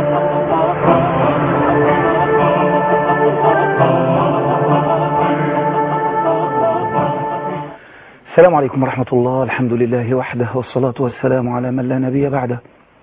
السلام عليكم ورحمة الله الحمد لله وحده والصلاة والسلام على من لا نبي بعده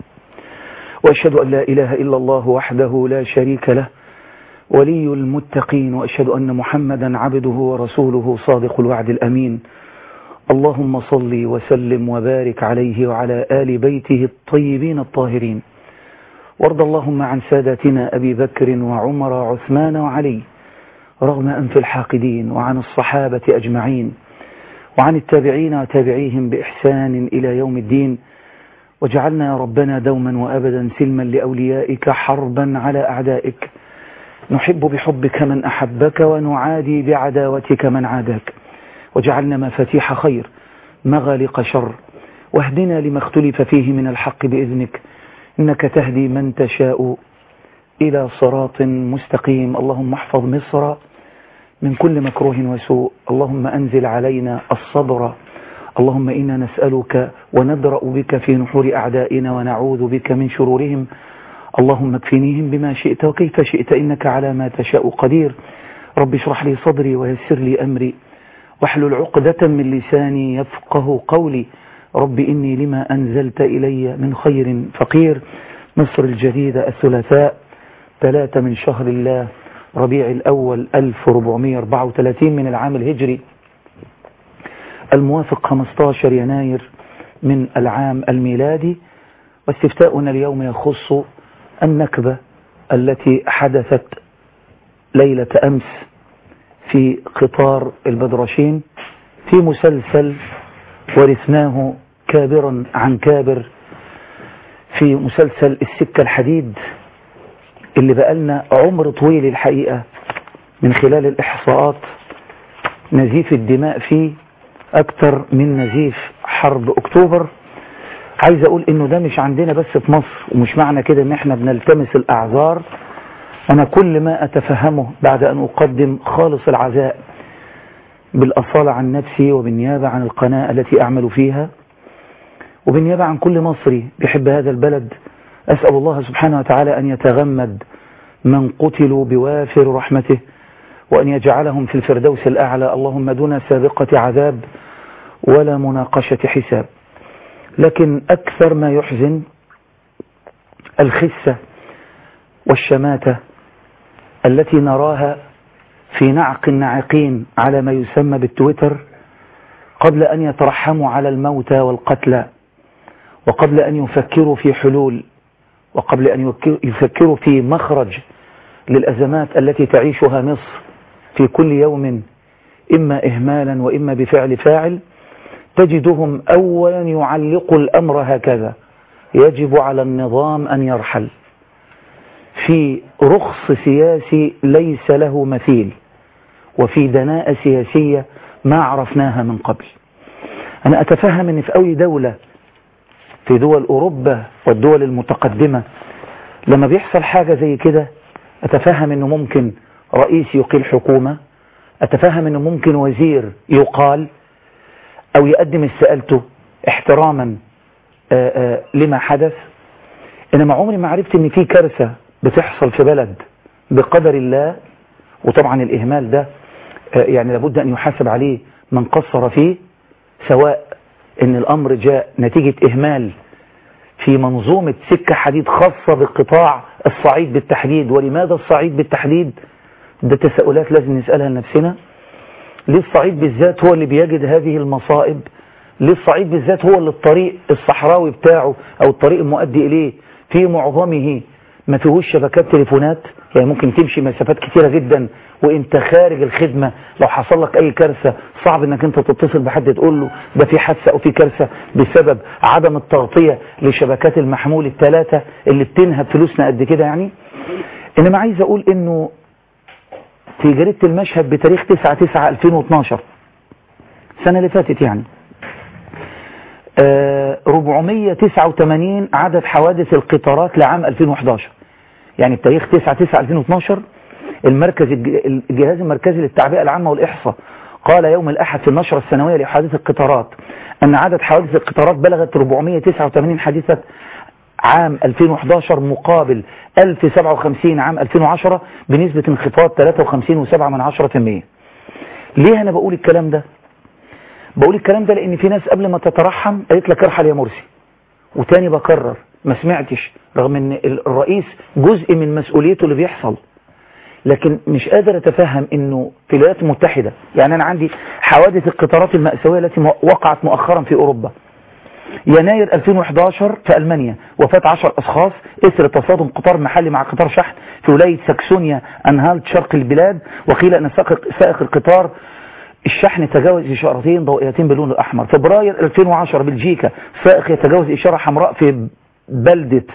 وأشهد أن لا إله إلا الله وحده لا شريك له ولي المتقين وأشهد أن محمدا عبده ورسوله صادق الوعد الأمين اللهم صل وسلم وبارك عليه وعلى آل بيته الطيبين الطاهرين وارض اللهم عن سادتنا أبي بكر وعمر وعثمان وعلي رغم أنف الحاقدين وعن الصحابة أجمعين وعن التابعين وتابعيهم بإحسان إلى يوم الدين وجعلنا يا ربنا دوما وأبدا سلما لأوليائك حربا على أعدائك نحب بحبك من أحبك ونعادي بعداوتك من عاداك وجعلنا مفاتيح خير مغالق شر واهدنا لما اختلف فيه من الحق بإذنك إنك تهدي من تشاء إلى صراط مستقيم اللهم احفظ مصر من كل مكروه وسوء اللهم أنزل علينا الصبر اللهم إنا نسألك وندرأ بك في نحور أعدائنا ونعوذ بك من شرورهم اللهم اكفنيهم بما شئت وكيف شئت إنك على ما تشاء قدير رب اشرح لي صدري ويسر لي أمري واحلل عقدة من لساني يفقه قولي رب إني لما أنزلت إلي من خير فقير مصر الجديدة الثلاثاء ثلاثة من شهر الله ربيع الأول 1434 من العام الهجري الموافق 15 يناير من العام الميلادي واستفتاؤنا اليوم يخص النكبة التي حدثت ليلة أمس في قطار البدرشين في مسلسل ورثناه كابرا عن كابر في مسلسل السكة الحديد اللي بقالنا عمر طويل الحقيقة من خلال الإحصاءات نزيف الدماء فيه أكتر من نزيف حرب أكتوبر عايز أقول إنه ده مش عندنا بس في مصر ومش معنى كده إن إحنا بنلتمس الأعذار أنا كل ما أتفهمه بعد أن أقدم خالص العزاء بالأصالة عن نفسي وبالنيابة عن القناة التي أعمل فيها وبالنيابة عن كل مصري بيحب هذا البلد أسأل الله سبحانه وتعالى أن يتغمد من قتلوا بوافر رحمته وأن يجعلهم في الفردوس الأعلى اللهم دون سابقة عذاب ولا مناقشة حساب لكن أكثر ما يحزن الخسة والشماتة التي نراها في نعق الناعقين على ما يسمى بالتويتر قبل أن يترحموا على الموتى والقتلى وقبل أن يفكروا في حلول وقبل أن يفكروا في مخرج للأزمات التي تعيشها مصر في كل يوم إما إهمالا وإما بفعل فاعل تجدهم أولا يعلق الأمر هكذا يجب على النظام أن يرحل في رخص سياسي ليس له مثيل وفي دناءة سياسية ما عرفناها من قبل أنا أتفهم أن في أي دولة في دول أوروبا والدول المتقدمة لما بيحصل حاجة زي كده أتفهم أنه ممكن رئيس يقيل حكومة أتفهم أنه ممكن وزير يقال أو يقدم استقالته احتراما آآ آآ لما حدث إنما عمري ما عرفت أن في كارثة بتحصل في بلد بقدر الله وطبعا الإهمال ده يعني لابد أن يحاسب عليه من قصر فيه سواء ان الامر جاء نتيجة اهمال في منظومة سكة حديد خاصة بالقطاع الصعيد بالتحديد ولماذا الصعيد بالتحديد ده تساؤلات لازم نسألها لنفسنا ليه الصعيد بالذات هو اللي بيجد هذه المصائب ليه الصعيد بالذات هو اللي الطريق الصحراوي بتاعه او الطريق المؤدي اليه في معظمه ما فيهوش شبكات تليفونات يعني ممكن تمشي مسافات كتيرة جدا وانت خارج الخدمة لو حصل لك اي كارثة صعب انك انت تتصل بحد تقول له ده في حادثة او في كارثة بسبب عدم التغطية لشبكات المحمول الثلاثة اللي بتنهب فلوسنا قد كده يعني انما عايز اقول انه في جريدة المشهد بتاريخ 9 9 2012 السنة اللي فاتت يعني آه 489 عدد حوادث القطارات لعام 2011 يعني بتاريخ 9 9 2012 المركز الجهاز المركزي للتعبئة العامة والإحصاء قال يوم الأحد في النشرة السنوية لحوادث القطارات أن عدد حوادث القطارات بلغت 489 حادثة عام 2011 مقابل 1057 عام 2010 بنسبة انخفاض 53.7 من 10% ليه أنا بقول الكلام ده بقول الكلام ده لأن في ناس قبل ما تترحم قالت لك ارحل يا مرسي وتاني بكرر ما سمعتش رغم ان الرئيس جزء من مسؤوليته اللي بيحصل لكن مش قادر اتفهم انه في الولايات المتحدة يعني انا عندي حوادث القطارات المأساوية التي وقعت مؤخرا في اوروبا يناير 2011 في ألمانيا وفاة 10 أشخاص إثر تصادم قطار محلي مع قطار شحن في ولاية ساكسونيا أنهالت شرق البلاد وقيل أن سائق القطار الشحن تجاوز إشارتين ضوئيتين باللون الأحمر فبراير 2010 بلجيكا سائق يتجاوز إشارة حمراء في بلدة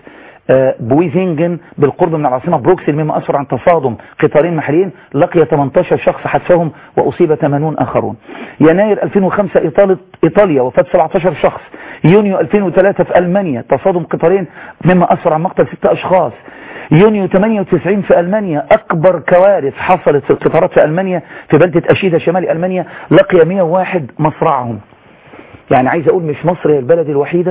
بويزينجن بالقرب من العاصمة بروكسل مما أسفر عن تصادم قطارين محليين لقي 18 شخص حدثهم وأصيب 80 آخرون يناير 2005 إيطاليا, إيطاليا وفاة 17 شخص يونيو 2003 في ألمانيا تصادم قطارين مما أسفر عن مقتل 6 أشخاص يونيو 98 في ألمانيا أكبر كوارث حصلت في القطارات في ألمانيا في بلدة أشيدة شمال ألمانيا لقي 101 مصرعهم يعني عايز أقول مش مصر هي البلد الوحيدة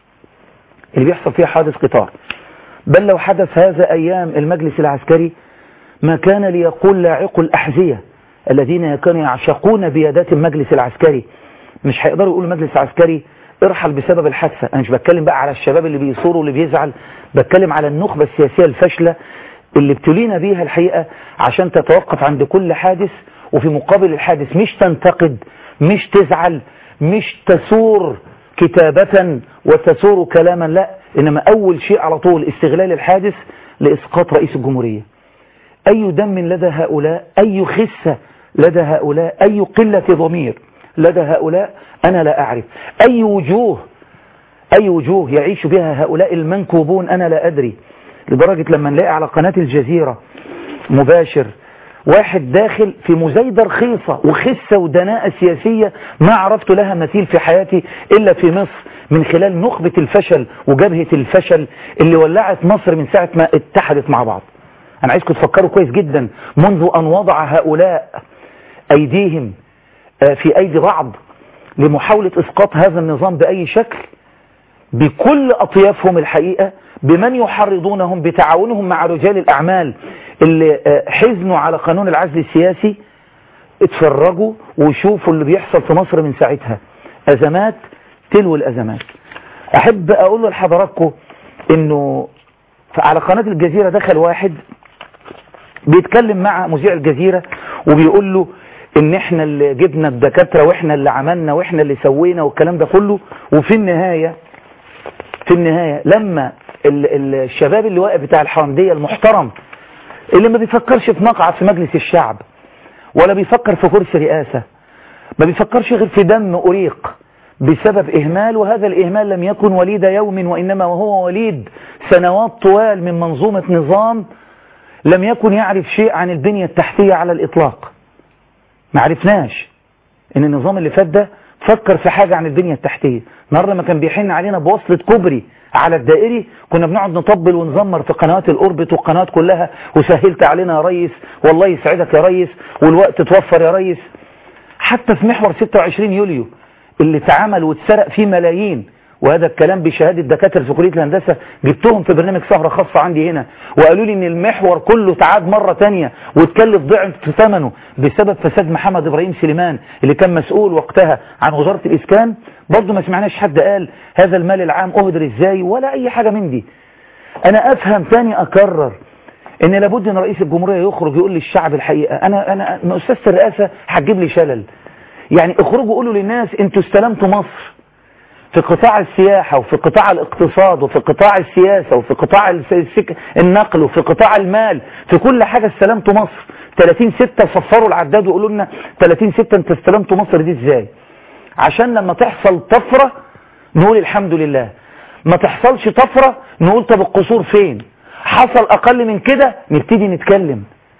اللي بيحصل فيها حادث قطار بل لو حدث هذا أيام المجلس العسكري ما كان ليقول لاعق الأحذية الذين كانوا يعشقون بيادات المجلس العسكري مش هيقدروا يقولوا المجلس العسكري ارحل بسبب الحادثة أنا مش بتكلم بقى على الشباب اللي بيصوروا واللي بيزعل بتكلم على النخبة السياسية الفاشلة اللي ابتلينا بيها الحقيقة عشان تتوقف عند كل حادث وفي مقابل الحادث مش تنتقد مش تزعل مش تثور كتابة وتثور كلاما لا إنما أول شيء على طول استغلال الحادث لإسقاط رئيس الجمهورية أي دم لدى هؤلاء أي خسة لدى هؤلاء أي قلة ضمير لدى هؤلاء أنا لا أعرف أي وجوه أي وجوه يعيش بها هؤلاء المنكوبون أنا لا أدري لدرجة لما نلاقي على قناة الجزيرة مباشر واحد داخل في مزايدة رخيصة وخسة ودناءة سياسية ما عرفت لها مثيل في حياتي إلا في مصر من خلال نخبة الفشل وجبهة الفشل اللي ولعت مصر من ساعة ما اتحدت مع بعض أنا عايزكم تفكروا كويس جدا منذ أن وضع هؤلاء أيديهم في أيدي بعض لمحاولة إسقاط هذا النظام بأي شكل بكل أطيافهم الحقيقة بمن يحرضونهم بتعاونهم مع رجال الأعمال اللي حزنوا على قانون العزل السياسي اتفرجوا وشوفوا اللي بيحصل في مصر من ساعتها أزمات تلو الأزمات أحب أقول لحضراتكم إنه على قناة الجزيرة دخل واحد بيتكلم مع مذيع الجزيرة وبيقول له ان احنا اللي جبنا الدكاترة واحنا اللي عملنا واحنا اللي سوينا والكلام ده كله وفي النهاية في النهاية لما الشباب اللي واقف بتاع الحرمدية المحترم اللي ما بيفكرش في مقعد في مجلس الشعب ولا بيفكر في كرسي رئاسة ما بيفكرش غير في دم أريق بسبب إهمال وهذا الإهمال لم يكن وليد يوم وإنما وهو وليد سنوات طوال من منظومة نظام لم يكن يعرف شيء عن البنية التحتية على الإطلاق ما عرفناش ان النظام اللي فات ده فكر في حاجة عن البنية التحتية النهارده لما كان بيحن علينا بوصلة كوبري على الدائري كنا بنقعد نطبل ونزمر في قنوات الأوربت والقنوات كلها وسهلت علينا يا ريس والله يسعدك يا ريس والوقت توفر يا ريس حتى في محور 26 يوليو اللي اتعمل واتسرق فيه ملايين وهذا الكلام بشهادة دكاترة في كلية الهندسة جبتهم في برنامج سهرة خاصة عندي هنا وقالوا لي ان المحور كله تعاد مرة تانية واتكلف ضعف ثمنه بسبب فساد محمد ابراهيم سليمان اللي كان مسؤول وقتها عن وزارة الاسكان برضه ما سمعناش حد قال هذا المال العام اهدر ازاي ولا اي حاجة من دي انا افهم تاني اكرر ان لابد ان رئيس الجمهورية يخرج يقول للشعب الحقيقة انا انا استاذ الرئاسة هتجيب لي شلل يعني اخرجوا قولوا للناس انتوا استلمتوا مصر في قطاع السياحة وفي قطاع الاقتصاد وفي قطاع السياسة وفي قطاع النقل وفي قطاع المال في كل حاجة استلمتوا مصر 30 ستة صفروا العداد وقولوا لنا 30 ستة انت استلمتوا مصر دي ازاي عشان لما تحصل طفرة نقول الحمد لله ما تحصلش طفرة نقول طب القصور فين حصل اقل من كده نبتدي نتكلم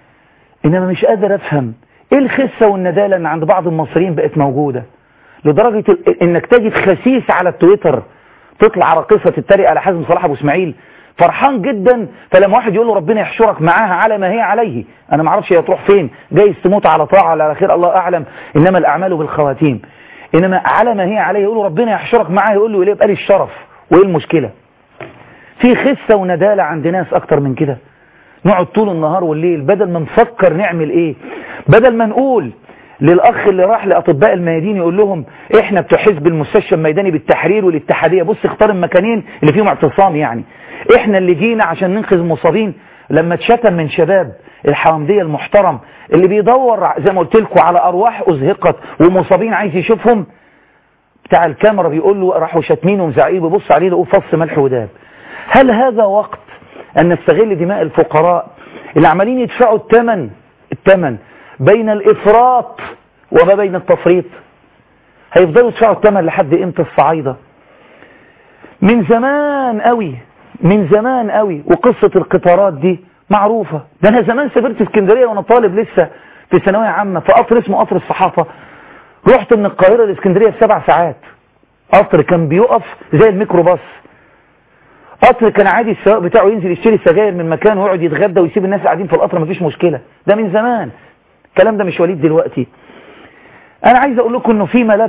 انما مش قادر افهم ايه الخسة والندالة اللي عند بعض المصريين بقت موجودة لدرجة انك تجد خسيس على التويتر تطلع راقصة تتريق على حازم صلاح ابو اسماعيل فرحان جدا فلما واحد يقول له ربنا يحشرك معاها على ما هي عليه انا ما اعرفش هي تروح فين جايز تموت على طاعة على خير الله اعلم انما الاعمال بالخواتيم انما على ما هي عليه يقول له ربنا يحشرك معاها يقول له ليه بقى لي الشرف وايه المشكلة في خسة وندالة عند ناس اكتر من كده نقعد طول النهار والليل بدل ما نفكر نعمل ايه بدل ما نقول للاخ اللي راح لاطباء الميادين يقول لهم احنا بتوع حزب المستشفى الميداني بالتحرير والاتحاديه بص اختار المكانين اللي فيهم اعتصام يعني احنا اللي جينا عشان ننقذ المصابين لما اتشتم من شباب الحوامديه المحترم اللي بيدور زي ما قلت لكم على ارواح ازهقت ومصابين عايز يشوفهم بتاع الكاميرا بيقول له راحوا شاتمينه ومزعقين بيبص عليه لقوه فص ملح وداب هل هذا وقت ان نستغل دماء الفقراء اللي عمالين يدفعوا الثمن الثمن بين الافراط وما بين التفريط هيفضلوا يدفعوا الثمن لحد امتى الصعايده من زمان قوي من زمان قوي وقصة القطارات دي معروفة ده انا زمان سافرت اسكندرية وانا طالب لسه في ثانوية عامة في قطر اسمه قطر الصحافة رحت من القاهرة لاسكندرية في سبع ساعات قطر كان بيقف زي الميكروباص قطر كان عادي السواق بتاعه ينزل يشتري سجاير من مكان ويقعد يتغدى ويسيب الناس قاعدين في القطر مفيش مشكلة ده من زمان الكلام ده مش وليد دلوقتي انا عايز اقول لكم انه في ملف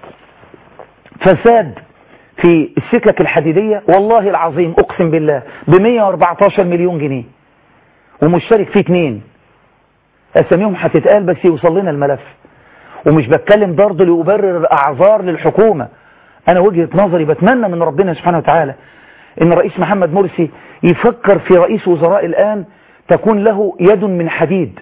فساد في السكك الحديدية والله العظيم اقسم بالله ب 114 مليون جنيه ومشترك فيه اتنين اساميهم هتتقال بس يوصل لنا الملف ومش بتكلم برضه لأبرر اعذار للحكومة انا وجهة نظري بتمنى من ربنا سبحانه وتعالى ان الرئيس محمد مرسي يفكر في رئيس وزراء الان تكون له يد من حديد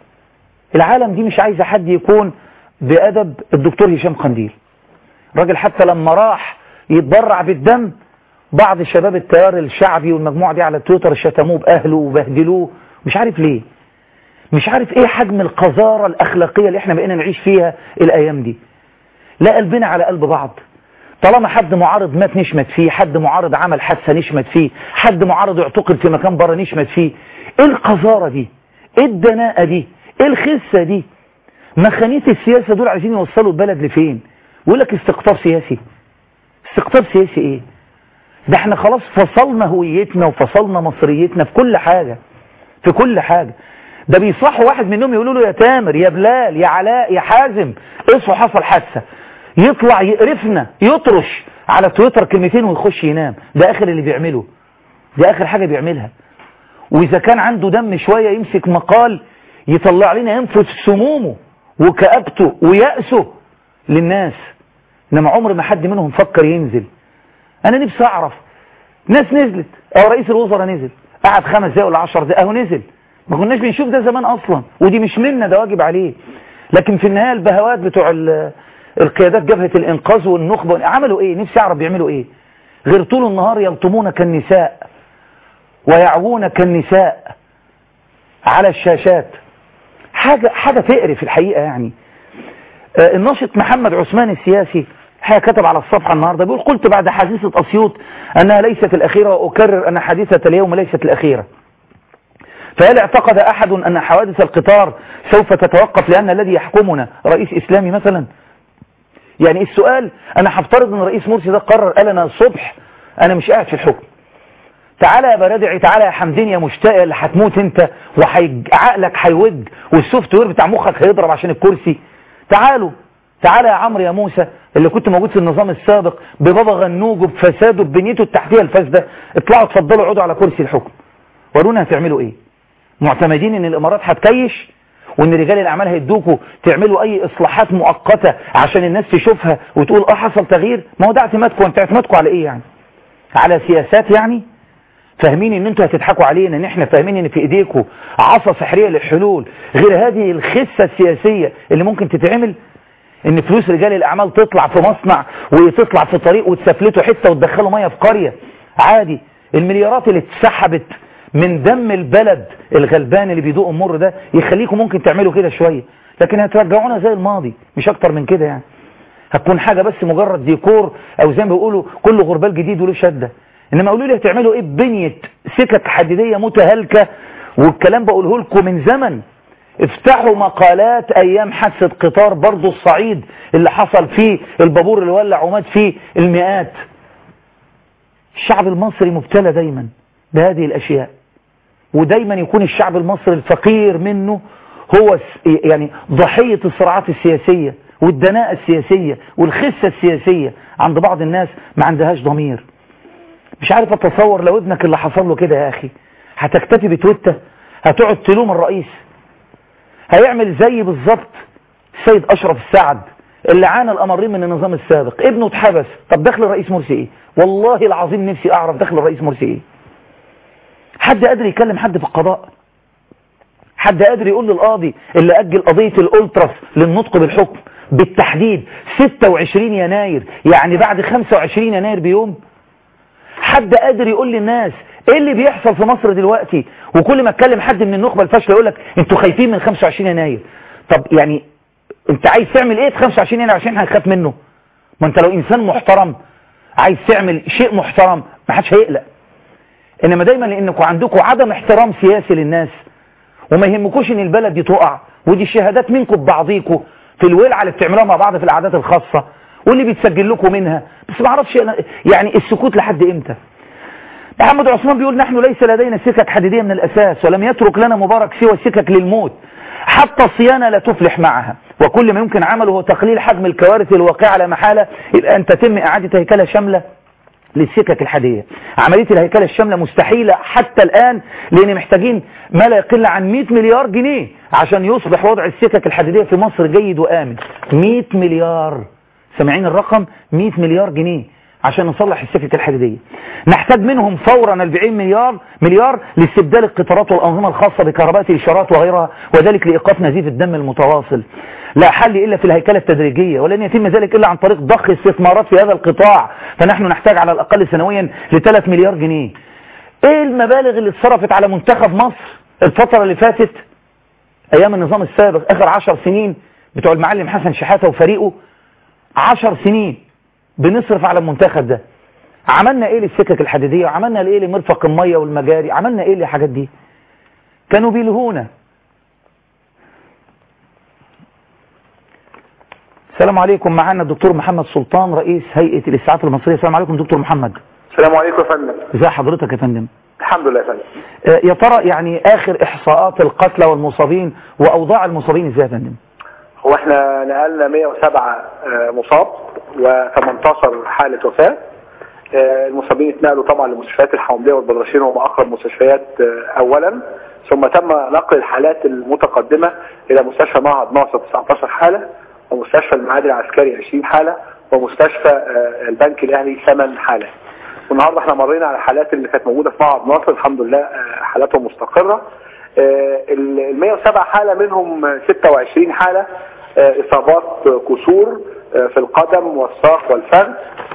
العالم دي مش عايزة حد يكون بأدب الدكتور هشام قنديل راجل حتى لما راح يتبرع بالدم بعض شباب التيار الشعبي والمجموعة دي على تويتر شتموه بأهله وبهدلوه مش عارف ليه مش عارف ايه حجم القذارة الأخلاقية اللي احنا بقينا نعيش فيها الأيام دي لا قلبنا على قلب بعض طالما حد معارض مات نشمت فيه حد معارض عمل حادثة نشمت فيه حد معارض يعتقل في مكان بره نشمت فيه ايه القذارة دي ايه الدناءة دي ايه الخسة دي مخانية السياسة دول عايزين يوصلوا البلد لفين ويقول لك استقطاب سياسي استقطاب سياسي ايه ده احنا خلاص فصلنا هويتنا وفصلنا مصريتنا في كل حاجة في كل حاجة ده بيصحوا واحد منهم يقولوا له يا تامر يا بلال يا علاء يا حازم اصحوا حصل حادثة يطلع يقرفنا يطرش على تويتر كلمتين ويخش ينام ده اخر اللي بيعمله ده اخر حاجة بيعملها واذا كان عنده دم شوية يمسك مقال يطلع لنا ينفذ سمومه وكآبته ويأسه للناس انما عمر ما حد منهم فكر ينزل انا نفسي اعرف ناس نزلت او رئيس الوزراء نزل قعد خمس دقايق ولا 10 دقايق اهو نزل ما كناش بنشوف ده زمان اصلا ودي مش منا ده واجب عليه لكن في النهايه البهوات بتوع القيادات جبهه الانقاذ والنخبه عملوا ايه نفسي اعرف بيعملوا ايه غير طول النهار يلطمون كالنساء ويعوون كالنساء على الشاشات حاجه حاجه تقرف الحقيقه يعني الناشط محمد عثمان السياسي الحقيقة كتب على الصفحة النهاردة بيقول قلت بعد حادثة أسيوط أنها ليست الأخيرة وأكرر أن حادثة اليوم ليست الأخيرة فهل اعتقد أحد أن حوادث القطار سوف تتوقف لأن الذي يحكمنا رئيس إسلامي مثلا يعني السؤال أنا هفترض أن رئيس مرسي ده قرر قال أنا الصبح أنا مش قاعد في الحكم تعالى يا بردعي تعالى يا حمدين يا مشتاق اللي هتموت انت وعقلك هيوج والسوفت وير بتاع مخك هيضرب عشان الكرسي تعالوا تعالى يا عمرو يا موسى اللي كنت موجود في النظام السابق ببابا غنوج وبفساده ببنيته التحتيه الفاسده اطلعوا اتفضلوا اقعدوا على كرسي الحكم ورونا هتعملوا ايه معتمدين ان الامارات هتكيش وان رجال الاعمال هيدوكوا تعملوا اي اصلاحات مؤقته عشان الناس تشوفها وتقول اه حصل تغيير ما هو ده اعتمادكم انت اعتمادكم على ايه يعني على سياسات يعني فاهمين ان انتوا هتضحكوا علينا ان احنا فاهمين ان في ايديكم عصا سحريه للحلول غير هذه الخسه السياسيه اللي ممكن تتعمل ان فلوس رجال الاعمال تطلع في مصنع وتطلع في طريق وتسفلته حته وتدخله ميه في قريه عادي المليارات اللي اتسحبت من دم البلد الغلبان اللي بيدوق المر ده يخليكم ممكن تعملوا كده شويه لكن هترجعونا زي الماضي مش اكتر من كده يعني هتكون حاجه بس مجرد ديكور او زي ما بيقولوا كل غربال جديد وله شده انما قولوا لي هتعملوا ايه ببنيه سكك حديديه متهالكه والكلام بقوله لكم من زمن افتحوا مقالات ايام حادثه قطار برضو الصعيد اللي حصل فيه البابور اللي ولع ومات فيه المئات الشعب المصري مبتلى دايما بهذه الاشياء ودايما يكون الشعب المصري الفقير منه هو يعني ضحية الصراعات السياسية والدناءة السياسية والخسة السياسية عند بعض الناس ما عندهاش ضمير مش عارف اتصور لو ابنك اللي حصل له كده يا اخي هتكتفي بتويته هتقعد تلوم الرئيس هيعمل زي بالظبط السيد اشرف السعد اللي عانى الامرين من النظام السابق ابنه اتحبس طب دخل الرئيس مرسي ايه والله العظيم نفسي اعرف دخل الرئيس مرسي ايه حد قادر يكلم حد في القضاء حد قادر يقول للقاضي اللي اجل قضية الالتراس للنطق بالحكم بالتحديد 26 يناير يعني بعد 25 يناير بيوم حد قادر يقول للناس ايه اللي بيحصل في مصر دلوقتي وكل ما اتكلم حد من النخبة الفاشلة يقول لك انتوا خايفين من 25 يناير طب يعني انت عايز تعمل ايه في 25 يناير عشان هنخاف منه ما انت لو انسان محترم عايز تعمل شيء محترم ما حدش هيقلق انما دايما لانكم عندكم عدم احترام سياسي للناس وما يهمكوش ان البلد دي تقع ودي الشهادات منكم ببعضيكم في الولعه اللي بتعملوها مع بعض في القعدات الخاصه واللي بيتسجل لكم منها بس ما اعرفش يعني السكوت لحد امتى محمد عثمان بيقول نحن ليس لدينا سكك حديديه من الاساس ولم يترك لنا مبارك سوى سكك للموت حتى الصيانه لا تفلح معها وكل ما يمكن عمله هو تقليل حجم الكوارث الواقعه على محاله يبقى ان تتم اعاده هيكله شامله للسكك الحديدية عملية الهيكلة الشاملة مستحيلة حتى الآن لأن محتاجين ما لا يقل عن 100 مليار جنيه عشان يصبح وضع السكك الحديدية في مصر جيد وآمن 100 مليار سامعين الرقم 100 مليار جنيه عشان نصلح السكك الحديدية نحتاج منهم فورا 40 مليار مليار لاستبدال القطارات والأنظمة الخاصة بكهرباء الإشارات وغيرها وذلك لإيقاف نزيف الدم المتواصل لا حل إلا في الهيكلة التدريجية ولن يتم ذلك إلا عن طريق ضخ استثمارات في هذا القطاع فنحن نحتاج على الأقل سنويا ل 3 مليار جنيه إيه المبالغ اللي اتصرفت على منتخب مصر الفترة اللي فاتت أيام النظام السابق آخر 10 سنين بتوع المعلم حسن شحاتة وفريقه 10 سنين بنصرف على المنتخب ده عملنا ايه للسكك الحديدية وعملنا ايه لمرفق المية والمجاري عملنا ايه للحاجات دي كانوا بيلهونا السلام عليكم معانا الدكتور محمد سلطان رئيس هيئة الإسعاف المصرية السلام عليكم دكتور محمد السلام عليكم يا فندم ازي حضرتك يا فندم الحمد لله يا فندم آه يا ترى يعني آخر إحصاءات القتلى والمصابين وأوضاع المصابين ازاي يا فندم هو احنا نقلنا 107 مصاب و18 حالة وفاة المصابين اتنقلوا طبعا لمستشفيات الحومدية والبدرشين وهم أقرب مستشفيات أولا ثم تم نقل الحالات المتقدمة إلى مستشفى معهد ناصر 19 حالة ومستشفى المعادي العسكري 20 حالة ومستشفى البنك الأهلي 8 حالة والنهاردة احنا مرينا على الحالات اللي كانت موجودة في معهد ناصر الحمد لله حالاتهم مستقرة ال 107 حالة منهم 26 حالة إصابات كسور في القدم والساق والفخذ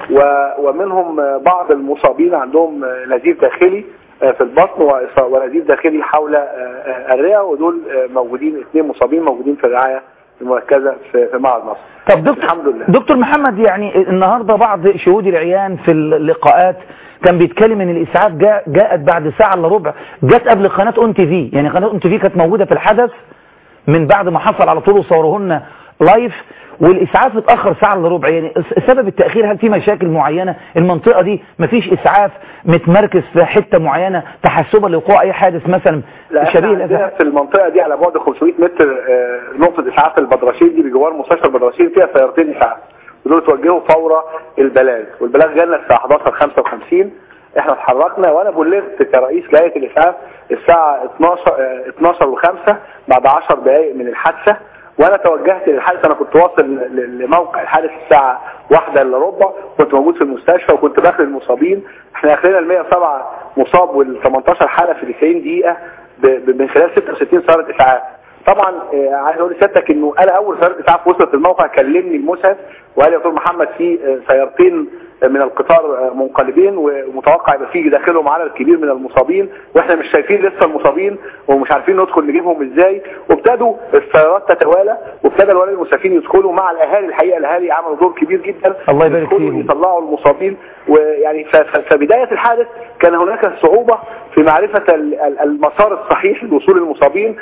ومنهم بعض المصابين عندهم نزيف داخلي في البطن ونزيف داخلي حول الرئة ودول موجودين اثنين مصابين موجودين في الرعاية المركزة في معهد مصر طب دكتور, الحمد لله. دكتور محمد يعني النهاردة بعض شهود العيان في اللقاءات كان بيتكلم ان الاسعاف جاء جاءت بعد ساعة الا ربع جت قبل قناة اون تي في يعني قناة اون تي في كانت موجودة في الحدث من بعد ما حصل على طول وصوروهن لايف والاسعاف اتاخر ساعه الا ربع يعني سبب التاخير هل في مشاكل معينه المنطقه دي مفيش اسعاف متمركز في حته معينه تحسبا لوقوع اي حادث مثلا شبيه الاسعاف في المنطقه دي على بعد 500 متر نقطه اسعاف البدرشين دي بجوار مستشفى البدرشين فيها سيارتين اسعاف ودول توجهوا فور البلاغ والبلاغ جالنا الساعه 11 55 احنا اتحركنا وانا بلغت كرئيس لجنه الاسعاف الساعه 12 12 و5 بعد 10 دقائق من الحادثه وانا توجهت للحادث انا كنت واصل لموقع الحادث الساعة واحدة الا ربع كنت موجود في المستشفى وكنت داخل المصابين احنا اخرنا ال 107 مصاب وال 18 حالة في 90 دقيقة من خلال 66 سيارة اسعاف طبعا عايز اقول لسيادتك انه انا اول سيارة اسعاف وصلت الموقع كلمني المسعف وقال لي يا دكتور محمد في سيارتين من القطار منقلبين ومتوقع يبقى فيه داخلهم عدد كبير من المصابين واحنا مش شايفين لسه المصابين ومش عارفين ندخل نجيبهم ازاي وابتدوا السيارات تتوالى وابتدى الولاد المسافين يدخلوا مع الاهالي الحقيقه الاهالي عملوا دور كبير جدا الله يبارك فيهم يطلعوا المصابين ويعني فبدايه الحادث كان هناك صعوبه في معرفه المسار الصحيح لوصول المصابين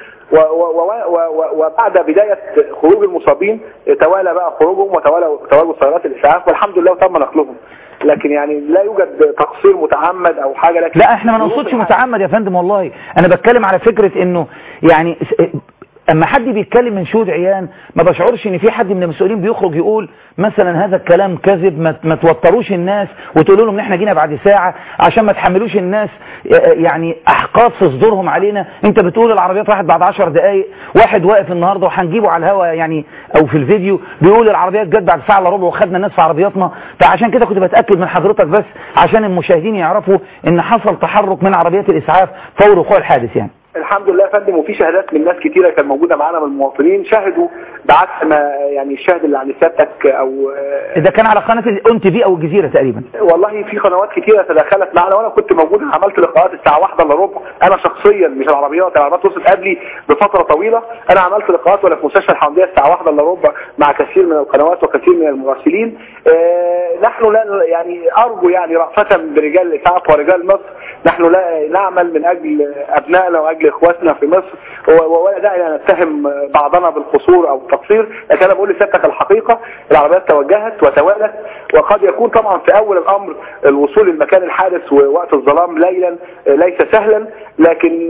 وبعد بدايه خروج المصابين توالى بقى خروجهم وتوالى تواجد سيارات الاسعاف والحمد لله وتم نقلهم لكن يعني لا يوجد تقصير متعمد او حاجة لكن لا احنا ما نقصدش متعمد يا فندم والله انا بتكلم على فكرة انه يعني اما حد بيتكلم من شهود عيان ما بشعرش ان في حد من المسؤولين بيخرج يقول مثلا هذا الكلام كذب ما, ما توتروش الناس وتقولوا لهم ان احنا جينا بعد ساعة عشان ما تحملوش الناس يعني احقاف في صدورهم علينا انت بتقول العربيات راحت بعد 10 دقايق واحد واقف النهارده وهنجيبه على الهوا يعني او في الفيديو بيقول العربيات جت بعد ساعه الا ربع وخدنا الناس في عربياتنا فعشان كده كنت بتاكد من حضرتك بس عشان المشاهدين يعرفوا ان حصل تحرك من عربيات الاسعاف فور وقوع الحادث يعني الحمد لله يا فندم وفي شهادات من ناس كتيره كانت موجوده معانا من المواطنين شهدوا بعكس ما يعني الشاهد اللي عند سيادتك او ده كان على قناه الاون تي في او الجزيره تقريبا والله في قنوات كتيره تدخلت معنا وانا كنت موجود عملت لقاءات الساعه واحدة الا ربع انا شخصيا مش العربيات العربيات وصلت قبلي بفتره طويله انا عملت لقاءات وانا في مستشفى الحمديه الساعه واحدة الا ربع مع كثير من القنوات وكثير من المراسلين آه نحن لا يعني ارجو يعني رأفة برجال الاسعاف ورجال مصر نحن لا نعمل من اجل ابنائنا واجل اخواتنا في مصر ولا داعي ان نتهم بعضنا بالقصور او التقصير لكن انا بقول لسيادتك الحقيقه العربيات توجهت وتوالت وقد يكون طبعا في اول الامر الوصول للمكان الحادث ووقت الظلام ليلا ليس سهلا لكن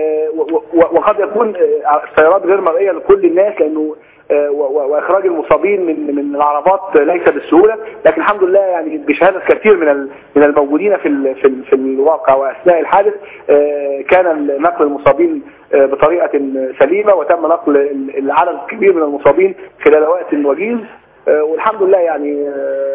وقد يكون السيارات غير مرئيه لكل الناس لانه واخراج المصابين من من العربات ليس بالسهوله لكن الحمد لله يعني بشهاده كثير من من الموجودين في في في الواقع واثناء الحادث كان نقل المصابين بطريقه سليمه وتم نقل العدد الكبير من المصابين خلال وقت وجيز والحمد لله يعني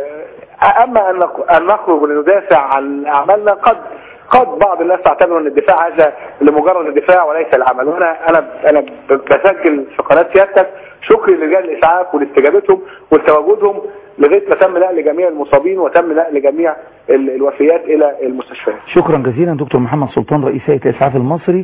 اما ان نخرج وندافع عن اعمالنا قد قد بعض الناس تعتبر ان الدفاع هذا لمجرد الدفاع وليس العمل وانا انا انا بسجل في قناه سيادتك شكري لرجال الاسعاف ولاستجابتهم ولتواجدهم لغايه ما تم نقل جميع المصابين وتم نقل جميع الوفيات الى المستشفيات. شكرا جزيلا دكتور محمد سلطان رئيس هيئه الاسعاف المصري.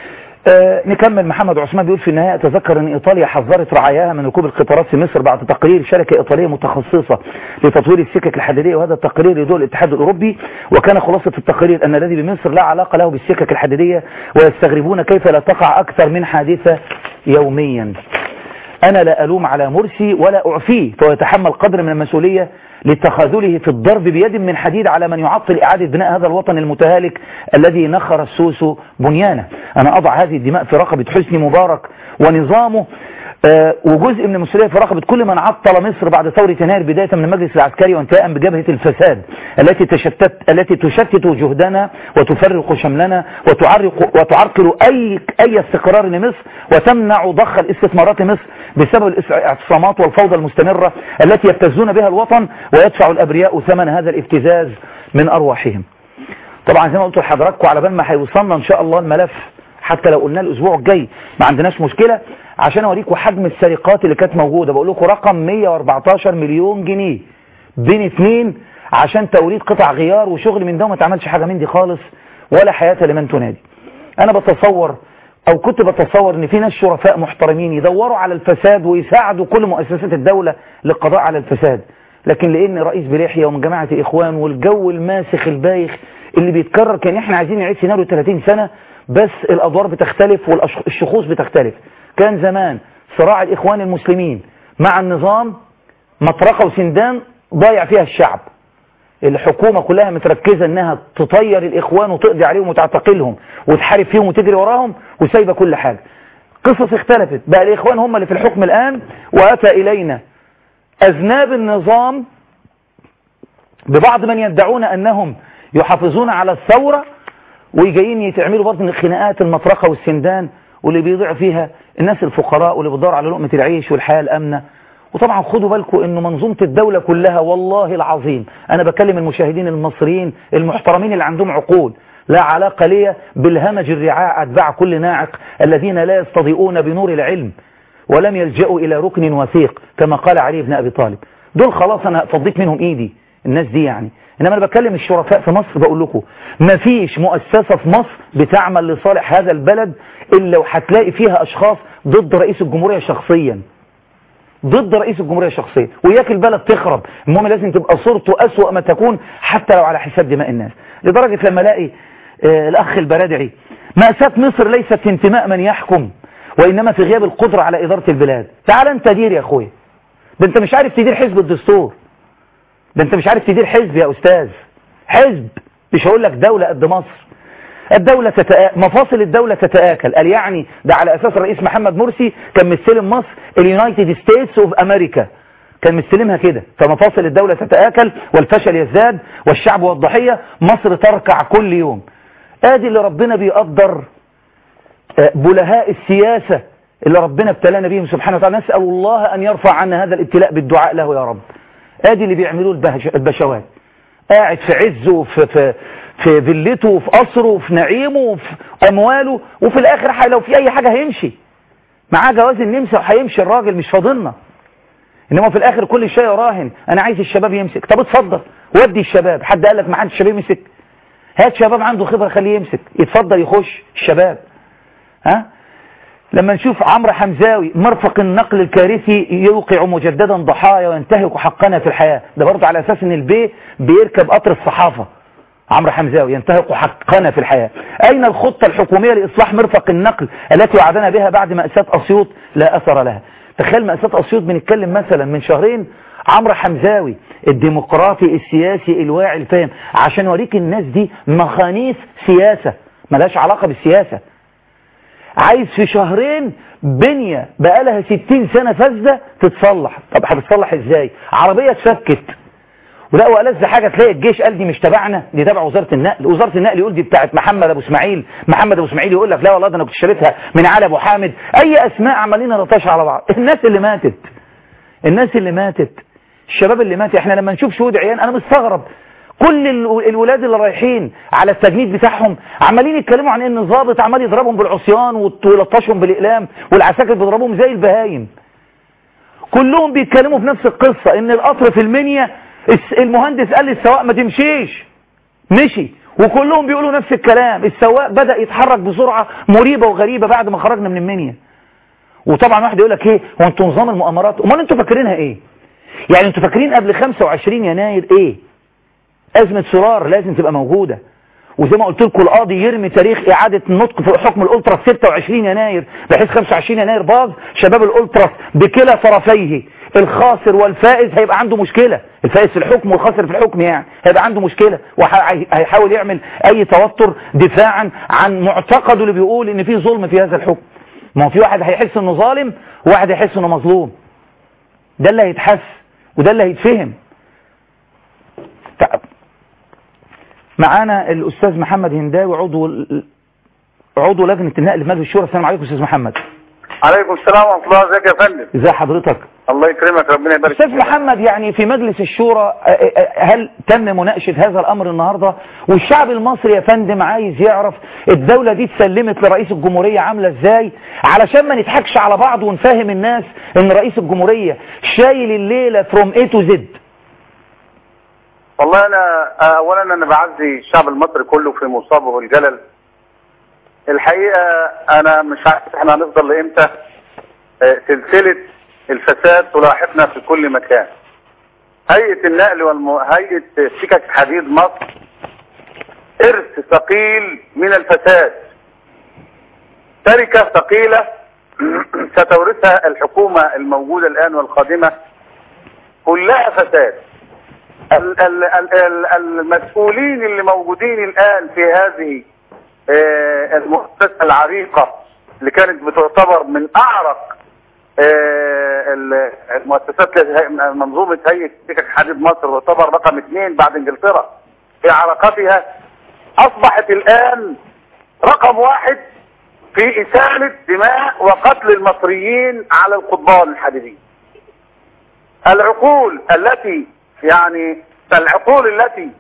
آه نكمل محمد عثمان بيقول في النهاية أتذكر أن إيطاليا حذرت رعاياها من ركوب القطارات في مصر بعد تقرير شركة إيطالية متخصصة لتطوير السكك الحديدية وهذا التقرير يدول الاتحاد الأوروبي وكان خلاصة التقرير أن الذي بمصر لا علاقة له بالسكك الحديدية ويستغربون كيف لا تقع أكثر من حادثة يوميا أنا لا ألوم على مرسي ولا أعفيه فهو يتحمل قدر من المسؤولية لتخاذله في الضرب بيد من حديد على من يعطل إعادة بناء هذا الوطن المتهالك الذي نخر السوس بنيانه أنا أضع هذه الدماء في رقبة حسني مبارك ونظامه آه وجزء من المسؤولية في رقبة كل من عطل مصر بعد ثورة يناير بداية من المجلس العسكري وانتهاء بجبهة الفساد التي تشتت التي تشتت جهدنا وتفرق شملنا وتعرق وتعرقل أي أي استقرار لمصر وتمنع ضخ الاستثمارات لمصر بسبب الاعتصامات والفوضى المستمرة التي يبتزون بها الوطن ويدفع الأبرياء ثمن هذا الابتزاز من أرواحهم طبعا زي ما قلت لحضراتكم على بال ما هيوصلنا إن شاء الله الملف حتى لو قلنا الأسبوع الجاي ما عندناش مشكلة عشان أوريكم حجم السرقات اللي كانت موجودة بقول لكم رقم 114 مليون جنيه بين اثنين عشان توريد قطع غيار وشغل من ده وما تعملش حاجة من دي خالص ولا حياة لمن تنادي أنا بتصور او كنت بتصور ان في ناس شرفاء محترمين يدوروا على الفساد ويساعدوا كل مؤسسات الدولة للقضاء على الفساد لكن لان رئيس بلحية ومن جماعة اخوان والجو الماسخ البايخ اللي بيتكرر كان احنا عايزين نعيد سيناريو 30 سنة بس الادوار بتختلف والشخوص بتختلف كان زمان صراع الاخوان المسلمين مع النظام مطرقة وسندان ضايع فيها الشعب الحكومة كلها متركزة انها تطير الاخوان وتقضي عليهم وتعتقلهم وتحارب فيهم وتجري وراهم وسايبة كل حاجة قصص اختلفت بقى الاخوان هم اللي في الحكم الان واتى الينا اذناب النظام ببعض من يدعون انهم يحافظون على الثورة وجايين يتعملوا برضه الخناقات المطرقة والسندان واللي بيضيع فيها الناس الفقراء واللي بتدور على لقمة العيش والحياة الامنة وطبعا خدوا بالكم انه منظومة الدولة كلها والله العظيم انا بكلم المشاهدين المصريين المحترمين اللي عندهم عقول لا علاقة لي بالهمج الرعاع اتباع كل ناعق الذين لا يستضيئون بنور العلم ولم يلجأوا الى ركن وثيق كما قال علي بن ابي طالب دول خلاص انا فضيت منهم ايدي الناس دي يعني انما انا بكلم الشرفاء في مصر بقول لكم مفيش مؤسسة في مصر بتعمل لصالح هذا البلد الا وهتلاقي فيها اشخاص ضد رئيس الجمهورية شخصيا ضد رئيس الجمهورية شخصيا وياك البلد تخرب المهم لازم تبقى صورته أسوأ ما تكون حتى لو على حساب دماء الناس لدرجة لما الاقي آه الأخ البرادعي مأساة مصر ليست في انتماء من يحكم وإنما في غياب القدرة على إدارة البلاد تعال انت دير يا أخويا ده انت مش عارف تدير حزب الدستور ده انت مش عارف تدير حزب يا أستاذ حزب مش هقول لك دولة قد مصر الدولة تتآ... مفاصل الدولة تتآكل قال يعني ده على أساس الرئيس محمد مرسي كان مستلم مصر اليونايتد ستيتس اوف أمريكا كان مستلمها كده فمفاصل الدولة تتآكل والفشل يزداد والشعب والضحية مصر تركع كل يوم ادي اللي ربنا بيقدر بلهاء السياسة اللي ربنا ابتلانا بيهم سبحانه وتعالى نسأل الله أن يرفع عنا هذا الابتلاء بالدعاء له يا رب ادي اللي بيعملوه البهش... البشوات قاعد في عزه وفي في في فيلته وفي قصره وفي نعيمه وفي امواله وفي الاخر حي لو في اي حاجه هيمشي معاه جواز النمسا وهيمشي الراجل مش فاضلنا انما في الاخر كل شيء راهن انا عايز الشباب يمسك طب اتفضل ودي الشباب حد قال لك ما حدش الشباب يمسك هات شباب عنده خبره خليه يمسك يتفضل يخش الشباب ها لما نشوف عمرو حمزاوي مرفق النقل الكارثي يوقع مجددا ضحايا وينتهك حقنا في الحياة ده برضه على أساس ان البي بيركب قطر الصحافة عمرو حمزاوي ينتهك حقنا في الحياة أين الخطة الحكومية لإصلاح مرفق النقل التي وعدنا بها بعد مأساة أسيوط لا أثر لها تخيل مأساة أسيوط بنتكلم مثلا من شهرين عمرو حمزاوي الديمقراطي السياسي الواعي الفاهم عشان يوريك الناس دي مخانيث سياسة ملهاش علاقة بالسياسة عايز في شهرين بنية بقالها ستين سنة فاسدة تتصلح طب هتتصلح ازاي عربية اتفكت ولقوا ألذ حاجة تلاقي الجيش قال دي مش تبعنا دي تبع وزارة النقل وزارة النقل يقول دي بتاعت محمد أبو اسماعيل محمد أبو اسماعيل يقول لك لا والله ده أنا كنت شريتها من علي أبو حامد أي أسماء عمالين نلطش على بعض الناس اللي ماتت الناس اللي ماتت الشباب اللي مات احنا لما نشوف شهود عيان أنا مستغرب كل الولاد اللي رايحين على التجنيد بتاعهم عمالين يتكلموا عن ان ضابط عمال يضربهم بالعصيان ويلطشهم بالاقلام والعساكر بيضربهم زي البهايم كلهم بيتكلموا في نفس القصة ان القطر في المنيا المهندس قال للسواق ما تمشيش مشي وكلهم بيقولوا نفس الكلام السواق بدأ يتحرك بسرعة مريبة وغريبة بعد ما خرجنا من المنيا وطبعا واحد يقول لك ايه هو انتوا نظام المؤامرات امال انتوا فاكرينها ايه يعني انتوا فاكرين قبل 25 يناير ايه أزمة سرار لازم تبقى موجودة وزي ما قلت لكم القاضي يرمي تاريخ إعادة النطق في حكم الألتراس 26 يناير بحيث 25 يناير باظ شباب الألتراس بكلا طرفيه الخاسر والفائز هيبقى عنده مشكلة الفائز في الحكم والخاسر في الحكم يعني هيبقى عنده مشكلة وهيحاول يعمل أي توتر دفاعا عن معتقده اللي بيقول إن في ظلم في هذا الحكم ما هو في واحد هيحس إنه ظالم وواحد هيحس إنه مظلوم ده اللي هيتحس وده اللي هيتفهم معانا الأستاذ محمد هنداوي عضو عضو لجنة النقل بمجلس الشورى السلام عليكم أستاذ محمد عليكم السلام ورحمة الله ازيك يا فندم ازي حضرتك الله يكرمك ربنا يبارك أستاذ محمد يعني في مجلس الشورى هل تم مناقشة هذا الأمر النهاردة والشعب المصري يا فندم عايز يعرف الدولة دي اتسلمت لرئيس الجمهورية عاملة ازاي علشان ما نضحكش على بعض ونفهم الناس ان رئيس الجمهورية شايل الليلة from A to Z والله انا اولا انا بعزي الشعب المصري كله في مصابه الجلل الحقيقة انا مش عارف احنا هنفضل لامتى سلسلة الفساد تلاحقنا في كل مكان هيئة النقل والم... هيئة سكك حديد مصر ارث ثقيل من الفساد تركة ثقيلة ستورثها الحكومة الموجودة الان والقادمة كلها فساد ال ال ال المسؤولين اللي موجودين الآن في هذه المؤسسة العريقة اللي كانت بتعتبر من أعرق المؤسسات منظومة هيئة سكك حديد مصر تعتبر رقم اثنين بعد انجلترا في علاقتها أصبحت الآن رقم واحد في إسالة دماء وقتل المصريين على القضبان الحديدية العقول التي يعني العقول التي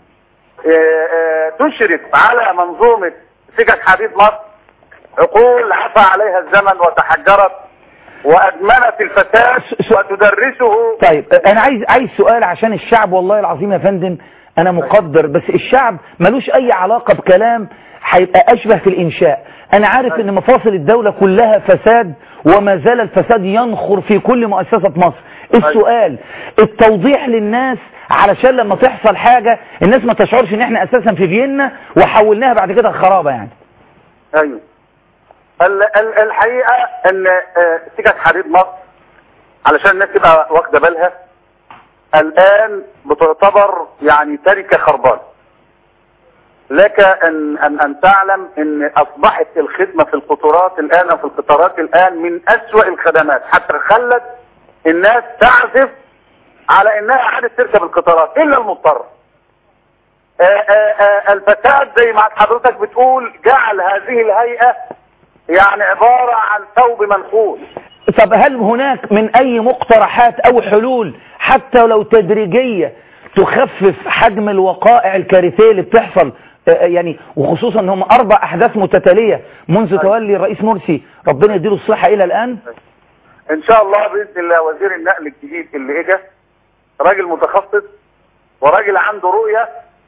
تشرف على منظومة سكك حديد مصر عقول عفى عليها الزمن وتحجرت وأدمنت الفساد وتدرسه طيب أنا عايز عايز سؤال عشان الشعب والله العظيم يا فندم أنا مقدر بس الشعب ملوش أي علاقة بكلام هيبقى أشبه في الإنشاء أنا عارف إن مفاصل الدولة كلها فساد وما زال الفساد ينخر في كل مؤسسة مصر السؤال التوضيح للناس علشان لما تحصل حاجة الناس ما تشعرش ان احنا اساسا في فيينا وحولناها بعد كده خرابة يعني ايوه الحقيقة ان سكك حديد مصر علشان الناس تبقى واخده بالها الان بتعتبر يعني تركة خربانة لك ان ان ان تعلم ان اصبحت الخدمه في القطارات الان وفي القطارات الان من اسوأ الخدمات حتى خلت الناس تعزف على انها عادت تركب القطارات الا المضطر آه، آه، آه، الفساد زي ما حضرتك بتقول جعل هذه الهيئه يعني عباره عن ثوب منخوص طب هل هناك من أي مقترحات أو حلول حتى لو تدريجية تخفف حجم الوقائع الكارثية اللي بتحصل آه، يعني وخصوصا ان هم أربع أحداث متتالية منذ تولي الرئيس مرسي ربنا يديله الصحة إلى الآن ان شاء الله باذن الله وزير النقل الجديد اللي اجى راجل متخصص وراجل عنده رؤيه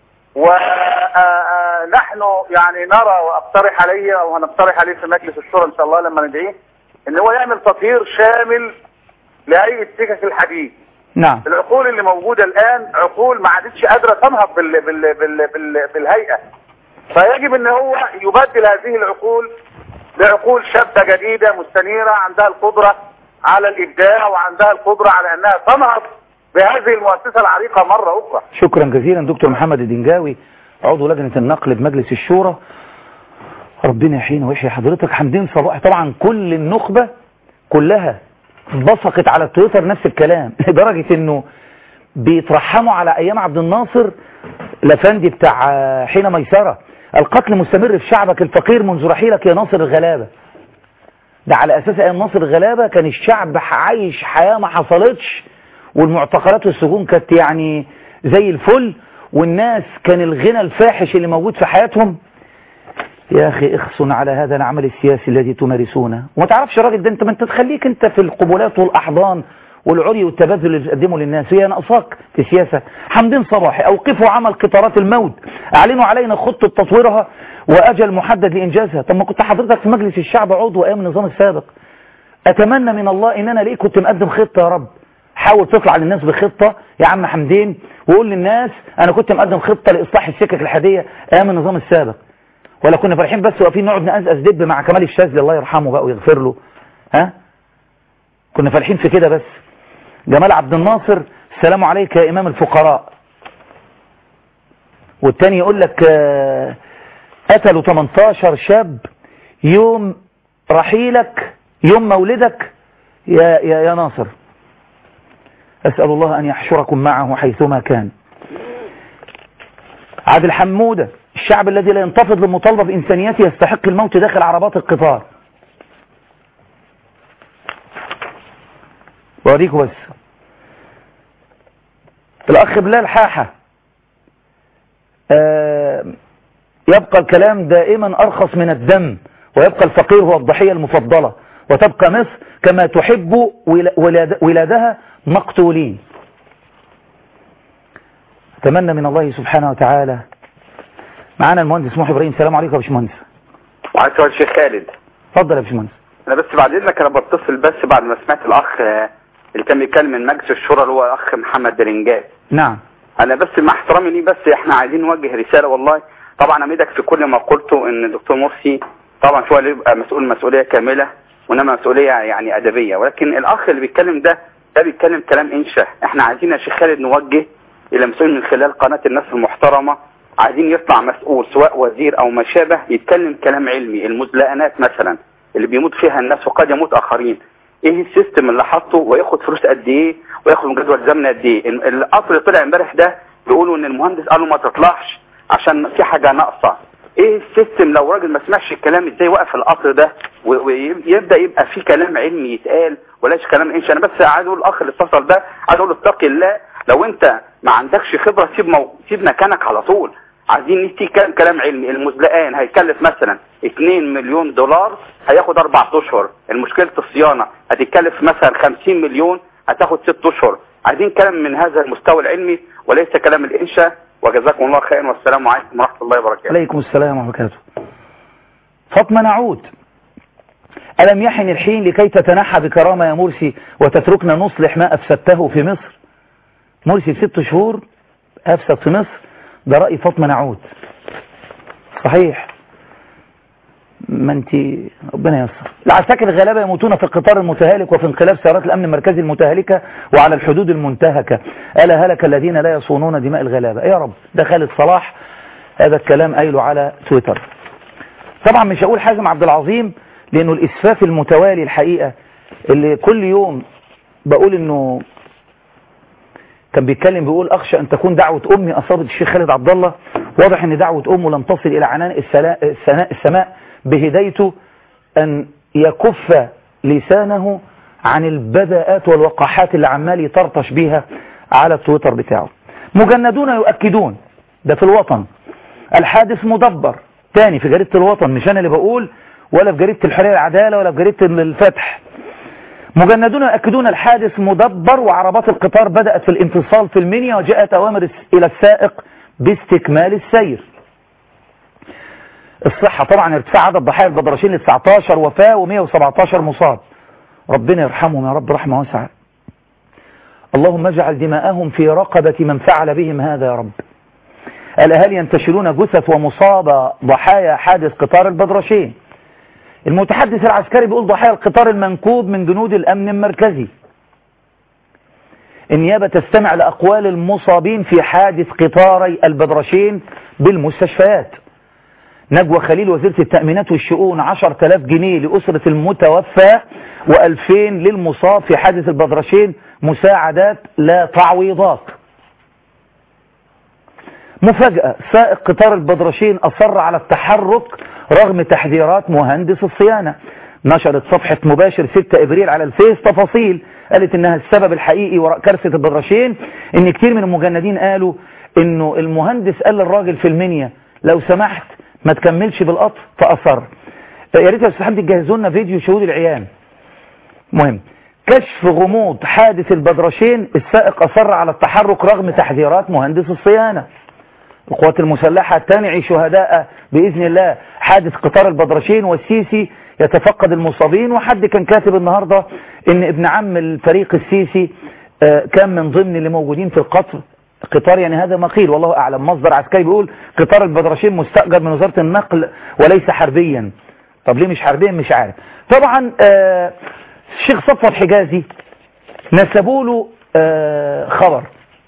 ونحن يعني نرى واقترح عليه او هنقترح عليه في مجلس الشورى ان شاء الله لما ندعيه ان هو يعمل تطهير شامل لهيئه سكك الحديد نعم العقول اللي موجوده الان عقول ما عادتش قادره تنهض بال بال بال بال بالهيئه فيجب ان هو يبدل هذه العقول بعقول شابه جديده مستنيره عندها القدره على الابداع وعندها القدره على انها تنهض بهذه المؤسسه العريقه مره اخرى شكرا جزيلا دكتور محمد الدنجاوي عضو لجنة النقل بمجلس الشورى ربنا يحيينا ويحيي حضرتك حمدين صباح طبعا كل النخبة كلها بصقت على التويتر نفس الكلام لدرجة انه بيترحموا على ايام عبد الناصر الافندي بتاع آه، حين ميسرة القتل مستمر في شعبك الفقير منذ رحيلك يا ناصر الغلابة ده على اساس ايام ناصر الغلابة كان الشعب عايش حياة ما حصلتش والمعتقلات والسجون كانت يعني زي الفل والناس كان الغنى الفاحش اللي موجود في حياتهم يا اخي اخصن على هذا العمل السياسي الذي تمارسونه وما تعرفش الراجل ده انت ما انت تخليك انت في القبولات والاحضان والعري والتبادل اللي بتقدمه للناس هي ناقصاك في سياسة حمدين صباحي اوقفوا عمل قطارات الموت اعلنوا علينا خطة تطويرها واجل محدد لانجازها طب ما كنت حضرتك في مجلس الشعب عضو ايام النظام السابق اتمنى من الله ان انا ليه كنت مقدم خطة يا رب حاول تطلع للناس بخطة يا عم حمدين وقول للناس انا كنت مقدم خطة لاصلاح السكك الحدية ايام النظام السابق ولا كنا فرحين بس واقفين نقعد نقزقز دب مع كمال الشاذلي الله يرحمه بقى ويغفر له ها كنا فرحين في كده بس جمال عبد الناصر السلام عليك يا امام الفقراء والتاني يقول لك آه، قتلوا 18 شاب يوم رحيلك يوم مولدك يا يا يا ناصر أسأل الله أن يحشركم معه حيثما كان عادل حمودة الشعب الذي لا ينتفض للمطالبة بإنسانيته يستحق الموت داخل عربات القطار بوريكم بس الأخ بلال حاحة آه يبقى الكلام دائما أرخص من الدم ويبقى الفقير هو الضحية المفضلة وتبقى مصر كما تحب ولاد ولادها مقتولين أتمنى من الله سبحانه وتعالى معانا المهندس محي إبراهيم السلام عليكم يا باشمهندس وعايز سؤال شيخ خالد اتفضل يا باشمهندس انا بس بعد اذنك انا بتصل بس بعد ما سمعت الاخ آه، اللي كان بيتكلم من مجلس الشورى اللي هو الاخ محمد درنجات نعم انا بس مع احترامي ليه بس احنا عايزين نوجه رساله والله طبعا اميدك في كل ما قلته ان الدكتور مرسي طبعا هو اللي يبقى مسؤول مسؤوليه كامله وانما مسؤوليه يعني ادبيه ولكن الاخ اللي بيتكلم ده ده بيتكلم كلام انشا احنا عايزين يا شيخ خالد نوجه الى مسؤول من خلال قناه الناس المحترمه عايزين يطلع مسؤول سواء وزير او ما شابه يتكلم كلام علمي المزلقانات مثلا اللي بيموت فيها الناس وقد يموت اخرين ايه السيستم اللي حاطه وياخد فلوس قد ايه وياخد من جدول زمن قد ايه القطر اللي طلع امبارح ده بيقولوا ان المهندس قال له ما تطلعش عشان في حاجه ناقصه ايه السيستم لو راجل ما سمعش الكلام ازاي وقف القطر ده و- ويبدا يبقى في كلام علمي يتقال ولاش كلام انشا انا بس عايز اقول الاخ اللي اتصل ده عايز اقول اتقي الله لو انت ما عندكش خبره سيب مو... سيب مكانك على طول عايزين نتكلم كلام علمي المزلقان هيكلف مثلا 2 مليون دولار هياخد اربع اشهر المشكله الصيانه هتتكلف مثلا 50 مليون هتاخد ست اشهر عايزين كلام من هذا المستوى العلمي وليس كلام الانشاء وجزاكم الله خيرا والسلام عليكم ورحمه الله وبركاته عليكم السلام ورحمة الله وبركاته فاطمة نعود ألم يحن الحين لكي تتنحى بكرامة يا مرسي وتتركنا نصلح ما أفسدته في مصر مرسي في ست شهور أفسد في مصر ده رأي فاطمة نعود صحيح ما انت ربنا ييسر العساكر الغلابة يموتون في القطار المتهالك وفي انقلاب سيارات الأمن المركزي المتهالكة وعلى الحدود المنتهكة ألا هلك الذين لا يصونون دماء الغلابة يا رب ده خالد صلاح هذا الكلام قايله على تويتر طبعا مش هقول حازم عبد العظيم لانه الاسفاف المتوالي الحقيقة اللي كل يوم بقول انه كان بيتكلم بيقول اخشى ان تكون دعوة امي اصابت الشيخ خالد عبد الله واضح ان دعوة امه لم تصل الى عنان السماء, السماء بهدايته ان يكف لسانه عن البذاءات والوقاحات اللي عمال يطرطش بيها على التويتر بتاعه مجندون يؤكدون ده في الوطن الحادث مدبر تاني في جريدة الوطن مش انا اللي بقول ولا في جريدة الحرية العدالة ولا في جريدة الفتح مجندون يؤكدون الحادث مدبر وعربات القطار بدأت في الانفصال في المنيا وجاءت أوامر إلى السائق باستكمال السير الصحة طبعا ارتفاع عدد ضحايا البدرشين ل 19 وفاة و117 مصاب ربنا يرحمهم يا رب رحمة واسعة اللهم اجعل دماءهم في رقبة من فعل بهم هذا يا رب الأهالي ينتشرون جثث ومصاب ضحايا حادث قطار البدرشين المتحدث العسكري بيقول ضحايا القطار المنكوب من جنود الأمن المركزي النيابة تستمع لأقوال المصابين في حادث قطاري البدرشين بالمستشفيات نجوى خليل وزيرة التأمينات والشؤون 10000 جنيه لأسرة المتوفى و2000 للمصاب في حادث البدرشين مساعدات لا تعويضات مفاجأة سائق قطار البدرشين أصر على التحرك رغم تحذيرات مهندس الصيانة نشرت صفحة مباشر 6 إبريل على الفيس تفاصيل قالت إنها السبب الحقيقي وراء كارثة البدرشين إن كتير من المجندين قالوا إنه المهندس قال للراجل في المنيا لو سمحت ما تكملش بالقطر فأصر يا ريت يا أستاذ حمدي تجهزوا لنا فيديو شهود العيان مهم كشف غموض حادث البدرشين السائق أصر على التحرك رغم تحذيرات مهندس الصيانة القوات المسلحة تنعي شهداء بإذن الله حادث قطار البدرشين والسيسي يتفقد المصابين وحد كان كاتب النهاردة ان ابن عم الفريق السيسي كان من ضمن اللي موجودين في القطر قطار يعني هذا ما قيل والله أعلم مصدر عسكري بيقول قطار البدرشين مستأجر من وزارة النقل وليس حربيا طب ليه مش حربيا مش عارف طبعا الشيخ صفوت حجازي نسبوا له خبر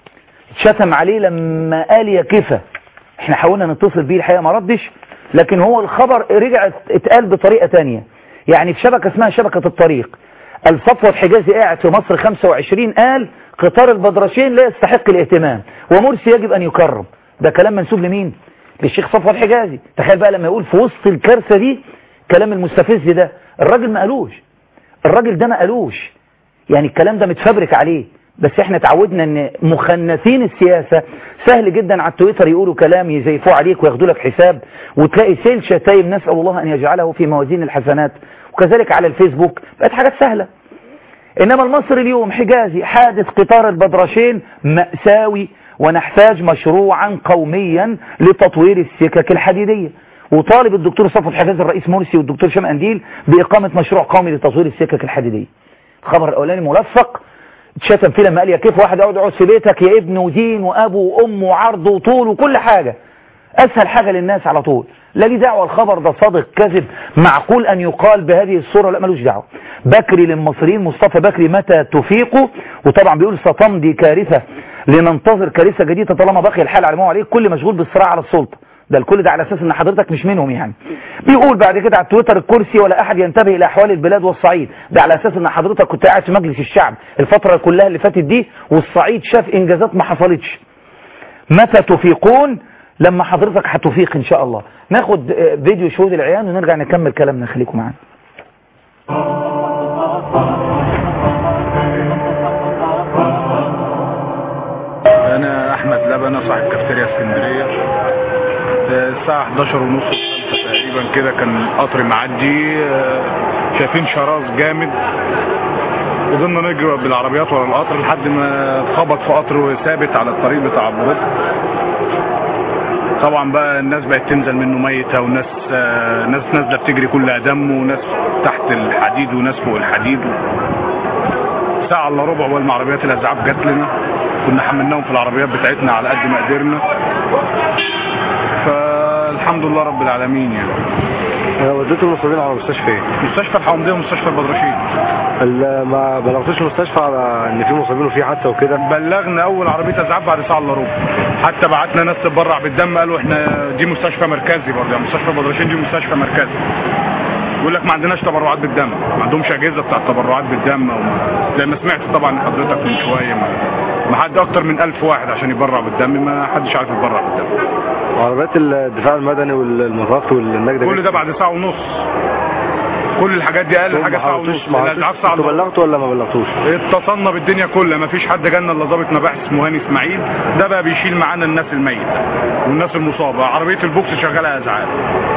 شتم عليه لما قال يا كفى احنا حاولنا نتصل بيه الحقيقة ما ردش لكن هو الخبر رجع اتقال بطريقة تانية يعني في شبكة اسمها شبكة الطريق الصفوة حجازي قاعد في مصر 25 قال قطار البدرشين لا يستحق الاهتمام ومرسي يجب ان يكرم ده كلام منسوب لمين للشيخ صفوة الحجازي تخيل بقى لما يقول في وسط الكارثة دي كلام المستفز ده الراجل ما قالوش الراجل ده ما قالوش يعني الكلام ده متفبرك عليه بس احنا تعودنا ان مخنثين السياسة سهل جدا على التويتر يقولوا كلام يزيفوه عليك وياخدوا لك حساب وتلاقي سيل شتايم نسأل الله ان يجعله في موازين الحسنات وكذلك على الفيسبوك بقت حاجات سهلة انما المصري اليوم حجازي حادث قطار البدرشين مأساوي ونحتاج مشروعا قوميا لتطوير السكك الحديدية وطالب الدكتور صفوت حجازي الرئيس مرسي والدكتور شام أنديل بإقامة مشروع قومي لتطوير السكك الحديدية الخبر الأولاني ملفق اتشتم فيه لما قال يا كيف واحد يقعد يقعد في بيتك يا ابن ودين وابو وام وعرض وطول وكل حاجة اسهل حاجة للناس على طول لا لي دعوة الخبر ده صادق كذب معقول ان يقال بهذه الصورة لا ملوش دعوة بكري للمصريين مصطفى بكري متى تفيقوا وطبعا بيقول ستمضي كارثة لننتظر كارثة جديدة طالما بقي الحال على ما هو عليه كل مشغول بالصراع على السلطة ده الكل ده على اساس ان حضرتك مش منهم يعني بيقول بعد كده على التويتر الكرسي ولا احد ينتبه الى احوال البلاد والصعيد ده على اساس ان حضرتك كنت قاعد في مجلس الشعب الفترة كلها اللي فاتت دي والصعيد شاف انجازات ما حصلتش متى تفيقون لما حضرتك هتفيق ان شاء الله ناخد فيديو شهود العيان ونرجع نكمل كلامنا خليكم معانا انا احمد لبنه صاحب كافتيريا اسكندريه الساعه 11 ونص تقريبا كده كان القطر معدي شايفين شراز جامد فضلنا نجري بالعربيات ورا القطر لحد ما اتخبط في قطر ثابت على الطريق بتاع البريد طبعا بقى الناس بقت تنزل منه ميتة وناس آه ناس نازله بتجري كلها دم وناس تحت الحديد وناس فوق الحديد ساعة الا ربع اول ما عربيات الاسعاف جات لنا كنا حملناهم في العربيات بتاعتنا على قد ما قدرنا فالحمد لله رب العالمين يعني وديتوا المصابين على مستشفى ايه؟ مستشفى الحومديه ومستشفى البدرشين ال- ما بلغتوش المستشفى على ان في مصابين وفي حادثه وكده بلغنا اول عربيه اسعاف بعد ساعه الا ربع حتى بعتنا ناس تتبرع بالدم قالوا احنا دي مستشفى مركزي برضه يعني مستشفى البدرشين دي مستشفى مركزي يقول لك ما عندناش تبرعات بالدم ما عندهمش اجهزه بتاعت تبرعات بالدم أو زي ما سمعت طبعا حضرتك من شويه ما, ما حد اكتر من ألف واحد عشان يتبرع بالدم ما حدش عارف يتبرع بالدم وعربيات الدفاع المدني والمطاف والنجدة كل ده بعد ساعه ونص كل الحاجات دي اقل حاجه ساعه ونص ما الاسعاف ساعه انتوا ونص بلغتوا ولا ما بلغتوش؟ اتصلنا بالدنيا كلها مفيش حد جالنا الا ضابط مباحث اسمه هاني اسماعيل ده بقى بيشيل معانا الناس الميته والناس المصابه عربيه البوكس شغاله ازعاج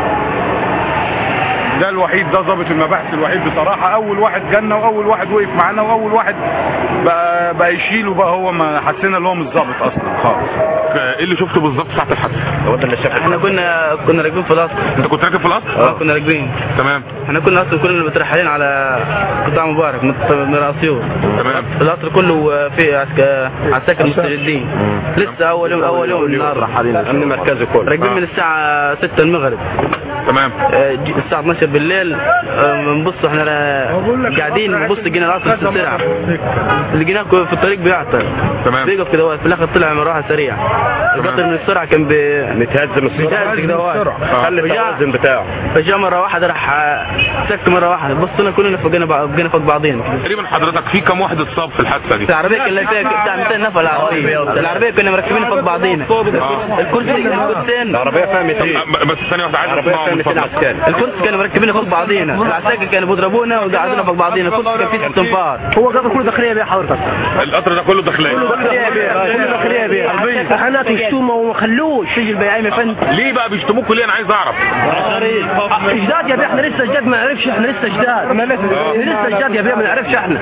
ده الوحيد ده ضابط المباحث الوحيد بصراحه اول واحد جالنا واول واحد وقف معانا واول واحد بقى, بقى يشيل وبقى هو ما حسينا ان هو مش ظابط اصلا خالص ايه اللي شفته بالظبط ساعه الحادثه هو ده اللي شاف احنا كنا كنا راكبين في القطر انت كنت راكب في القطر اه كنا راكبين تمام احنا كنا اصلا كنا مترحلين على قطاع مبارك مت- من اسيوط تمام القطر كله في عسك- عساكر مستجدين لسه اول يوم اول يوم النهارده امن مركزي كله راكبين من الساعه 6 المغرب تمام آه، جي- الساعه 12 بالليل آه، بنبص احنا را- قاعدين بنبص لقينا القطر في السرعه لقيناه في الطريق بيعطل تمام بيقف كده واقف. في الاخر طلع مروحه سريع القطر من السرعه كان بي... متهزم متهز كده واقف. خلي التوازن بتاعه فجاء مرة واحدة راح آه، سك مرة واحدة بصينا كلنا فوقنا بعض بقينا فوق بعضينا تقريبا حضرتك في كم واحد اتصاب في الحادثه دي العربية كان فيها بتاع 200 نفر العربية العربية كنا مركبين فوق بعضينا الكرسي الكرسيين العربيه فيها 200 ب- بس ثانيه واحده عايز العربيه اسمعه فيها من 200 فضلك عسكري الكرسي كانوا مركبين فوق بعضينا العساكر كانوا بيضربونا وقعدونا فوق بعضينا الكرسي كان فيه ست انفار هو قطر كله داخليه بيه حضرتك القطر ده كله داخليه داخليه بيه كله داخليه بيه احنا تشتمه وما خلوش سجل بيعيم يا فندم ليه بقى بيشتموكوا ليه انا عايز اعرف اجداد يا بيه احنا لسه اجداد ما نعرفش احنا لسه اجداد احنا لسه اجداد يا بيه ما نعرفش احنا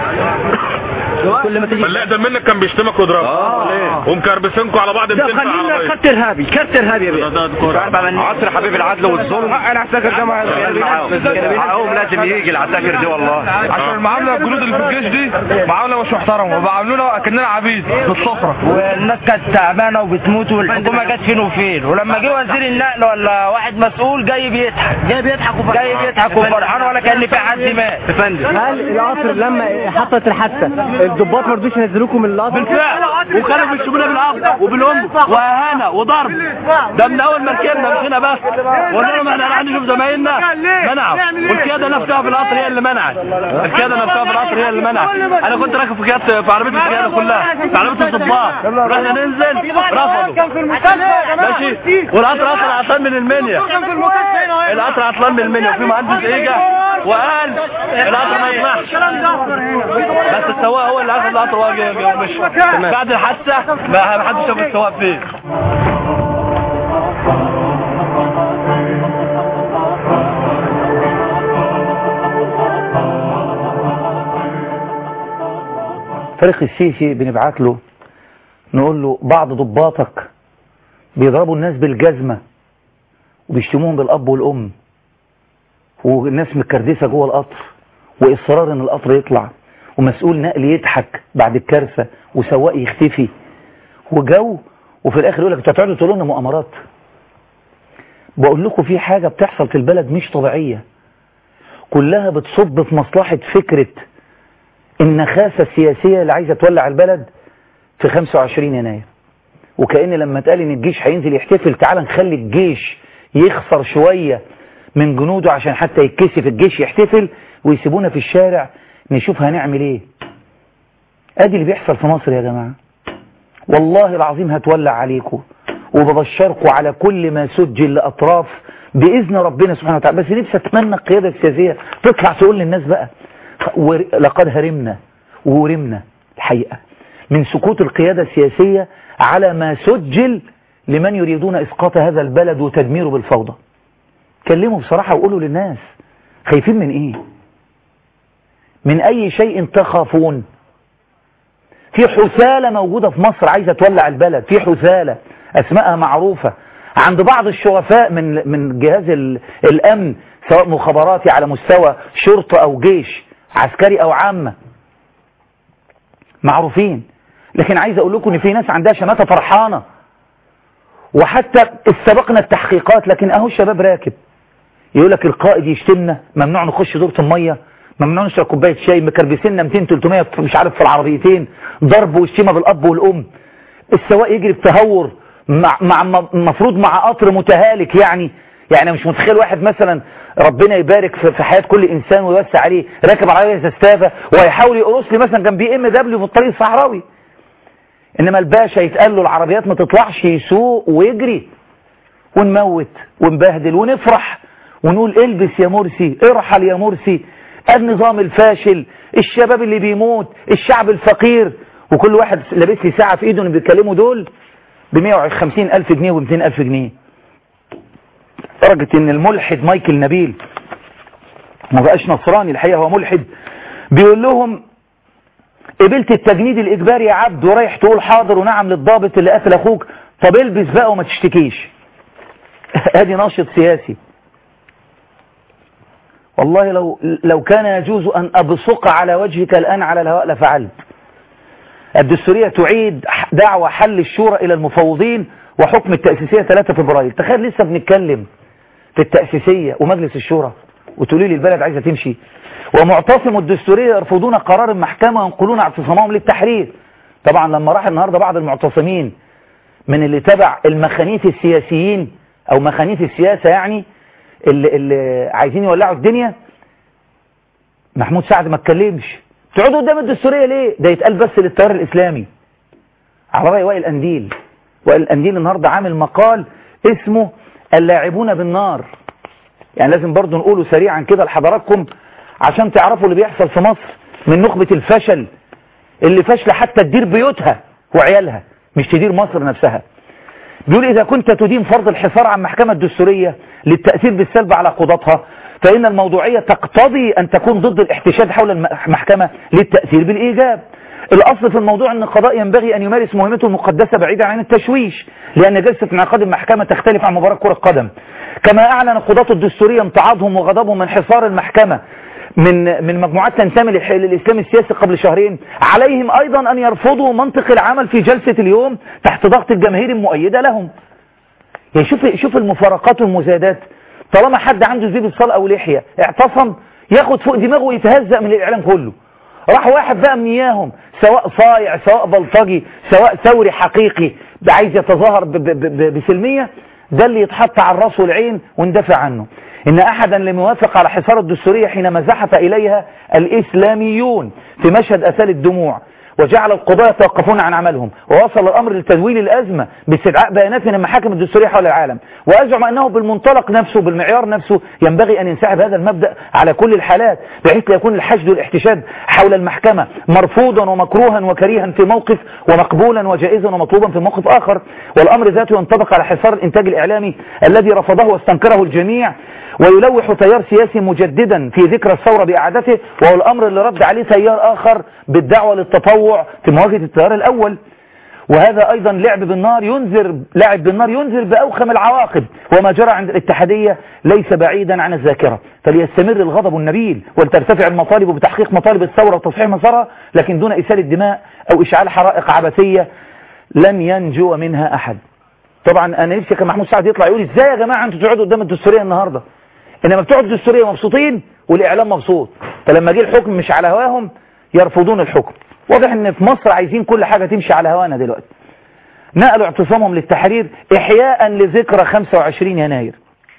كل ما تيجي فاللي اقدم منك كان بيشتمك ويضربك ومكربسينكوا على بعض ده بتنفع خلينا عربيه كارت ارهابي كارت ارهابي يا بيه عصر حبيب العدل والظلم العساكر جماعه معاهم لازم يجي العساكر دي والله عشان المعامله الجنود اللي في الجيش دي معامله مش محترمه وبيعاملونا اكننا عبيد بالصفره والناس كانت تعبانه وبتموت والحكومه جت فين وفين ولما جه وزير النقل ولا واحد مسؤول جاي بيضحك جاي بيضحك وفرحان جاي بيضحك وفرحان ولا كان في حد مات يا فندم هل القطر لما حصلت الحادثه الضباط ما رضوش ينزلوكم من القطر بالفعل وكانوا بيشتمونا بالعقل وبالام واهانه وضرب ده من اول ما ركبنا مشينا بس قلنا لهم احنا رايحين نشوف زمايلنا منعوا والقياده نفسها في القطر هي اللي منعت القياده نفسها في القطر هي اللي منعت انا كنت راكب في قياده في عربيه القياده كلها في عربيه الضباط رحنا ننزل رفضوا ماشي والقطر اصلا عطلان من المنيا القطر عطلان من المنيا وفي مهندس اجى وقال القطر ما يسمحش بس السواق هو اللي اخذ القطر ومشي بعد الحادثه ما حدش شاف السواق فين فريق السيسي بنبعت له نقول له بعض ضباطك بيضربوا الناس بالجزمة وبيشتموهم بالأب والأم والناس متكردسة جوه القطر وإصرار إن القطر يطلع ومسؤول نقل يضحك بعد الكارثة وسواق يختفي وجو وفي الآخر يقول لك انتوا هتقعدوا تقولوا لنا مؤامرات بقول لكم في حاجة بتحصل في البلد مش طبيعية كلها بتصب في مصلحة فكرة النخاسة السياسية اللي عايزة تولع البلد في 25 يناير وكأن لما اتقال ان الجيش هينزل يحتفل تعال نخلي الجيش يخسر شوية من جنوده عشان حتى يتكسف الجيش يحتفل ويسيبونا في الشارع نشوف هنعمل ايه ادي اللي بيحصل في مصر يا جماعة والله العظيم هتولع عليكم وببشركم على كل ما سجل لأطراف بإذن ربنا سبحانه وتعالى بس نفسي أتمنى القيادة السياسية تطلع تقول للناس بقى ور- لقد هرمنا وورمنا الحقيقة من سكوت القيادة السياسية على ما سجل لمن يريدون إسقاط هذا البلد وتدميره بالفوضى كلموا بصراحة وقولوا للناس خايفين من إيه من أي شيء تخافون في حثالة موجودة في مصر عايزة تولع البلد في حثالة أسمائها معروفة عند بعض الشرفاء من من جهاز ال- الأمن سواء مخابراتي على مستوى شرطة أو جيش عسكري أو عامة معروفين لكن عايز أقول لكم إن في ناس عندها شماتة فرحانة وحتى استبقنا التحقيقات لكن أهو الشباب راكب يقول لك القائد يشتمنا ممنوع نخش دورة المية ممنوع نشرب كوباية شاي مكربسيننا 200 300 في- مش عارف في العربيتين ضرب وشتيمة بالأب والأم السواق يجري بتهور مع مع المفروض مع قطر متهالك يعني يعني مش متخيل واحد مثلا ربنا يبارك في في حياة كل إنسان ويوسع عليه راكب عربية زستافة وهيحاول يقرص لي مثلا كان بي ام دبليو في الطريق الصحراوي إنما الباشا يتقال له العربيات ما تطلعش يسوق ويجري ونموت ونبهدل ونفرح ونقول البس يا مرسي ارحل يا مرسي النظام الفاشل الشباب اللي بيموت الشعب الفقير وكل واحد لابس لي ساعة في ايده اللي بيتكلموا دول ب 150 ألف جنيه و 200 ألف جنيه درجة ان الملحد مايكل نبيل ما بقاش نصراني الحقيقة هو ملحد بيقول لهم قبلت التجنيد الإجباري يا عبد ورايح تقول حاضر ونعم للضابط اللي قتل أخوك طب البس بقى وما تشتكيش ادي ناشط سياسي والله لو لو كان يجوز أن أبصق على وجهك الآن على الهواء لفعلت الدستورية تعيد دعوة حل الشورى إلى المفوضين وحكم التأسيسية 3 فبراير تخيل لسه بنتكلم في التأسيسية ومجلس الشورى وتقولي لي البلد عايزة تمشي ومعتصم الدستورية يرفضون قرار المحكمة وينقلون اعتصامهم للتحرير طبعا لما راح النهاردة بعض المعتصمين من اللي تبع المخانيث السياسيين او مخانيث السياسة يعني اللي, اللي عايزين يولعوا الدنيا محمود سعد ما اتكلمش تقعدوا قدام الدستورية ليه ده يتقال بس للتيار الاسلامي على رأي وائل انديل وائل انديل النهاردة عامل مقال اسمه اللاعبون بالنار يعني لازم برضو نقوله سريعا كده لحضراتكم عشان تعرفوا اللي بيحصل في مصر من نخبة الفشل اللي فاشله حتى تدير بيوتها وعيالها مش تدير مصر نفسها بيقول إذا كنت تدين فرض الحصار عن محكمة الدستورية للتأثير بالسلب على قضاتها فإن الموضوعية تقتضي أن تكون ضد الاحتشاد حول المحكمة للتأثير بالإيجاب الأصل في الموضوع أن القضاء ينبغي أن يمارس مهمته المقدسة بعيدا عن التشويش لأن جلسة انعقاد المحكمة تختلف عن مباراة كرة قدم كما أعلن قضاة الدستورية امتعاضهم وغضبهم من حصار المحكمة من من مجموعات تنتمي للإسلام السياسي قبل شهرين عليهم أيضا أن يرفضوا منطق العمل في جلسة اليوم تحت ضغط الجماهير المؤيدة لهم يعني شوف شوف المفارقات والمزايدات طالما حد عنده زيب الصلاة أو لحية اعتصم ياخد فوق دماغه ويتهزأ من الإعلام كله راح واحد بقى من اياهم سواء صايع سواء بلطجي سواء ثوري حقيقي عايز يتظاهر بسلمية ده اللي يتحط على الراس والعين وندافع عنه إن أحدا لم يوافق على حصار الدستورية حينما زحف إليها الإسلاميون في مشهد أسال الدموع وجعل القضاة يتوقفون عن عملهم ووصل الأمر لتدويل الأزمة باستدعاء بيانات من المحاكم الدستورية حول العالم وأزعم أنه بالمنطلق نفسه بالمعيار نفسه ينبغي أن ينسحب هذا المبدأ على كل الحالات بحيث لا يكون الحشد والاحتشاد حول المحكمة مرفوضا ومكروها وكريها في موقف ومقبولا وجائزا ومطلوبا في موقف آخر والأمر ذاته ينطبق على حصار الإنتاج الإعلامي الذي رفضه واستنكره الجميع ويلوح تيار سياسي مجددا في ذكرى الثورة بإعادته وهو الأمر اللي رد عليه تيار آخر بالدعوة للتطوع في مواجهة التيار الأول وهذا أيضا لعب بالنار ينذر لعب بالنار ينذر بأوخم العواقب وما جرى عند الاتحادية ليس بعيدا عن الذاكرة فليستمر الغضب النبيل ولترتفع المطالب بتحقيق مطالب الثورة وتصحيح مسارها لكن دون إسالة دماء أو إشعال حرائق عبثية لن ينجو منها أحد طبعا أنا نفسي كان محمود سعد يطلع يقول إزاي يا جماعة أنتوا تقعدوا قدام الدستورية النهاردة إنما بتوع الدستورية مبسوطين والإعلام مبسوط فلما جه الحكم مش على هواهم يرفضون الحكم واضح ان في مصر عايزين كل حاجة تمشي على هوانا دلوقتي نقلوا اعتصامهم للتحرير احياء لذكرى 25 يناير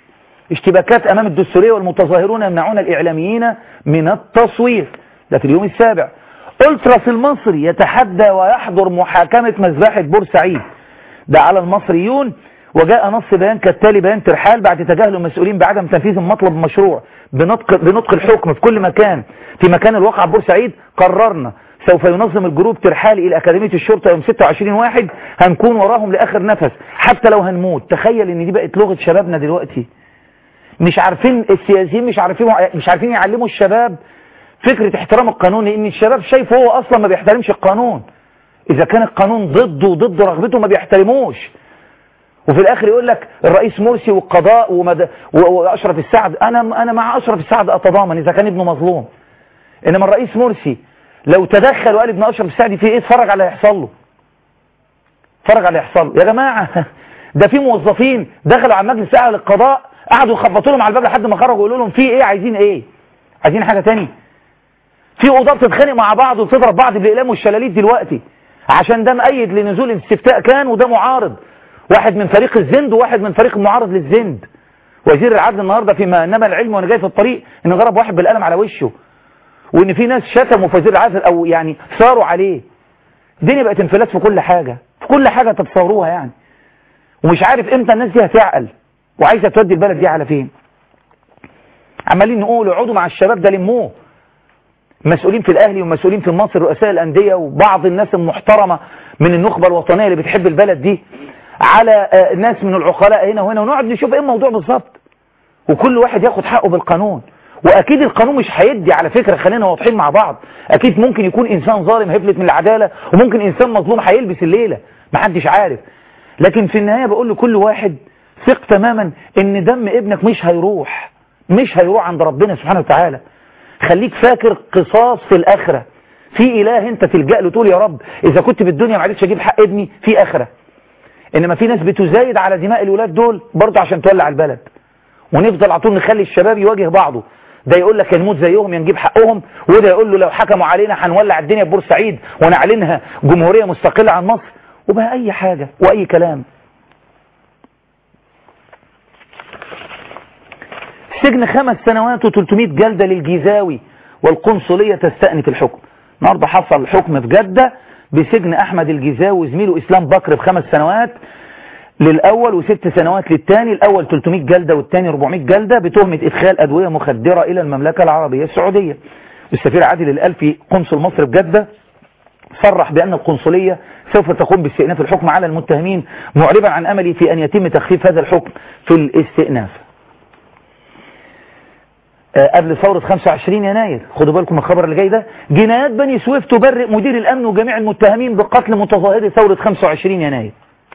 اشتباكات امام الدستورية والمتظاهرون يمنعون الاعلاميين من التصوير ده في اليوم السابع التراس المصري يتحدى ويحضر محاكمة مذبحة بورسعيد ده على المصريون وجاء نص بيان كالتالي بيان ترحال بعد تجاهل المسؤولين بعدم تنفيذ مطلب مشروع بنطق, بنطق الحكم في كل مكان في مكان الواقع بورسعيد قررنا سوف ينظم الجروب ترحالي إلى أكاديمية الشرطة يوم 26 واحد هنكون وراهم لآخر نفس حتى لو هنموت تخيل ان دي بقت لغة شبابنا دلوقتي مش عارفين السياسيين مش عارفين مش عارفين يعلموا الشباب فكرة احترام القانون لان الشباب شايفه هو اصلا ما بيحترمش القانون اذا كان القانون ضده وضد رغبته ما بيحترموش وفي الاخر يقول لك الرئيس مرسي والقضاء ومد... واشرف السعد انا انا مع اشرف السعد اتضامن اذا كان ابنه مظلوم انما الرئيس مرسي لو تدخل وقال ابن اشرف السعد في ايه اتفرج على اللي هيحصل له اتفرج على اللي هيحصل له يا جماعه ده في موظفين دخلوا على مجلس اعلى للقضاء قعدوا يخبطوا لهم على الباب لحد ما خرجوا يقولوا لهم في ايه عايزين ايه عايزين حاجه تاني في اوضه بتتخانق مع بعض وبتضرب بعض بالاقلام والشلاليت دلوقتي عشان ده مؤيد لنزول الاستفتاء كان وده معارض واحد من فريق الزند وواحد من فريق المعارض للزند وزير العدل النهارده فيما انما العلم وانا جاي في الطريق ان ضرب واحد بالقلم على وشه وان في ناس شتموا في وزير العدل او يعني ثاروا عليه الدنيا بقت انفلات في كل حاجه في كل حاجه تتصوروها يعني ومش عارف امتى الناس دي هتعقل وعايزه تودي البلد دي على فين عمالين نقول اقعدوا مع الشباب ده لموه مسؤولين في الاهلي ومسؤولين في مصر رؤساء الانديه وبعض الناس المحترمه من النخبه الوطنيه اللي بتحب البلد دي على آه، ناس من العقلاء هنا وهنا ونقعد نشوف ايه الموضوع بالظبط وكل واحد ياخد حقه بالقانون واكيد القانون مش هيدي على فكره خلينا واضحين مع بعض اكيد ممكن يكون انسان ظالم هيفلت من العداله وممكن انسان مظلوم هيلبس الليله محدش عارف لكن في النهايه بقول لكل واحد ثق تماما ان دم ابنك مش هيروح مش هيروح عند ربنا سبحانه وتعالى خليك فاكر قصاص في الاخره في اله انت تلجا له تقول يا رب اذا كنت بالدنيا ما عرفتش اجيب حق ابني في اخره انما في ناس بتزايد على دماء الولاد دول برضه عشان تولع البلد ونفضل على طول نخلي الشباب يواجه بعضه ده يقول لك يا نموت زيهم يا نجيب حقهم وده يقول له لو حكموا علينا هنولع الدنيا في بورسعيد ونعلنها جمهوريه مستقله عن مصر وبقى اي حاجه واي كلام سجن خمس سنوات و300 جلده للجيزاوي والقنصليه تستأنف الحكم النهارده حصل حكم في جده بسجن احمد الجيزاوي وزميله اسلام بكر بخمس سنوات للأول وست سنوات للثاني الأول 300 جلدة والثاني 400 جلدة بتهمة إدخال أدوية مخدرة إلى المملكة العربية السعودية السفير عادل الألفي قنصل مصر بجدة صرح بأن القنصلية سوف تقوم باستئناف الحكم على المتهمين معربا عن أمله في أن يتم تخفيف هذا الحكم في الاستئناف آه، قبل ثورة 25 يناير خدوا بالكم من الخبر اللي جاي ده جنايات بني سويف تبرئ مدير الأمن وجميع المتهمين بقتل متظاهري ثورة 25 يناير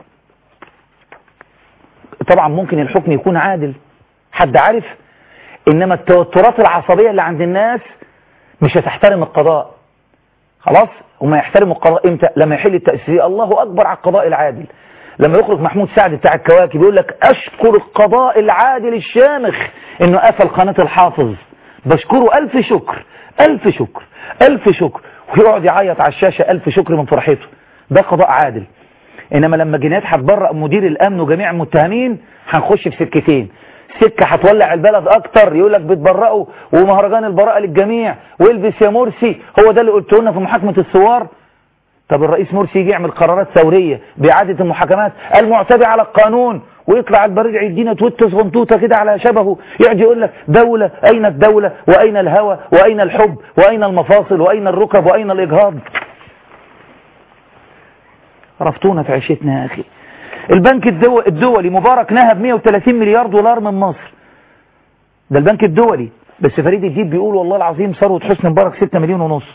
طبعا ممكن الحكم يكون عادل حد عارف انما التوترات العصبية اللي عند الناس مش هتحترم القضاء خلاص وما يحترموا القضاء امتى لما يحل التأسيسية الله اكبر على القضاء العادل لما يخرج محمود سعد بتاع الكواكب يقول لك اشكر القضاء العادل الشامخ انه قفل قناة الحافظ بشكره الف شكر الف شكر الف شكر ويقعد يعيط على الشاشة الف شكر من فرحته ده قضاء عادل انما لما جنات هتبرأ مدير الامن وجميع المتهمين هنخش في سكتين سكة هتولع البلد اكتر يقول لك بتبرئوا ومهرجان البراءة للجميع والبس يا مرسي هو ده اللي قلته لنا في محاكمة الثوار طب الرئيس مرسي يجي يعمل قرارات ثورية بإعادة المحاكمات المعتدى على القانون ويطلع البريد يدينا تويت صغنطوطة كده على شبهه يقعد يقول لك دولة أين الدولة وأين الهوى وأين الحب وأين المفاصل وأين الركب وأين الإجهاض رفضونا في عيشتنا يا أخي البنك الدو... الدولي مبارك نهب 130 مليار دولار من مصر ده البنك الدولي بس فريد الديب بيقول والله العظيم ثروة حسني مبارك 6 مليون ونص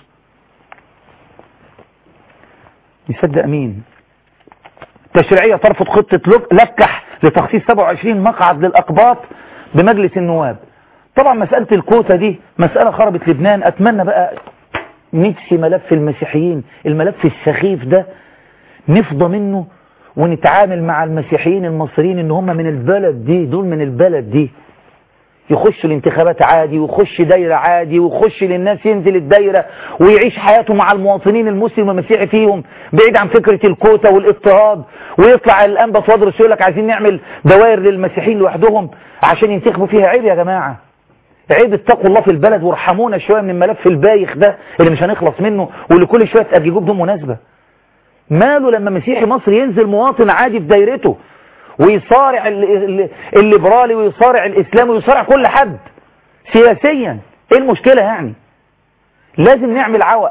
يصدق مين تشريعية ترفض خطة لك- لكح لتخصيص 27 مقعد للأقباط بمجلس النواب طبعا مسألة الكوتا دي مسألة خربت لبنان أتمنى بقى نفسي ملف المسيحيين الملف السخيف ده نفضى منه ونتعامل مع المسيحيين المصريين ان هم من البلد دي دول من البلد دي يخش الانتخابات عادي ويخش دايرة عادي ويخش للناس ينزل الدايرة ويعيش حياته مع المواطنين المسلم والمسيحي فيهم بعيد عن فكرة الكوتا والاضطهاد ويطلع الأنبا وادرس يقول لك عايزين نعمل دوائر للمسيحيين لوحدهم عشان ينتخبوا فيها عيب يا جماعة عيب اتقوا الله في البلد وارحمونا شوية من الملف البايخ ده اللي مش هنخلص منه واللي كل شوية تأججوه بدون مناسبة ماله لما مسيحي مصري ينزل مواطن عادي في دايرته ويصارع ال- ال- الليبرالي ويصارع الإسلامي ويصارع كل حد سياسيا ايه المشكلة يعني لازم نعمل عوق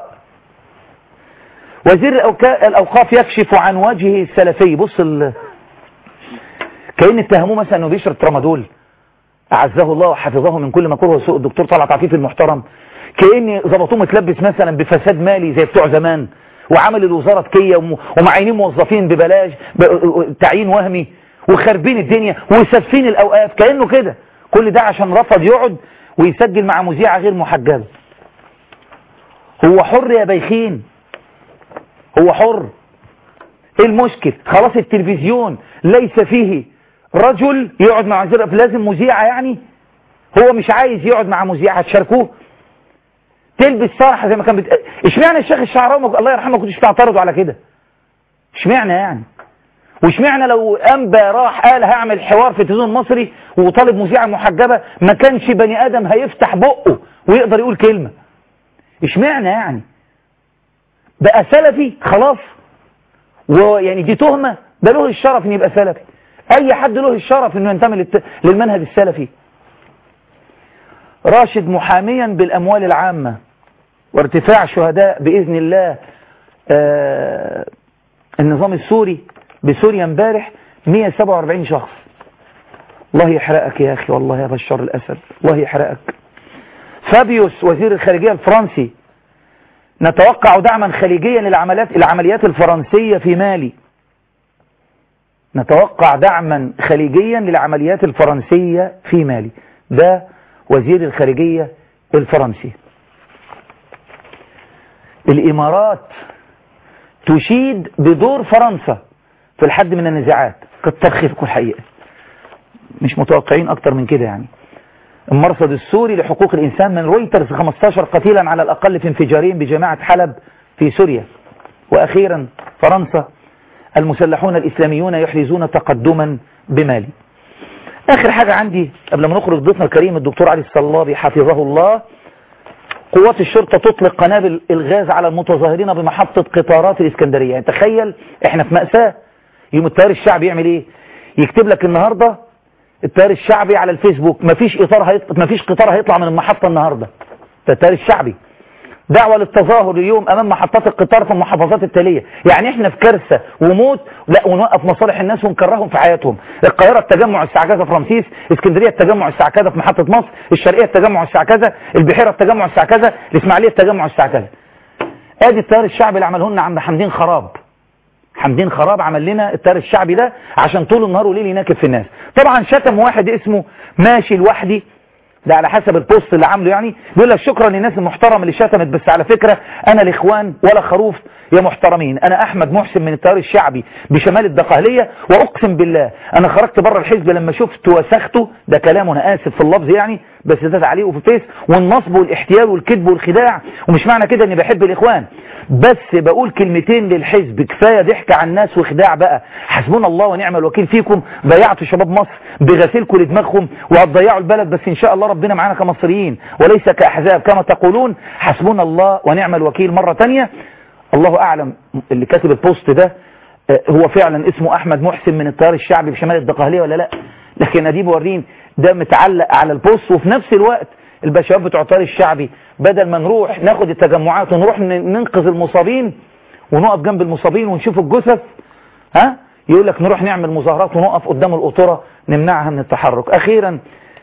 وزير الأوكا- الأوقاف يكشف عن وجهه السلفي بص ال... كأن اتهموه مثلا انه بيشرب ترامادول أعزه الله وحفظه من كل مكروه وسوء الدكتور طلعت عفيف المحترم كأن ظبطوه متلبس مثلا بفساد مالي زي بتوع زمان وعمل الوزارة تكية وم- ومعينين موظفين ببلاش ب- تعيين وهمي وخربين الدنيا وسفين الأوقاف كأنه كده كل ده عشان رفض يقعد ويسجل مع مذيعة غير محجبة هو حر يا بيخين هو حر ايه المشكل خلاص التلفزيون ليس فيه رجل يقعد مع وزير لازم مذيعة يعني هو مش عايز يقعد مع مذيعة هتشاركوه تلبس طرحة زي ما كان بت... اشمعنى الشيخ الشعراوي ما- الله يرحمه ما كنتش تعترضوا على كده اشمعنى يعني واشمعنى لو انبا راح قال هعمل حوار في التلفزيون المصري وطالب مذيعة محجبة ما كانش بني ادم هيفتح بقه ويقدر يقول كلمة اشمعنى يعني بقى سلفي خلاص ويعني دي تهمة ده له الشرف ان يبقى سلفي اي حد له الشرف انه ينتمي للت- للمنهج السلفي راشد محاميا بالاموال العامة وارتفاع شهداء باذن الله آه النظام السوري بسوريا امبارح 147 شخص الله يحرقك يا اخي والله يا بشار الاسد الله يحرقك فابيوس وزير الخارجية الفرنسي نتوقع دعما خليجيا للعمليات العمليات الفرنسية في مالي نتوقع دعما خليجيا للعمليات الفرنسية في مالي ده وزير الخارجية الفرنسي الإمارات تشيد بدور فرنسا في الحد من النزاعات كتر خيركم الحقيقة مش متوقعين أكتر من كده يعني المرصد السوري لحقوق الإنسان من رويترز 15 قتيلا على الأقل في انفجارين بجماعة حلب في سوريا وأخيرا فرنسا المسلحون الإسلاميون يحرزون تقدما بمالي آخر حاجة عندي قبل ما نخرج ضيفنا الكريم الدكتور علي الصلابي حفظه الله قوات الشرطة تطلق قنابل الغاز على المتظاهرين بمحطة قطارات الإسكندرية يعني تخيل احنا في مأساة يوم التيار الشعبي يعمل ايه يكتب لك النهاردة التيار الشعبي على الفيسبوك مفيش إطار هيط... مفيش قطار هيطلع من المحطة النهاردة ده التيار الشعبي دعوة للتظاهر اليوم أمام محطات القطار في المحافظات التالية يعني احنا في كارثة وموت لا ونوقف مصالح الناس ونكرههم في حياتهم القاهرة التجمع الساعة كذا في رمسيس اسكندرية التجمع الساعة كذا في محطة مصر الشرقية التجمع الساعة كذا البحيرة التجمع الساعة كذا الإسماعيلية التجمع الساعة كذا ادي التيار الشعبي اللي عمله لنا عم حمدين خراب حمدين خراب عمل لنا التيار الشعبي ده عشان طول النهار وليل يناكب في الناس طبعا شتم واحد اسمه ماشي لوحدي ده على حسب البوست اللي عامله يعني بيقول لك شكرا للناس المحترمه اللي شتمت بس على فكره انا الاخوان ولا خروف يا محترمين انا احمد محسن من التيار الشعبي بشمال الدقهليه واقسم بالله انا خرجت بره الحزب لما شفت وسخته ده كلام انا اسف في اللفظ يعني بس ده تعليقه في الفيس والنصب والاحتيال والكذب والخداع ومش معنى كده اني بحب الاخوان بس بقول كلمتين للحزب كفايه ضحك على الناس وخداع بقى حسبنا الله ونعم الوكيل فيكم ضيعتوا شباب مصر بغسيلكم لدماغهم وهتضيعوا البلد بس ان شاء الله ربنا معانا كمصريين وليس كاحزاب كما تقولون حسبنا الله ونعم الوكيل مره تانية الله اعلم اللي كاتب البوست ده آه، هو فعلا اسمه احمد محسن من التيار الشعبي بشمال الدقهليه ولا لا لكن اديب ورين ده متعلق على البوست وفي نفس الوقت البشوات بتوع التيار الشعبي بدل ما نروح ناخد التجمعات ونروح ن- ننقذ المصابين ونقف جنب المصابين ونشوف الجثث ها يقول لك نروح نعمل مظاهرات ونقف قدام القطورة نمنعها من التحرك اخيرا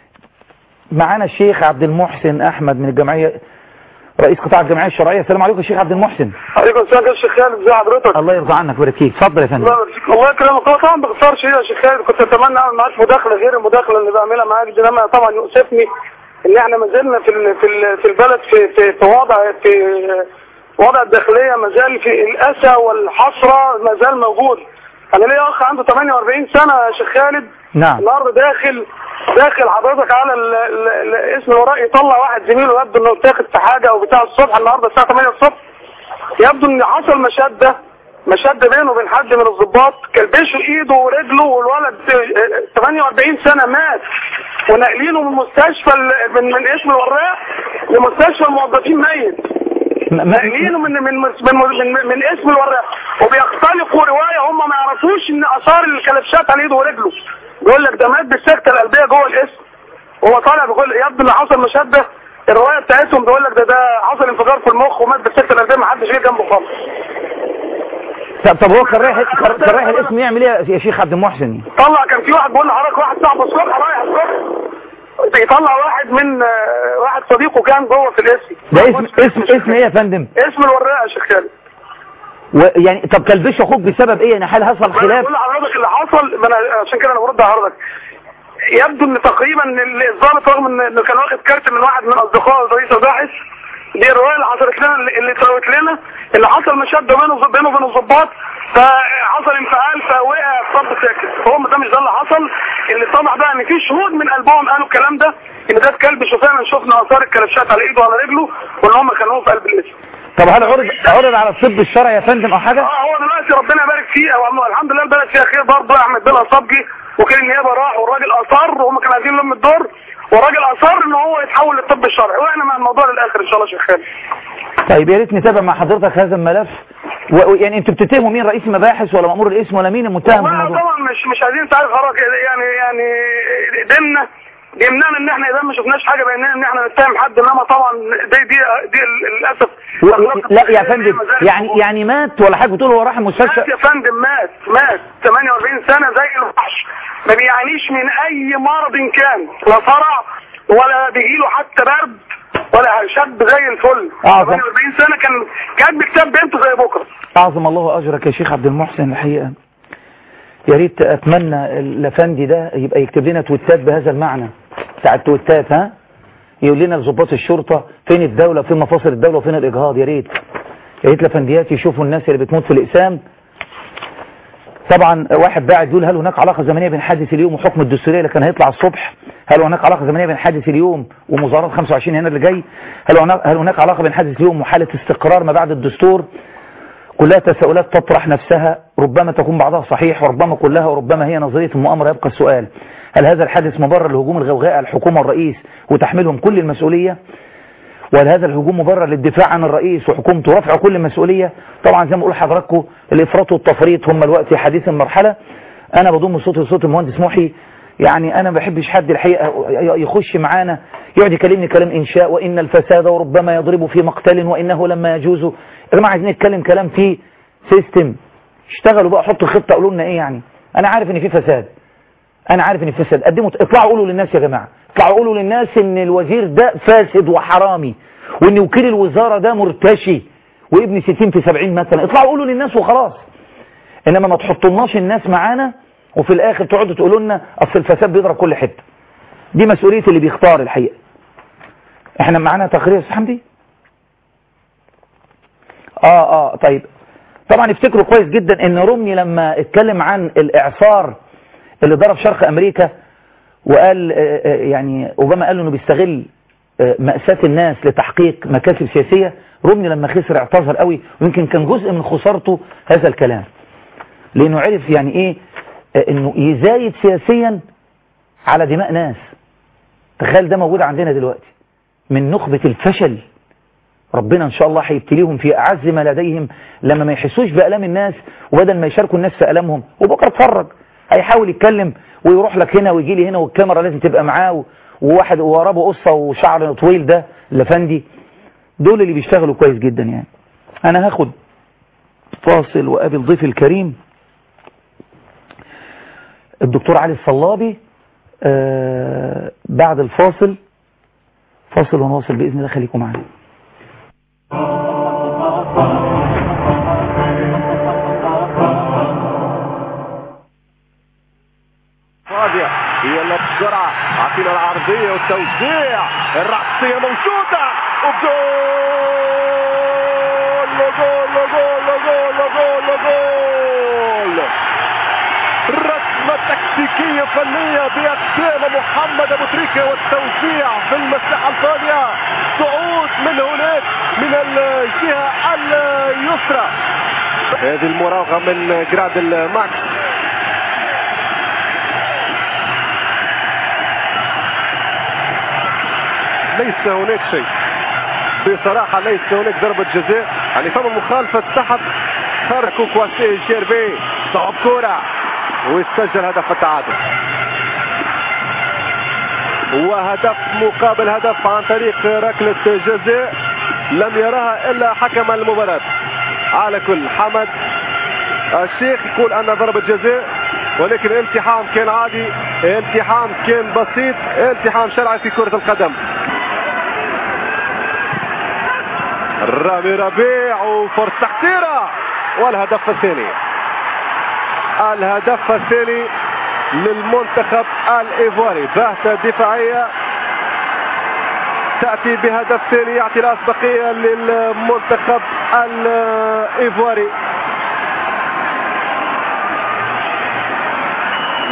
معانا الشيخ عبد المحسن احمد من الجمعية رئيس قطاع الجمعية الشرعية السلام عليكم يا شيخ عبد المحسن عليكم السلام يا شيخ خالد ازي حضرتك الله يرضى عنك ويبارك فيك اتفضل يا فندم الله يبارك الله يكرمك هو طبعا باختصار شيء يا شيخ خالد كنت اتمنى اعمل معاك مداخله غير المداخله اللي بعملها معاك دي لما طبعا يؤسفني ان احنا ما زلنا في ال في ال في البلد في في, في وضع في وضع الداخليه ما زال في الاسى والحسره ما زال موجود انا ليا اخ عنده 48 سنه يا شيخ خالد نعم النهارده داخل داخل حضرتك على ال ال ال اسم الوراء يطلع واحد زميله يبدو انه اتاخد في حاجه او بتاع الصبح النهارده الساعه 8 الصبح يبدو ان حصل مشاده مشاده بينه وبين حد من الضباط كلبشه ايده ورجله والولد آه، 48 سنه مات وناقلينه من مستشفى ال- من من اسم الوراق لمستشفى الموظفين ميت م- م- ناقلينه من من من من, من, من اسم الوراق وبيختلقوا روايه هم ما يعرفوش ان اثار الكلبشات على ايده ورجله بيقول لك ده مات بالسكته القلبيه جوه الاسم هو طالع بيقول يبدو ان حصل مشاده الروايه بتاعتهم بيقول لك ده ده حصل انفجار في المخ ومات بالسكته القلبيه ما حدش جه جنبه خالص طب طب هو كان رايح كان كان رايح الاسم يعمل ايه يا شيخ عبد المحسن طلع كان في واحد بيقول لحضرتك واحد صاحبه الصبح رايح الصبح يطلع واحد من آه، واحد صديقه كان جوه في الاسم ده اسم اسم اسم ايه يا فندم اسم الوراق يا شيخ خالد ويعني طب كلبش اخوك بسبب ايه يعني هل حصل ما انا خلاف بقول لحضرتك اللي حصل ما انا عشان كده انا برد على حضرتك يبدو ان تقريبا ان الضابط رغم ان إنه كان واخد كارت من واحد من اصدقاء رئيس الباحث دي الروايه اللي حصلت لنا اللي اللي اتروت لنا اللي حصل مشاده بينه بينه وبين الضباط فحصل انفعال فوقع الطب ساكت هو ده مش ده اللي حصل اللي اتضح بقى ان في شهود من قلبهم قالوا الكلام ده ان ده كلب شفانا شفنا اثار الكلبشات على ايده وعلى رجله وان هم خانوه في قلب الاسم طب هل عرض عرض على الطب الشرعي يا فندم او حاجه اه هو دلوقتي ربنا يبارك فيه او الحمد لله البلد فيها خير برضه احمد بن اصابجي وكيل النيابه راح والراجل اصر وهم كانوا عايزين لهم الدور والراجل اصر ان هو يتحول للطب الشرعي واحنا مع الموضوع للاخر ان شاء الله يا شيخ خالد طيب يا ريت نتابع مع حضرتك هذا الملف و... و- يعني انتوا بتتهموا مين رئيس المباحث ولا مأمور الاسم ولا مين المتهم في والله الموضوع طبعا مش مش عايزين تعرف خلاص يعني يعني ديننا بيمنعنا ان احنا اذا ما شفناش حاجه بيننا ان احنا نتهم حد انما طبعا دي دي دي للاسف و... و... لا يا فندم يعني يعني مات ولا حاجه بتقول هو راح المستشفى مات يا فندم مات مات 48 سنه زي الوحش ما بيعانيش من اي مرض كان لا صرع ولا بيجيله حتى برد ولا شاب زي الفل أعظم. 48 سنه كان كاتب كتاب بنته زي بكره اعظم الله اجرك يا شيخ عبد المحسن الحقيقه يا ريت اتمنى الافندي ده يبقى يكتب لنا تويتات بهذا المعنى بتاع التويتات ها يقول لنا لضباط الشرطه فين الدوله فين مفاصل الدوله وفين الاجهاض يا ريت يا ريت الافنديات يشوفوا الناس اللي بتموت في الاقسام طبعا واحد باعت يقول هل هناك علاقه زمنيه بين حادث اليوم وحكم الدستوريه اللي كان هيطلع الصبح هل هناك علاقه زمنيه بين حادث اليوم ومظاهرات 25 يناير اللي جاي هل هناك هل هناك علاقه بين حادث اليوم وحاله استقرار ما بعد الدستور كلها تساؤلات تطرح نفسها ربما تكون بعضها صحيح وربما كلها وربما هي نظرية المؤامرة يبقى السؤال هل هذا الحادث مبرر لهجوم الغوغاء على الحكومة والرئيس وتحملهم كل المسؤولية وهل هذا الهجوم مبرر للدفاع عن الرئيس وحكومته ورفع كل المسؤولية طبعا زي ما بقول لحضراتكم الافراط والتفريط هم الوقت حديث المرحلة انا بضم صوتي لصوت المهندس محي يعني انا ما بحبش حد الحقيقة يخش معانا يقعد يكلمني كلام انشاء وان الفساد وربما يضرب في مقتل وانه لما يجوز يا جماعه عايزين نتكلم كلام فيه سيستم اشتغلوا بقى حطوا خطه قولوا لنا ايه يعني انا عارف ان في فساد انا عارف ان في فساد قدموا اطلعوا قولوا للناس يا جماعه اطلعوا قولوا للناس ان الوزير ده فاسد وحرامي وان وكيل الوزاره ده مرتشي وابن 60 في 70 مثلا اطلعوا قولوا للناس وخلاص انما ما تحطولناش الناس معانا وفي الاخر تقعدوا تقولوا لنا اصل الفساد بيضرب كل حته دي مسؤوليه اللي بيختار الحقيقه احنا معانا تقرير يا استاذ حمدي اه اه طيب طبعا افتكروا كويس جدا ان رومني لما اتكلم عن الاعصار اللي ضرب شرق امريكا وقال آه، آه، يعني اوباما قال له انه بيستغل آه، مأساة الناس لتحقيق مكاسب سياسية رومني لما خسر اعتذر قوي ويمكن كان جزء من خسارته هذا الكلام لانه عرف يعني ايه آه، انه يزايد سياسيا على دماء ناس تخيل ده موجود عندنا دلوقتي من نخبة الفشل ربنا ان شاء الله هيبتليهم في اعز ما لديهم لما ما يحسوش بألام الناس وبدل ما يشاركوا الناس في ألامهم وبكره اتفرج هيحاول يتكلم ويروح لك هنا ويجي لي هنا والكاميرا لازم تبقى معاه وواحد وراه قصه وشعر طويل ده الافندي دول اللي بيشتغلوا كويس جدا يعني انا هاخد فاصل وقابل ضيفي الكريم الدكتور علي الصلابي آه بعد الفاصل فاصل ونواصل بإذن الله خليكم معنا فاضية يلا بسرعة عطينا العرضية والتوزيع الرأسية موجودة وجول جول جول جول جول جول رسمة تكتيكية فنية بيقدمها محمد أبو تريكة والتوزيع في المساحة الفاضية صعود من هناك من الجهة اليسرى هذه المراوغة من جراد الماكس ليس هناك شيء بصراحة ليس هناك ضربة جزاء يعني فما مخالفة سحب خارج كوكواسي جيربي صعب كورة ويسجل هدف التعادل وهدف مقابل هدف عن طريق ركلة جزاء لم يراها إلا حكم المباراة على كل حمد الشيخ يقول أن ضربة جزاء ولكن الالتحام كان عادي الالتحام كان بسيط الالتحام شرعي في كرة القدم رامي ربيع وفرصة خطيرة والهدف الثاني الهدف الثاني للمنتخب الايفواري باهتة دفاعية تأتي بهدف ثاني يعطي الأسبقية للمنتخب الايفواري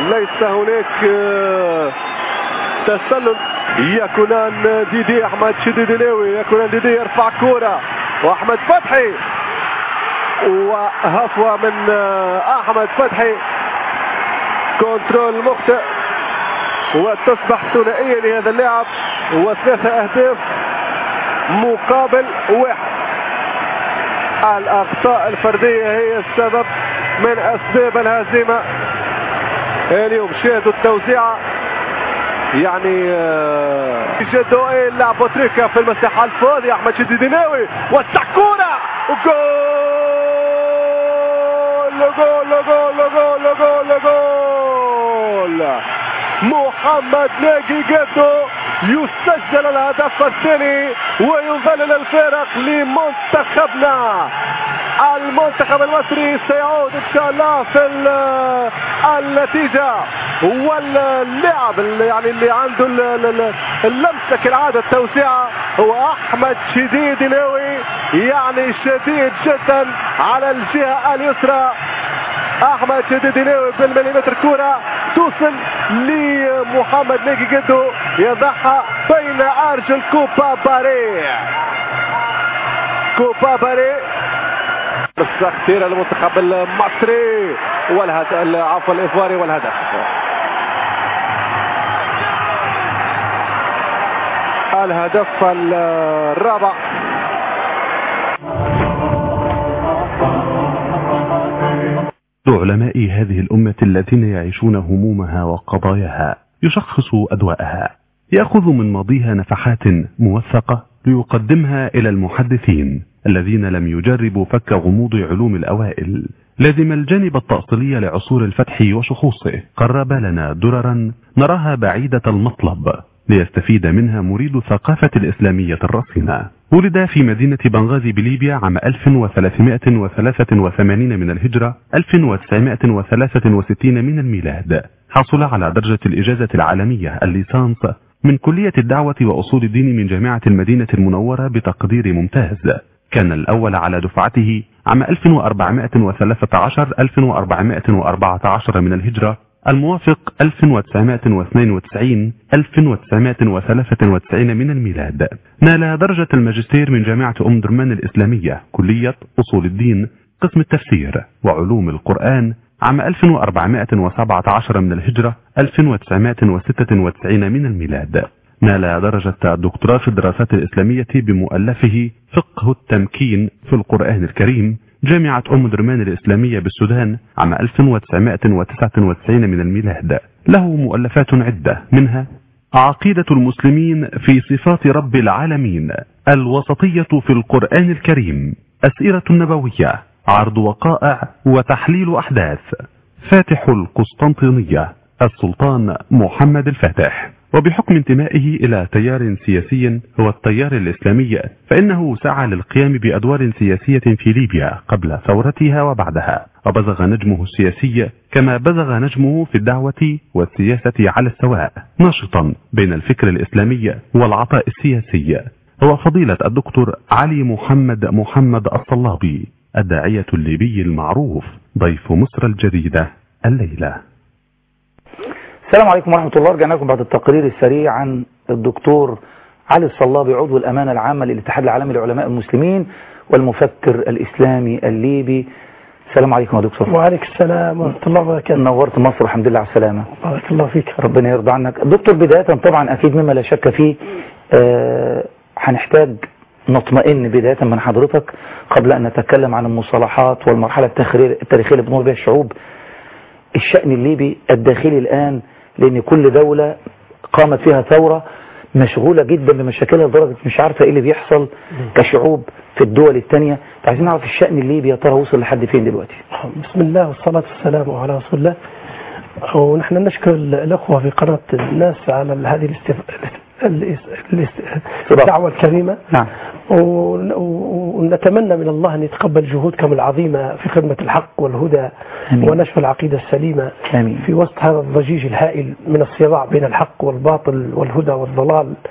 ليس هناك آه، تسلل يكونان ديدي احمد شديدلاوي يكونان ديدي يرفع كوره واحمد فتحي وهفوه من آه، احمد فتحي كنترول مخطئ وتصبح ثنائيه لهذا اللاعب وثلاثه اهداف مقابل واحد الاخطاء الفرديه هي السبب من اسباب الهزيمه اليوم شاهدوا التوزيعه يعني آه، جدو لعب بوتريكا في المساحه الفاضيه احمد شديدناوي وسع كوره وجول جول جول جول جول جول محمد ناجي جدو يسجل الهدف الثاني ويظلل الفارق لمنتخبنا المنتخب المصري سيعود ان شاء الله في ال- النتيجه واللاعب اللي يعني اللي عنده ال- ال- اللمسه كالعاده التوسيعه هو احمد شديد ناوي يعني شديد جدا على الجهه اليسرى احمد شديد ناوي بالمليمتر كوره توصل لمحمد ناجي جدو يضعها بين ارجل كوبا باري كوبا باري بس اختيار المنتخب المصري والهدف عفوا الايفواري والهدف الهدف الرابع علماء هذه الأمة الذين يعيشون همومها وقضاياها يشخص أدواءها يأخذ من ماضيها نفحات موثقة ليقدمها إلى المحدثين الذين لم يجربوا فك غموض علوم الأوائل لازم الجانب التأصيلي لعصور الفتح وشخوصه قرب لنا دررا نراها بعيدة المطلب ليستفيد منها مريد الثقافة الإسلامية الرصينة ولد في مدينة بنغازي بليبيا عام 1383 من الهجرة 1963 من الميلاد حصل على درجة الإجازة العالمية الليسانس من كلية الدعوة وأصول الدين من جامعة المدينة المنورة بتقدير ممتاز كان الأول على دفعته عام 1413 1414 من الهجرة الموافق 1992 1993 من الميلاد نال درجة الماجستير من جامعة أم درمان الإسلامية كلية أصول الدين قسم التفسير وعلوم القرآن عام 1417 من الهجرة 1996 من الميلاد نال درجة الدكتوراه في الدراسات الإسلامية بمؤلفه فقه التمكين في القرآن الكريم جامعة أم درمان الإسلامية بالسودان عام 1999 من الميلاد له مؤلفات عدة منها عقيدة المسلمين في صفات رب العالمين الوسطية في القرآن الكريم أسئلة النبوية عرض وقائع وتحليل أحداث فاتح القسطنطينية السلطان محمد الفاتح وبحكم انتمائه إلى تيار سياسي هو التيار الإسلامي فإنه سعى للقيام بأدوار سياسية في ليبيا قبل ثورتها وبعدها وبزغ نجمه السياسي كما بزغ نجمه في الدعوة والسياسة على السواء ناشطا بين الفكر الإسلامي والعطاء السياسي هو فضيلة الدكتور علي محمد محمد الصلابي الداعية الليبي المعروف ضيف مصر الجديدة الليلة السلام عليكم ورحمة الله رجعنا لكم بعد التقرير السريع عن الدكتور علي الصلابي عضو الأمانة العامة للاتحاد العالمي للعلماء المسلمين والمفكر الإسلامي الليبي السلام عليكم يا دكتور وعليك السلام ورحمة الله وبركاته نورت مصر والحمد لله على السلامة بارك الله فيك ربنا يرضى عنك دكتور بداية طبعا أكيد مما لا شك فيه آه، هنحتاج نطمئن بداية من حضرتك قبل أن نتكلم عن المصالحات والمرحلة التاريخية التاريخية اللي بتمر بها الشعوب الشأن الليبي الداخلي الآن لأن كل دولة قامت فيها ثورة مشغولة جدا بمشاكلها لدرجة مش عارفة ايه اللي بيحصل كشعوب في الدول التانية عايزين نعرف الشأن الليبي يا ترى وصل لحد فين دلوقتي بسم الله والصلاة والسلام على رسول الله ونحن نشكر الأخوة في قناة الناس على هذه الاستف... الاس- الاس- الدعوة الكريمة نعم ون- ونتمنى من الله أن يتقبل جهودكم العظيمة في خدمة الحق والهدى آمين. ونشر العقيدة السليمة آمين في وسط هذا الضجيج الهائل من الصراع بين الحق والباطل والهدى والضلال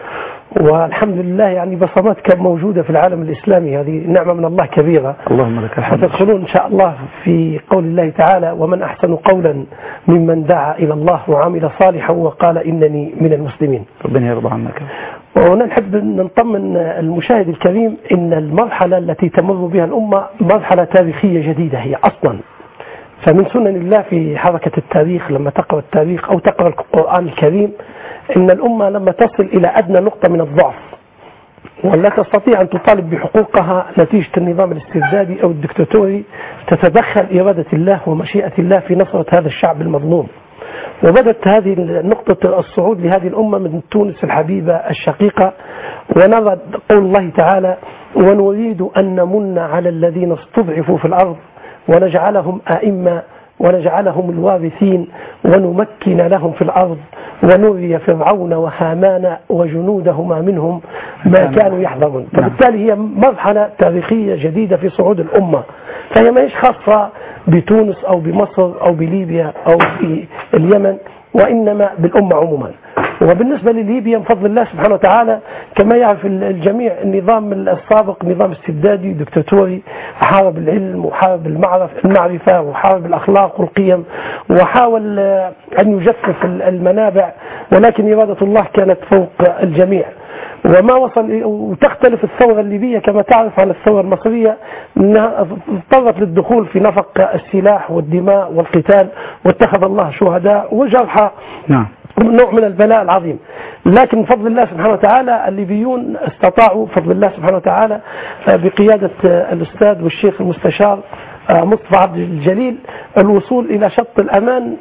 والحمد لله يعني بصمات كانت موجودة في العالم الإسلامي هذه نعمة من الله كبيرة اللهم لك الحمد وتدخلون إن شاء الله في قول الله تعالى ومن أحسن قولا ممن دعا إلى الله وعمل صالحا وقال إنني من المسلمين ربنا يرضى عنك وهنا نحب نطمن المشاهد الكريم إن المرحلة التي تمر بها الأمة مرحلة تاريخية جديدة هي أصلا فمن سنن الله في حركة التاريخ لما تقرأ التاريخ أو تقرأ القرآن الكريم إن الأمة لما تصل إلى أدنى نقطة من الضعف ولا تستطيع أن تطالب بحقوقها نتيجة النظام الاستبدادي أو الدكتاتوري تتدخل إرادة الله ومشيئة الله في نصرة هذا الشعب المظلوم وبدت هذه نقطة الصعود لهذه الأمة من تونس الحبيبة الشقيقة ونرى قول الله تعالى ونريد أن نمن على الذين استضعفوا في الأرض ونجعلهم أئمة ونجعلهم الوارثين ونمكن لهم في الأرض ونري فرعون وهامان وجنودهما منهم ما كانوا يحذرون فبالتالي هي مرحلة تاريخية جديدة في صعود الأمة فهي ما هيش خاصة بتونس أو بمصر أو بليبيا أو في اليمن وإنما بالأمة عموما وبالنسبة لليبيا من فضل الله سبحانه وتعالى كما يعرف الجميع النظام السابق نظام استبدادي دكتاتوري حارب العلم وحارب المعرفة, المعرفة وحارب الأخلاق والقيم وحاول أن يجفف المنابع ولكن إرادة الله كانت فوق الجميع وما وصل وتختلف الثورة الليبية كما تعرف عن الثورة المصرية انها اضطرت للدخول في نفق السلاح والدماء والقتال واتخذ الله شهداء وجرحى نعم نوع من البلاء العظيم لكن بفضل الله سبحانه وتعالى الليبيون استطاعوا بفضل الله سبحانه وتعالى بقيادة الأستاذ والشيخ المستشار مصطفى عبد الجليل الوصول إلى شط الأمان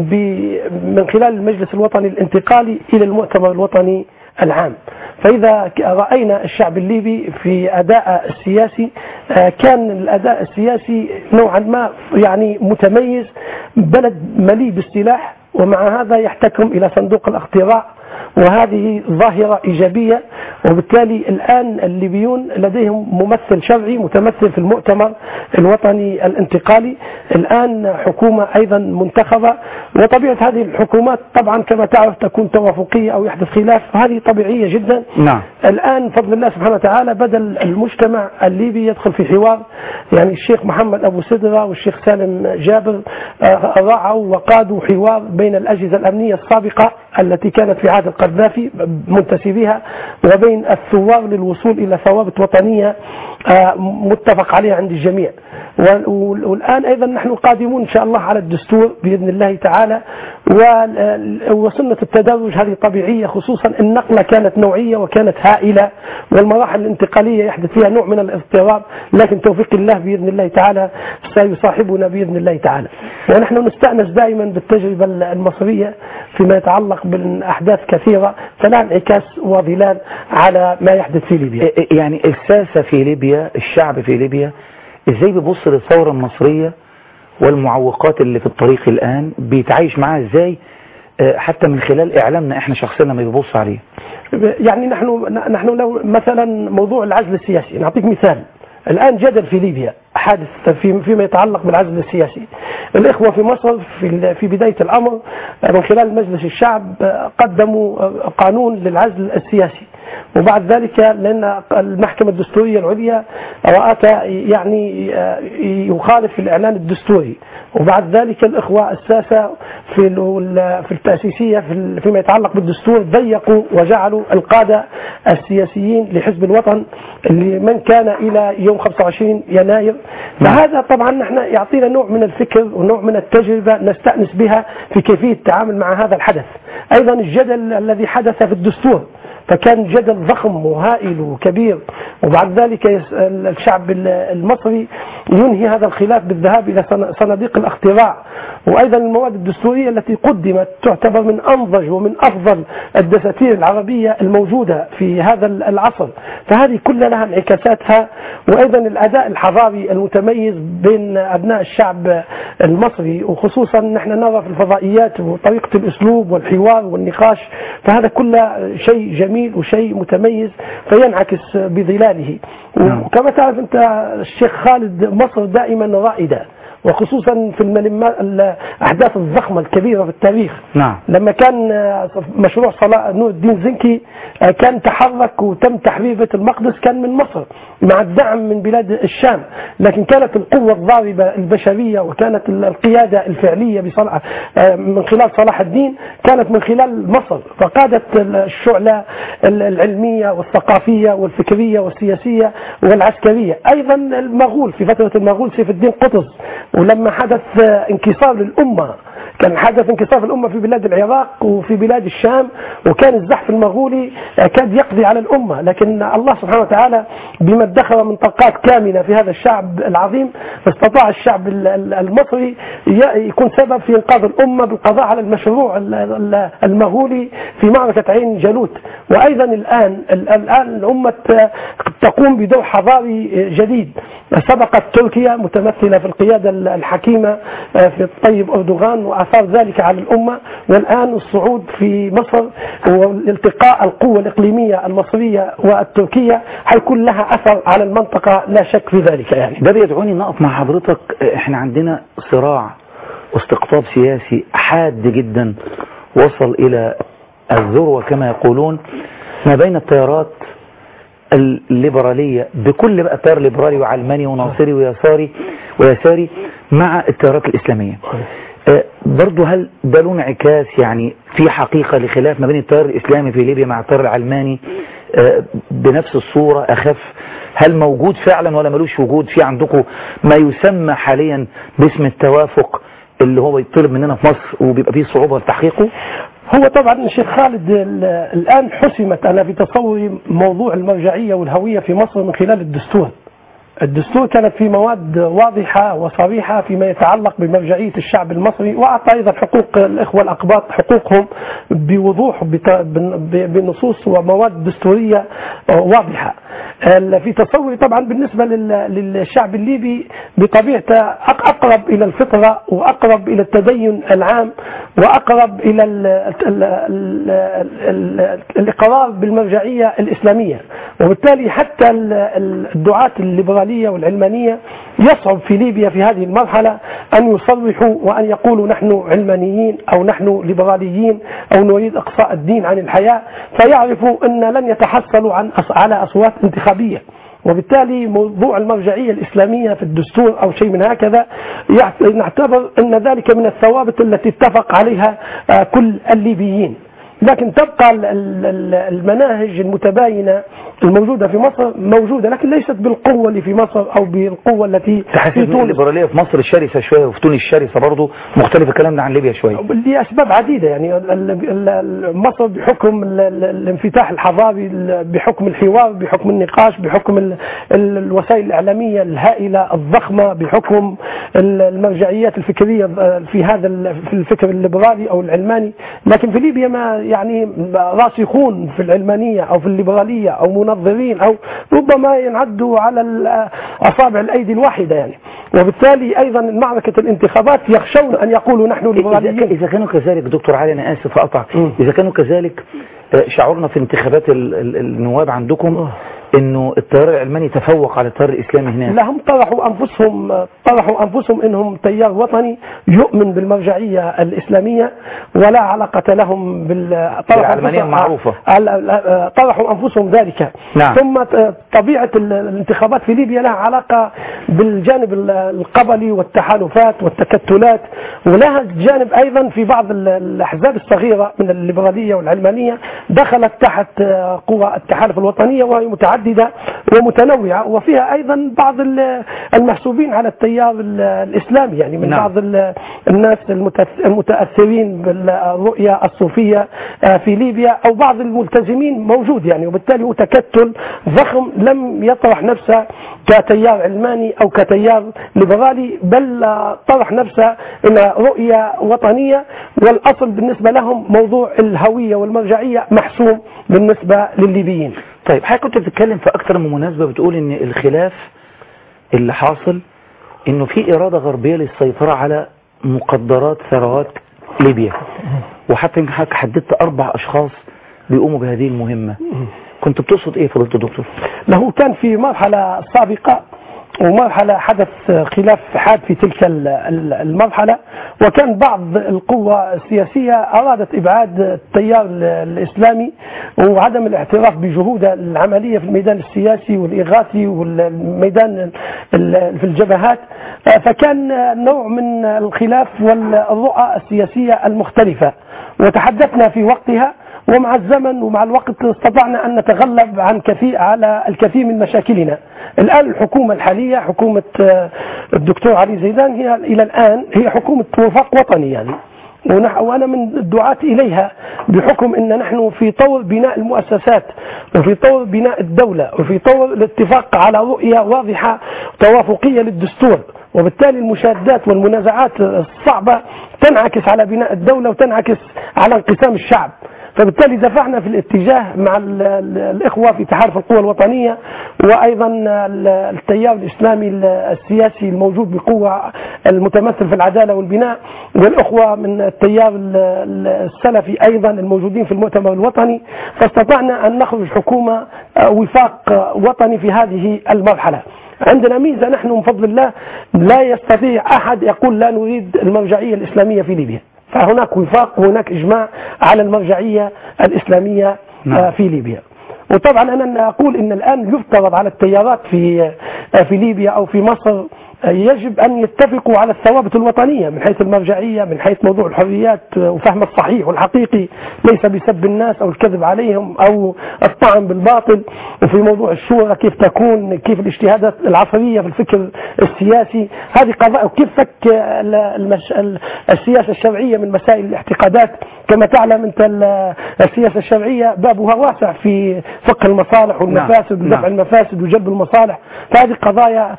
من خلال المجلس الوطني الانتقالي إلى المؤتمر الوطني العام فإذا رأينا الشعب الليبي في أداء السياسي كان الأداء السياسي نوعا ما يعني متميز بلد مليء بالسلاح ومع هذا يحتكم إلى صندوق الاقتراع وهذه ظاهرة إيجابية وبالتالي الآن الليبيون لديهم ممثل شرعي متمثل في المؤتمر الوطني الانتقالي الآن حكومة أيضا منتخبة وطبيعة هذه الحكومات طبعا كما تعرف تكون توافقية أو يحدث خلاف هذه طبيعية جدا نعم الآن بفضل الله سبحانه وتعالى بدأ المجتمع الليبي يدخل في حوار يعني الشيخ محمد أبو سدرة والشيخ سالم جابر راعوا وقادوا حوار بين الأجهزة الأمنية السابقة التي كانت في عهد القذافي منتسبيها وبين الثوار للوصول إلى ثوابت وطنية متفق عليها عند الجميع والآن أيضا نحن قادمون إن شاء الله على الدستور بإذن الله تعالى وسنة التدرج هذه طبيعية خصوصا النقلة كانت نوعية وكانت هائلة والمراحل الانتقالية يحدث فيها نوع من الاضطراب لكن توفيق الله بإذن الله تعالى سيصاحبنا بإذن الله تعالى ونحن نستأنس دائما بالتجربة المصرية فيما يتعلق بالأحداث كثيرة فلا انعكاس وظلال على ما يحدث في ليبيا يعني الساسة في ليبيا الشعب في ليبيا ازاي بيبص للثورة المصرية والمعوقات اللي في الطريق الآن بيتعايش معاها ازاي حتى من خلال إعلامنا احنا شخصيا لما بيبص عليه يعني نحن نحن لو مثلا موضوع العزل السياسي نعطيك مثال الآن جدل في ليبيا حادث في فيما يتعلق بالعزل السياسي الإخوة في مصر في في بداية الأمر من خلال مجلس الشعب قدموا قانون للعزل السياسي وبعد ذلك لأن المحكمة الدستورية العليا رأت يعني يخالف الإعلان الدستوري وبعد ذلك الإخوة الساسة في في التأسيسية في فيما يتعلق بالدستور ضيقوا وجعلوا القادة السياسيين لحزب الوطن لمن كان إلى يوم 25 يناير فهذا طبعا نحن يعطينا نوع من الفكر ونوع من التجربة نستأنس بها في كيفية التعامل مع هذا الحدث أيضا الجدل الذي حدث في الدستور فكان جدل ضخم وهائل وكبير وبعد ذلك الشعب المصري ينهي هذا الخلاف بالذهاب إلى صناديق الاقتراع وأيضا المواد الدستورية التي قدمت تعتبر من أنضج ومن أفضل الدساتير العربية الموجودة في هذا العصر فهذه كلها لها انعكاساتها وأيضا الأداء الحضاري المتميز بين أبناء الشعب المصري وخصوصا نحن نرى في الفضائيات وطريقة الأسلوب والحوار والنقاش فهذا كله شيء جميل جميل وشيء متميز فينعكس بظلاله وكما تعرف أنت الشيخ خالد مصر دائما رائدة وخصوصا في الملما- الأحداث الضخمة الكبيرة في التاريخ نعم لما كان آه، مشروع صلاح نور الدين زنكي آه، كان تحرك وتم تحرير بيت المقدس كان من مصر مع الدعم من بلاد الشام لكن كانت القوة الضاربة البشرية وكانت ال- القيادة الفعلية بصلاح آه، من خلال صلاح الدين كانت من خلال مصر فقادت ال- الشعلة ال- العلمية والثقافية والفكرية والسياسية والعسكرية أيضا المغول في فترة المغول سيف الدين قطز ولما حدث آه، انكسار للأمة كان حدث انكسار الأمة في بلاد العراق وفي بلاد الشام وكان الزحف المغولي آه، كاد يقضي على الأمة لكن الله سبحانه وتعالى بما ادخر من طاقات كامنة في هذا الشعب العظيم استطاع الشعب ال- ال- المصري ي- يكون سبب في إنقاذ الأمة بالقضاء على المشروع ال- ال- المغولي في معركة عين جالوت وأيضا الآن ال- الآن الأمة آه، تقوم بدور حضاري آه، جديد سبقت تركيا متمثلة في القيادة ال- الحكيمة آه، في الطيب أردوغان وأثار ذلك على الأمة والآن الصعود في مصر والالتقاء القوة الإقليمية المصرية والتركية حيكون لها أثر على المنطقة لا شك في ذلك يعني ده بيدعوني نقف مع حضرتك احنا عندنا صراع واستقطاب سياسي حاد جدا وصل الى الذروة كما يقولون ما بين التيارات الليبرالية بكل بقى تيار ليبرالي وعلماني وناصري ويساري ويساري مع التيارات الإسلامية آه، برضو هل ده له انعكاس يعني في حقيقة لخلاف ما بين التيار الإسلامي في ليبيا مع التيار العلماني آه، بنفس الصورة أخف هل موجود فعلا ولا ملوش وجود في عندكم ما يسمى حاليا باسم التوافق اللي هو يطلب مننا في مصر وبيبقى فيه صعوبة في تحقيقه هو طبعا الشيخ خالد ال- الآن حسمت أنا في تصوري موضوع المرجعية والهوية في مصر من خلال الدستور الدستور كانت في مواد واضحة وصريحة فيما يتعلق بمرجعية الشعب المصري وأعطى أيضا حقوق الإخوة الأقباط حقوقهم بوضوح بت- ب- بنصوص ومواد دستورية واضحة ال- في تصوري طبعا بالنسبة لل- للشعب الليبي بطبيعته أق- أقرب إلى الفطرة وأقرب إلى التدين العام وأقرب إلى ال ال ال ال الإقرار بالمرجعية الإسلامية وبالتالي حتى ال- ال- الدعاة الليبرالية والعلمانية يصعب في ليبيا في هذه المرحلة أن يصرحوا وأن يقولوا نحن علمانيين أو نحن ليبراليين أو نريد إقصاء الدين عن الحياة فيعرفوا أن لن يتحصلوا عن أص- على أصوات انتخابية وبالتالي موضوع المرجعية الإسلامية في الدستور أو شيء من هكذا يعت- نعتبر أن ذلك من الثوابت التي اتفق عليها آه، كل الليبيين لكن تبقى ال- ال- ال- المناهج المتباينة الموجودة في مصر موجودة لكن ليست بالقوة اللي في مصر أو بالقوة التي تحس في ان تونس الليبرالية في مصر شرسة شوية وفي تونس شرسة برضه مختلف الكلام ده عن ليبيا شوية لأسباب عديدة يعني ال- ال- ال- مصر بحكم ال- ال- الانفتاح الحضاري ال- بحكم الحوار بحكم النقاش بحكم ال- ال- الوسائل الإعلامية الهائلة الضخمة بحكم ال- المرجعيات الفكرية في هذا ال- في الفكر الليبرالي أو العلماني لكن في ليبيا ما يعني راسخون في العلمانية أو في الليبرالية أو منظرين أو ربما ينعدوا على ال- أصابع الأيدي الواحدة يعني وبالتالي أيضا معركة الانتخابات يخشون أن يقولوا نحن إذا, ليبراليين إذا كانوا كذلك دكتور علي أنا آسف أقطع إذا كانوا كذلك آه، شعورنا في انتخابات ال- ال- النواب عندكم إنه التيار العلماني تفوق على التيار الإسلامي هناك لا هم طرحوا انفسهم طرحوا انفسهم انهم تيار وطني يؤمن بالمرجعيه الاسلاميه ولا علاقه لهم بال طرحوا بالعلمانية أنفسهم- المعروفة. آه، طرحوا انفسهم ذلك نعم. ثم آه، طبيعه ال- الانتخابات في ليبيا لها علاقه بالجانب ال- القبلي والتحالفات والتكتلات ولها جانب ايضا في بعض ال- الاحزاب الصغيره من الليبراليه والعلمانيه دخلت تحت آه، قوى التحالف الوطنيه وهي متعدده ومتنوعه وفيها ايضا بعض ال- المحسوبين على التيار ال- الاسلامي يعني من نعم. بعض ال- الناس المتأث- المتاثرين بالرؤيه الصوفيه آه، في ليبيا او بعض الملتزمين موجود يعني وبالتالي هو تكتل ضخم لم يطرح نفسه كتيار علماني او كتيار ليبرالي بل آه، طرح نفسه الى رؤيه وطنيه والاصل بالنسبه لهم موضوع الهويه والمرجعيه محسوم بالنسبه للليبيين طيب حضرتك كنت بتتكلم في أكتر من مناسبة بتقول إن الخلاف اللي حاصل إنه في إرادة غربية للسيطرة على مقدرات ثروات ليبيا وحتى يمكن حضرتك حددت أربع أشخاص بيقوموا بهذه المهمة كنت بتقصد ايه فضيلة الدكتور له كان في مرحلة سابقة ومرحلة حدث خلاف حاد في تلك ال- ال- المرحلة وكان بعض القوى السياسية أرادت إبعاد التيار ال- الإسلامي وعدم الاعتراف بجهود العملية في الميدان السياسي والإغاثي والميدان ال- في الجبهات فكان نوع من الخلاف والرؤى السياسية المختلفة وتحدثنا في وقتها ومع الزمن ومع الوقت استطعنا أن نتغلب عن كثير على الكثير من مشاكلنا الآن الحكومة الحالية حكومة آه، الدكتور علي زيدان هي إلى الآن هي حكومة وفاق وطني يعني ونح- وأنا من الدعاة إليها بحكم أن نحن في طور بناء المؤسسات وفي طور بناء الدولة وفي طور الاتفاق على رؤية واضحة توافقية للدستور وبالتالي المشادات والمنازعات الصعبة تنعكس على بناء الدولة وتنعكس على انقسام الشعب فبالتالي دفعنا في الاتجاه مع ال- ال- الإخوة في تحالف القوى الوطنية وأيضا ال- التيار الإسلامي ال- السياسي الموجود بقوة المتمثل في العدالة والبناء والأخوة من التيار ال- ال- السلفي أيضا الموجودين في المؤتمر الوطني فاستطعنا أن نخرج حكومة آه، وفاق آه، وطني في هذه المرحلة عندنا ميزة نحن من فضل الله لا يستطيع أحد يقول لا نريد المرجعية الإسلامية في ليبيا فهناك وفاق وهناك إجماع على المرجعية الإسلامية نعم. آه، في ليبيا وطبعا أنا أقول إن الآن يفترض على التيارات في آه، في ليبيا أو في مصر آه، يجب أن يتفقوا على الثوابت الوطنية من حيث المرجعية من حيث موضوع الحريات آه، وفهم الصحيح والحقيقي ليس بسب الناس أو الكذب عليهم أو الطعن بالباطل وفي موضوع الشورى كيف تكون كيف الاجتهادات العصرية في الفكر السياسي هذه قضايا وكيف فك ال- المش... ال- السياسة الشرعية من مسائل الاعتقادات كما تعلم أنت ال- السياسة الشرعية بابها واسع في فقه المصالح والمفاسد نعم. ودفع المفاسد وجلب المصالح فهذه قضايا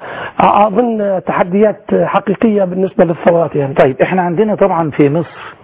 أظن تحديات حقيقية بالنسبة للثورات يعني طيب احنا عندنا طبعا في مصر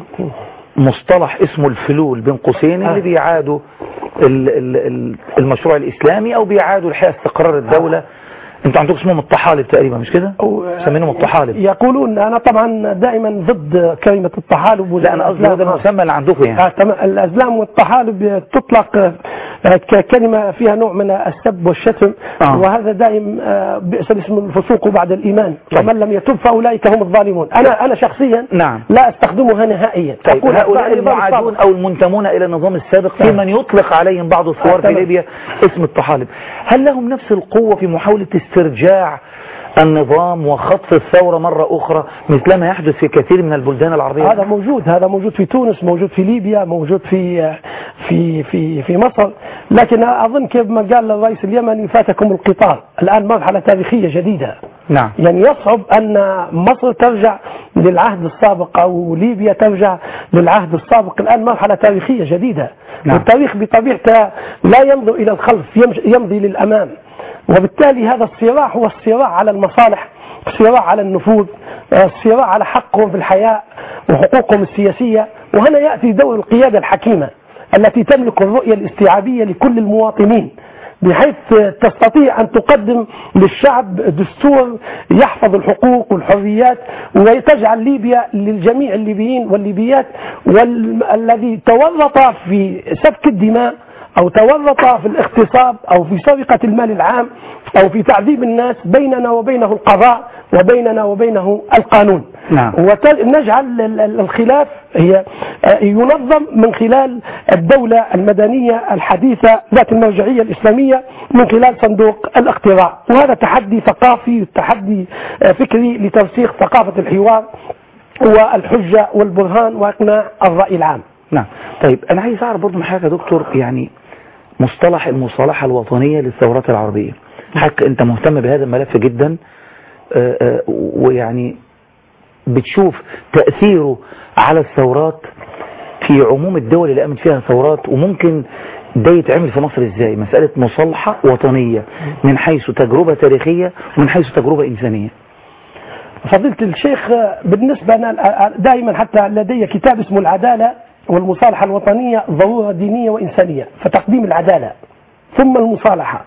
مصطلح اسمه الفلول بين قوسين اللي آه. بيعادوا ال- ال- ال- المشروع الاسلامي او بيعادوا الحقيقه استقرار الدوله انتوا عندكم اسمهم الطحالب تقريبا مش كده؟ مسمينهم الطحالب يقولون أنا طبعا دائما ضد كلمة الطحالب لا انا قصدي هو ده المسمى اللي عندكم يعني آه تمام الأزلام والطحالب تطلق آه، ككلمة فيها نوع من السب والشتم آه. وهذا دائم آه، بئس الاسم الفسوق بعد الإيمان طيب. ومن لم يتب فأولئك هم الظالمون أنا أنا شخصيا نعم لا أستخدمها نهائيا طيب أقول هؤلاء أتباع النظام المعادون السابق. او المنتمون الى النظام السابق في نعم. من يطلق عليهم بعض الثوار آه، في تمام. ليبيا اسم الطحالب هل لهم نفس القوة في محاولة استرجاع النظام وخطف الثورة مرة أخرى مثلما يحدث في كثير من البلدان العربية هذا موجود هذا موجود في تونس موجود في ليبيا موجود في في في في مصر لكن اظن كيف ما قال الرئيس اليمني فاتكم القطار الان مرحله تاريخيه جديده نعم يعني يصعب ان مصر ترجع للعهد السابق او ليبيا ترجع للعهد السابق الان مرحله تاريخيه جديده نعم. والتاريخ بطبيعته لا ينظر الى الخلف يمش- يمضي للامام وبالتالي هذا الصراع هو الصراع على المصالح الصراع على النفوذ آه، الصراع على حقهم في الحياة وحقوقهم السياسية وهنا يأتي دور القيادة الحكيمة التي تملك الرؤية الاستيعابية لكل المواطنين بحيث تستطيع أن تقدم للشعب دستور يحفظ الحقوق والحريات وتجعل ليبيا للجميع الليبيين والليبيات والذي تورط في سفك الدماء أو تورط في الاغتصاب أو في سرقة المال العام أو في تعذيب الناس بيننا وبينه القضاء وبيننا وبينه القانون نعم. ونجعل ال- ال- الخلاف هي آه، ينظم من خلال الدولة المدنية الحديثة ذات المرجعية الإسلامية من خلال صندوق الاقتراع وهذا تحدي ثقافي تحدي آه، فكري لترسيخ ثقافة الحوار والحجة والبرهان وإقناع الرأي العام نعم طيب أنا عايز أعرف برضو من حاجة يا دكتور يعني مصطلح المصالحة الوطنية للثورات العربية حق أنت مهتم بهذا الملف جدا آه، آه، ويعني بتشوف تأثيره على الثورات في عموم الدول اللي قامت فيها ثورات وممكن ده يتعمل في مصر ازاي مسألة مصالحة وطنية من حيث تجربة تاريخية ومن حيث تجربة إنسانية فضيلة الشيخ بالنسبة أنا دائما حتى لدي كتاب اسمه العدالة والمصالحة الوطنية ضرورة دينية وإنسانية فتقديم العدالة ثم المصالحة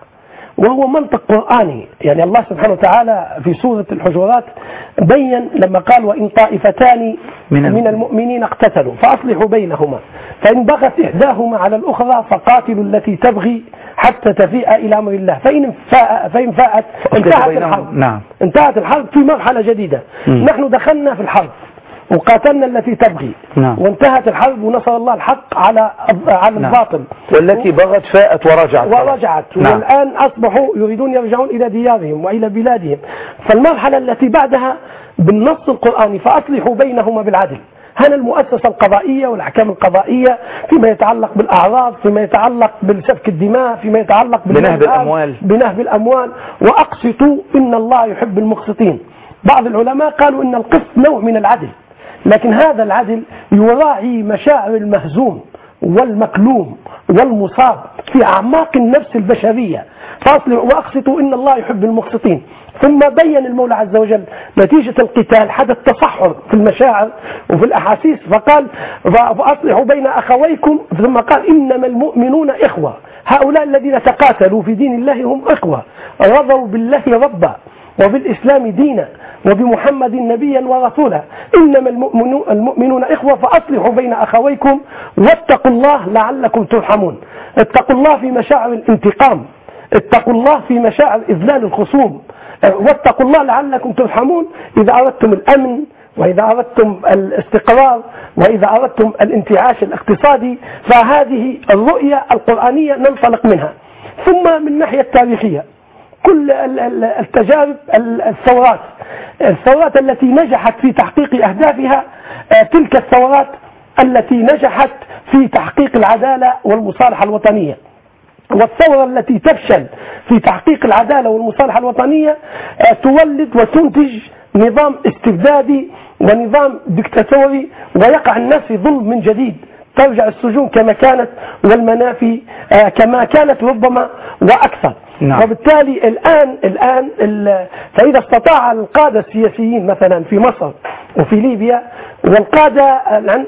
وهو منطق قرآني يعني الله سبحانه وتعالى في سورة الحجرات بين لما قال وإن طائفتان من الم- من المؤمنين اقتتلوا فأصلحوا بينهما فإن بغت إحداهما على الأخرى فقاتلوا التي تبغي حتى تفيء إلى أمر الله فإن فاء فإن فاءت فأصلحوا انتهت بينهم. الحرب نعم انتهت الحرب في مرحلة جديدة مم. نحن دخلنا في الحرب وقاتلنا التي تبغي نعم. وانتهت الحرب ونصر الله الحق على على نعم. الباطل والتي بغت فاءت ورجعت ورجعت نعم. والآن أصبحوا يريدون يرجعون إلى ديارهم وإلى بلادهم فالمرحلة التي بعدها بالنص القرآني فأصلحوا بينهما بالعدل هنا المؤسسة القضائية والأحكام القضائية فيما يتعلق بالأعراض فيما يتعلق بالسفك الدماء فيما يتعلق بنهب بالمال، الأموال. بنهب الأموال وأقسطوا إن الله يحب المقسطين بعض العلماء قالوا إن القسط نوع من العدل لكن هذا العدل يراعي مشاعر المهزوم والمكلوم والمصاب في أعماق النفس البشرية فأصلحوا وأقسطوا إن الله يحب المقسطين ثم بين المولى عز وجل نتيجة القتال حدث تصحر في المشاعر وفي الأحاسيس فقال فأصلحوا بين أخويكم ثم قال إنما المؤمنون إخوة هؤلاء الذين تقاتلوا في دين الله هم إخوة رضوا بالله ربا وبالإسلام دينا وبمحمد نبيا ورسولا إنما المؤمنون, المؤمنون إخوة فأصلحوا بين أخويكم واتقوا الله لعلكم ترحمون اتقوا الله في مشاعر الانتقام اتقوا الله في مشاعر إذلال الخصوم واتقوا الله لعلكم ترحمون إذا أردتم الأمن وإذا أردتم الاستقرار وإذا أردتم الانتعاش الاقتصادي فهذه الرؤية القرآنية ننطلق منها ثم من الناحية التاريخية كل ال- ال- التجارب ال- الثورات الثورات التي نجحت في تحقيق أهدافها آه، تلك الثورات التي نجحت في تحقيق العدالة والمصالحة الوطنية والثورة التي تفشل في تحقيق العدالة والمصالحة الوطنية آه، تولد وتنتج نظام استبدادي ونظام دكتاتوري ويقع الناس في ظلم من جديد ترجع السجون كما كانت والمنافي آه، كما كانت ربما وأكثر نعم. وبالتالي الآن الآن ال- فإذا استطاع القادة السياسيين مثلا في مصر وفي ليبيا والقادة ال-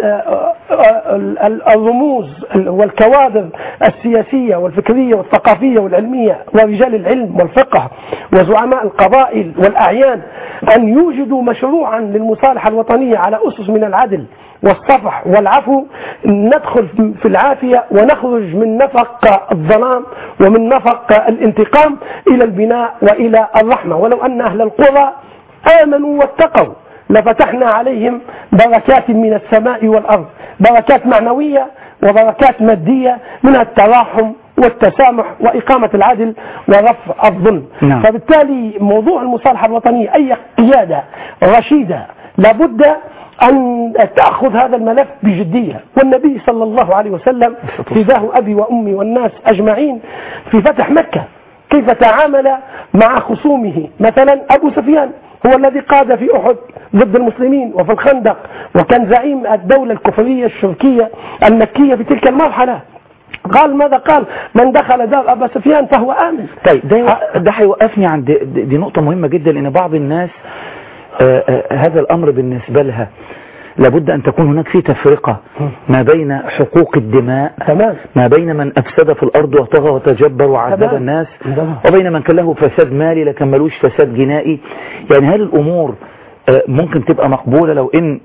ال- ال- الرموز والكوادر السياسية والفكرية والثقافية والعلمية ورجال العلم والفقه وزعماء القبائل والأعيان أن يوجدوا مشروعا للمصالحة الوطنية على أسس من العدل والصفح والعفو ندخل في العافية ونخرج من نفق الظلام ومن نفق الانتقام إلى البناء وإلى الرحمة ولو أن أهل القرى آمنوا واتقوا لفتحنا عليهم بركات من السماء والأرض بركات معنوية وبركات مادية منها التراحم والتسامح وإقامة العدل ورفع الظلم نعم. فبالتالي موضوع المصالحة الوطنية أي قيادة رشيدة لابد أن تأخذ هذا الملف بجدية والنبي صلى الله عليه وسلم فداه أبي وأمي والناس أجمعين في فتح مكة كيف تعامل مع خصومه مثلا أبو سفيان هو الذي قاد في أحد ضد المسلمين وفي الخندق وكان زعيم الدولة الكفرية الشركية المكية في تلك المرحلة قال ماذا قال من دخل دار أبا سفيان فهو آمن طيب ده ده هيوقفني عند دي دي نقطة مهمة جدا لأن بعض الناس آه، آه، هذا الأمر بالنسبة لها لابد أن تكون هناك في تفرقة ما بين حقوق الدماء تمام ما بين من أفسد في الأرض وطغى وتجبر وعذب تمام. الناس تمام. وبين من كان له فساد مالي لكن ملوش فساد جنائي يعني هل الأمور آه، ممكن تبقى مقبولة لو إن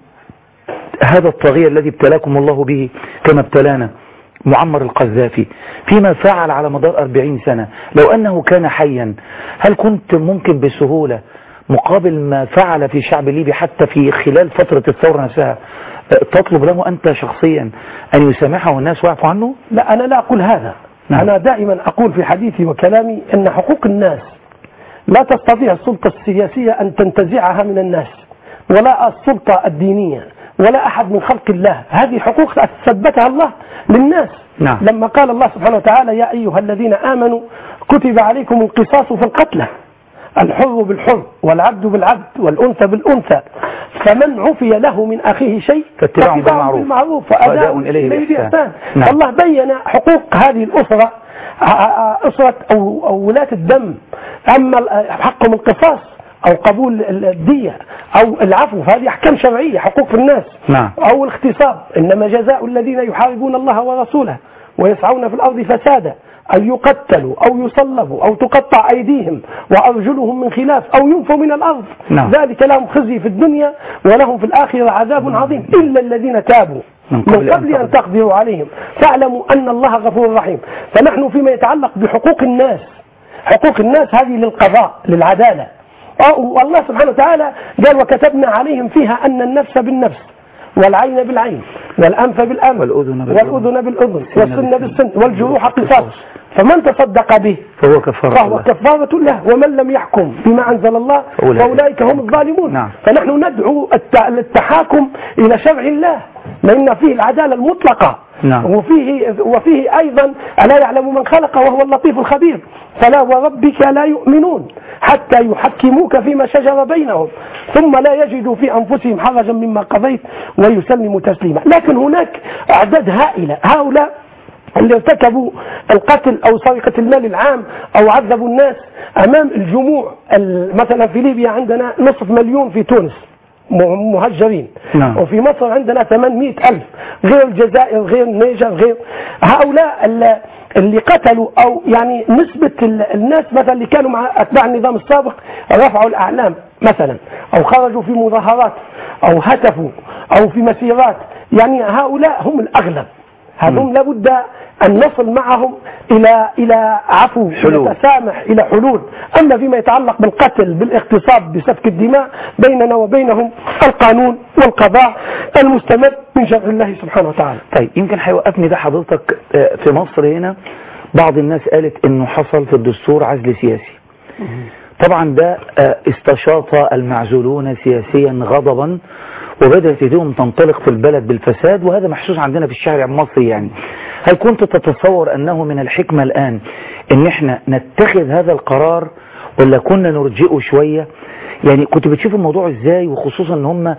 هذا الطاغية الذي ابتلاكم الله به كما ابتلانا معمر القذافي فيما فعل على مدار أربعين سنة لو أنه كان حيا هل كنت ممكن بسهولة مقابل ما فعل في شعب ليبي حتى في خلال فترة الثورة نفسها آه، تطلب له أنت شخصيا أن يسامحه الناس ويعفو عنه لا أنا لا أقول هذا نعم. أنا دائما أقول في حديثي وكلامي أن حقوق الناس لا تستطيع السلطة السياسية أن تنتزعها من الناس ولا السلطة الدينية ولا أحد من خلق الله هذه حقوق ثبتها الله للناس نعم. لما قال الله سبحانه وتعالى يا أيها الذين آمنوا كتب عليكم القصاص في القتلى الحر بالحر والعبد بالعبد والأنثى بالأنثى فمن عفي له من أخيه شيء فاتباع بالمعروف. بالمعروف وأداء وأداء إليه إليه بإحسان. بإحسان نعم. الله بين حقوق هذه الأسرة ع- ع- أسرة أو, أو ولاة الدم أما ال- حقهم القصاص أو قبول ال- الدية أو العفو فهذه أحكام شرعية حقوق الناس نعم أو الاغتصاب إنما جزاء الذين يحاربون الله ورسوله ويسعون في الأرض فسادا أن يقتلوا أو يصلبوا أو تقطع أيديهم وأرجلهم من خلاف أو ينفوا من الأرض نعم. ذلك لهم خزي في الدنيا ولهم في الآخرة عذاب عظيم إلا الذين تابوا من من قبل أن قبل أن تقدروا عليهم فاعلموا أن الله غفور رحيم فنحن فيما يتعلق بحقوق الناس حقوق الناس هذه للقضاء للعدالة آه، والله سبحانه وتعالى قال وكتبنا عليهم فيها أن النفس بالنفس والعين بالعين والأنف بالأنف والأذن بالأذن. والأذن بالأذن والسن والسن بالسن والجروح قصاص فمن تصدق به فهو كفارة فهو الله. كفارة له ومن لم يحكم بما أنزل الله فأولئك. فأولئك هم الظالمون نعم. فنحن ندعو الت- للتحاكم إلى شرع الله لأن فيه العدالة المطلقة نعم. وفيه, وفيه أيضا ألا يعلم من خلق وهو اللطيف الخبير فلا وربك لا يؤمنون حتى يحكموك فيما شجر بينهم ثم لا يجدوا في أنفسهم حرجا مما قضيت ويسلموا تسليما لكن هناك أعداد هائلة هؤلاء اللي ارتكبوا القتل او سرقه المال العام او عذبوا الناس امام الجموع ال- مثلا في ليبيا عندنا نصف مليون في تونس م- مهجرين نعم. وفي مصر عندنا 800 ألف غير الجزائر غير النيجر غير هؤلاء ال- اللي قتلوا أو يعني نسبة ال- الناس مثلا اللي كانوا مع أتباع النظام السابق رفعوا الأعلام مثلا أو خرجوا في مظاهرات أو هتفوا أو في مسيرات يعني هؤلاء هم الأغلب هذم لابد أن نصل معهم إلى إلى عفو حلول. نتسامح إلى حلول أما فيما يتعلق بالقتل بالاغتصاب بسفك الدماء بيننا وبينهم القانون والقضاء المستمد من شرع الله سبحانه وتعالى طيب يمكن هيوقفني ده حضرتك آه، في مصر هنا بعض الناس قالت انه حصل في الدستور عزل سياسي طبعا ده آه، استشاط المعزولون سياسيا غضبا وبدأت ايديهم تنطلق في البلد بالفساد وهذا محسوس عندنا في الشارع المصري يعني هل كنت تتصور انه من الحكمة الان ان احنا نتخذ هذا القرار ولا كنا نرجئه شوية يعني كنت بتشوف الموضوع ازاي وخصوصا ان هم آه،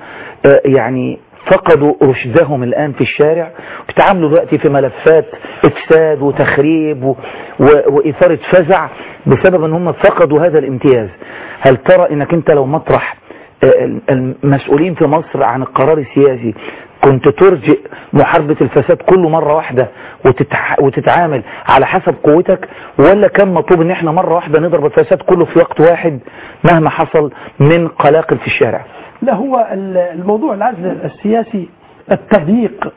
يعني فقدوا رشدهم الآن في الشارع بيتعاملوا دلوقتي في ملفات إفساد وتخريب و... و... وإثارة فزع بسبب أن هم فقدوا هذا الامتياز هل ترى أنك أنت لو مطرح آه، المسؤولين في مصر عن القرار السياسي كنت ترجئ محاربة الفساد كله مرة واحدة وتتح... وتتعامل على حسب قوتك ولا كان مطلوب ان احنا مرة واحدة نضرب الفساد كله في وقت واحد مهما حصل من قلاقل في الشارع لا هو ال- الموضوع العزل السياسي التضييق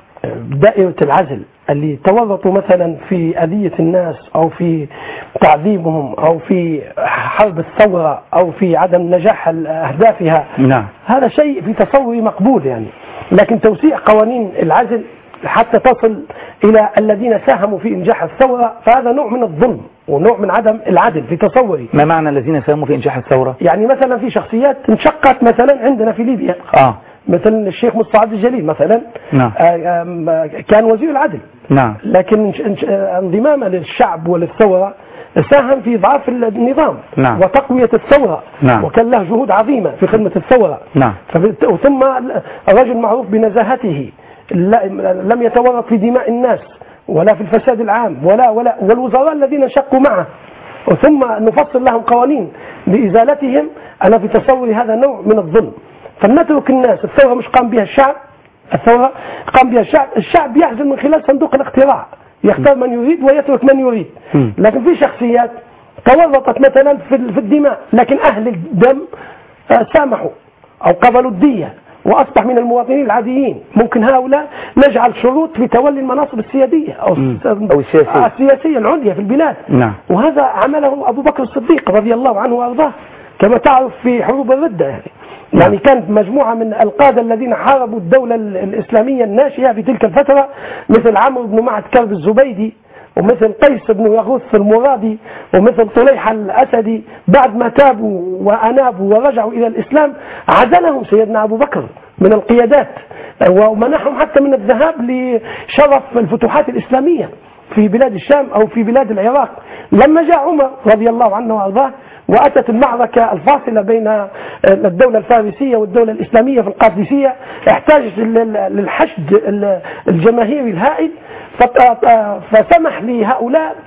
دائرة العزل اللي تورطوا مثلا في أذية الناس أو في تعذيبهم أو في حرب الثورة أو في عدم نجاح أهدافها نعم هذا شيء في تصوري مقبول يعني لكن توسيع قوانين العزل حتى تصل إلى الذين ساهموا في إنجاح الثورة فهذا نوع من الظلم ونوع من عدم العدل في تصوري ما معنى الذين ساهموا في إنجاح الثورة يعني مثلا في شخصيات انشقت مثلا عندنا في ليبيا آه مثلا الشيخ مستعد الجليل مثلا نعم آه، آم، كان وزير العدل نعم لكن انش- انش- آه، انضمامه للشعب وللثورة ساهم في إضعاف النظام نعم. وتقوية الثورة نعم. وكان له جهود عظيمة في خدمة الثورة نعم فبالت- ثم الرجل معروف بنزاهته لا- لم يتورط في دماء الناس ولا في الفساد العام ولا ولا والوزراء الذين شقوا معه ثم نفصل لهم قوانين لإزالتهم أنا في تصوري هذا نوع من الظلم فلنترك الناس الثورة مش قام بها الشعب الثورة قام بها الشعب الشعب يعزل من خلال صندوق الاقتراع يختار من يريد ويترك من يريد مم. لكن في شخصيات تورطت مثلا في في الدماء لكن أهل الدم آه، سامحوا أو قبلوا الدية وأصبح من المواطنين العاديين ممكن هؤلاء نجعل شروط في تولي المناصب السيادية أو, مم. أو السياسية. آه، السياسية العليا في البلاد نعم وهذا عمله أبو بكر الصديق رضي الله عنه وأرضاه كما تعرف في حروب الردة يعني يعني كانت مجموعة من القادة الذين حاربوا الدولة ال- الإسلامية الناشئة في تلك الفترة مثل عمرو بن معد كرب الزبيدي ومثل قيس بن يغوث المرادي ومثل طليحة الأسدي بعد ما تابوا وأنابوا ورجعوا إلى الإسلام عزلهم سيدنا أبو بكر من القيادات ومنحهم حتى من الذهاب لشرف الفتوحات الإسلامية في بلاد الشام أو في بلاد العراق لما جاء عمر رضي الله عنه وأرضاه وأتت المعركة الفاصلة بين الدولة الفارسية والدولة الإسلامية في القادسية احتاج لل- للحشد ال- الجماهيري الهائل فت- فسمح لهؤلاء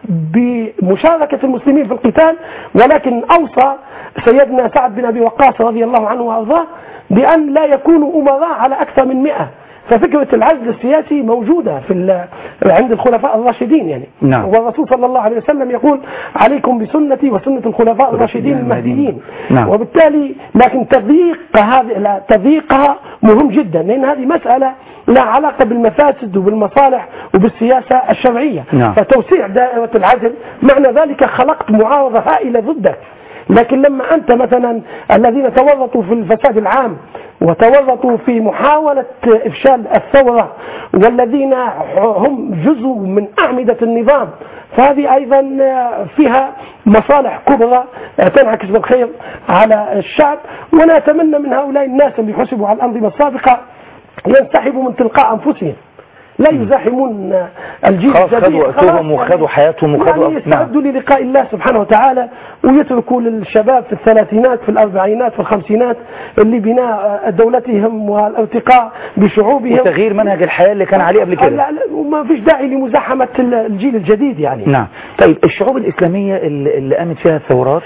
بمشاركة المسلمين في القتال ولكن أوصى سيدنا سعد بن أبي وقاص رضي الله عنه وأرضاه بأن لا يكونوا أمراء على أكثر من مئة ففكرة العزل السياسي موجودة في ال- عند الخلفاء الراشدين يعني نعم. والرسول صلى الله عليه وسلم يقول عليكم بسنتي وسنة الخلفاء الراشدين المهديين نعم. وبالتالي لكن تضييق هذه لا تضييقها مهم جدا لأن هذه مسألة لها علاقة بالمفاسد وبالمصالح وبالسياسة الشرعية نعم. فتوسيع دائرة العزل معنى ذلك خلقت معارضة هائلة ضدك لكن لما أنت مثلا الذين تورطوا في الفساد العام وتورطوا في محاولة إفشال الثورة والذين هم جزء من أعمدة النظام فهذه أيضا فيها مصالح كبرى تنعكس بالخير على الشعب ونتمنى من هؤلاء الناس اللي حسبوا على الأنظمة السابقة ينسحبوا من تلقاء أنفسهم لا يزاحمون الجيل خلاص الجديد خدوا وقتهم وخدوا حياتهم وخدوا يعني يستعدوا للقاء الله سبحانه وتعالى ويتركوا للشباب في الثلاثينات في الأربعينات في الخمسينات اللي بناء دولتهم والارتقاء بشعوبهم وتغيير منهج الحياة اللي كان عليه قبل كده لا لا وما فيش داعي لمزاحمة الجيل الجديد يعني نعم طيب الشعوب الإسلامية اللي, اللي قامت فيها الثورات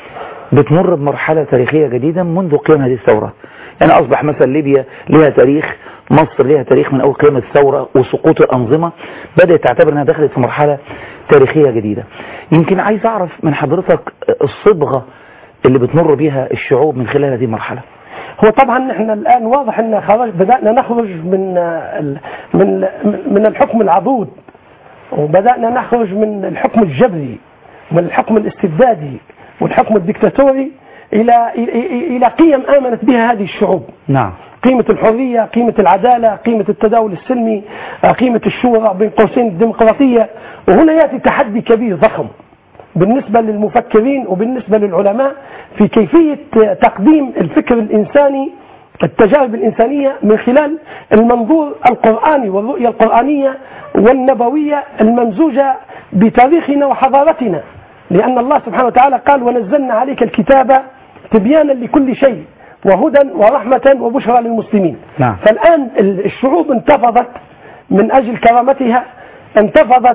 بتمر بمرحلة تاريخية جديدة منذ قيام هذه الثورات يعني أصبح مثلا ليبيا لها تاريخ مصر لها تاريخ من أول قيام الثورة وسقوط الأنظمة بدأت تعتبر أنها دخلت في مرحلة تاريخية جديدة يمكن عايز أعرف من حضرتك الصبغة اللي بتمر بها الشعوب من خلال هذه المرحلة هو طبعا احنا الان واضح ان خرج بدانا نخرج من ال- من من الحكم العضوض وبدانا نخرج من الحكم الجبري من الحكم الاستبدادي والحكم الدكتاتوري الى الى إلى قيم امنت بها هذه الشعوب نعم قيمة الحرية قيمة العدالة قيمة التداول السلمي آه، قيمة الشورى بين قوسين الديمقراطية وهنا يأتي تحدي كبير ضخم بالنسبة للمفكرين وبالنسبة للعلماء في كيفية آه، تقديم الفكر الإنساني التجارب الإنسانية من خلال المنظور القرآني والرؤية القرآنية والنبوية الممزوجة بتاريخنا وحضارتنا لأن الله سبحانه وتعالى قال ونزلنا عليك الكتاب تبيانا لكل شيء وهدى ورحمة وبشرى للمسلمين نعم. فالآن الشعوب انتفضت من أجل كرامتها انتفضت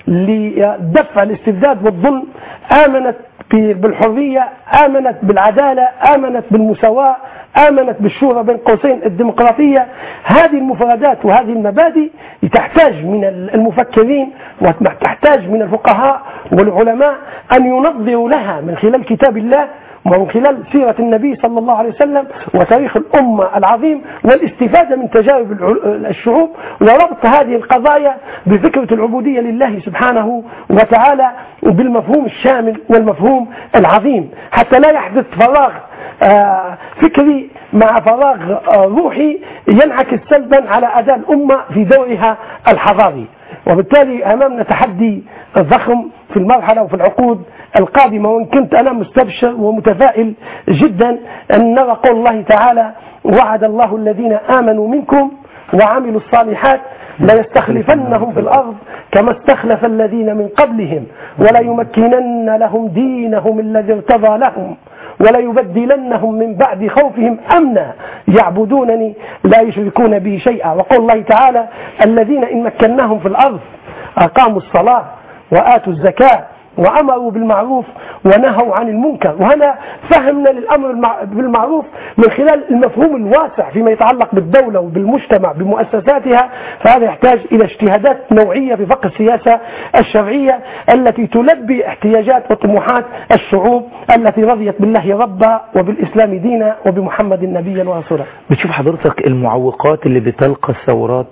لدفع الاستبداد والظلم آمنت ب- بالحرية آمنت بالعدالة آمنت بالمساواة آمنت بالشورى بين قوسين الديمقراطية هذه المفردات وهذه المبادئ تحتاج من المفكرين وتحتاج من الفقهاء والعلماء أن ينظروا لها من خلال كتاب الله ومن خلال سيرة النبي صلى الله عليه وسلم وتاريخ الأمة العظيم والاستفادة من تجارب الع- الشعوب وربط هذه القضايا بفكرة العبودية لله سبحانه وتعالى بالمفهوم الشامل والمفهوم العظيم حتى لا يحدث فراغ آه، فكري مع فراغ آه، روحي ينعكس سلبا على أداء الأمة في دورها الحضاري وبالتالي أمامنا تحدي ضخم في المرحلة وفي العقود القادمة وإن كنت أنا مستبشر ومتفائل جدا أن نرى قول الله تعالى وعد الله الذين آمنوا منكم وعملوا الصالحات ليستخلفنهم في الأرض كما استخلف الذين من قبلهم وليمكنن لهم دينهم الذي ارتضى لهم وليبدلنهم من بعد خوفهم أمنا يعبدونني لا يشركون بي شيئا وقول الله تعالى الذين إن مكناهم في الأرض أقاموا الصلاة وآتوا الزكاة وأمروا بالمعروف ونهوا عن المنكر وهنا فهمنا للأمر المع- بالمعروف من خلال المفهوم الواسع فيما يتعلق بالدولة وبالمجتمع بمؤسساتها فهذا يحتاج إلى اجتهادات نوعية في فقه السياسة الشرعية التي تلبي احتياجات وطموحات الشعوب التي رضيت بالله ربا وبالإسلام دينا وبمحمد نبيا ورسولا بتشوف حضرتك المعوقات اللي بتلقى الثورات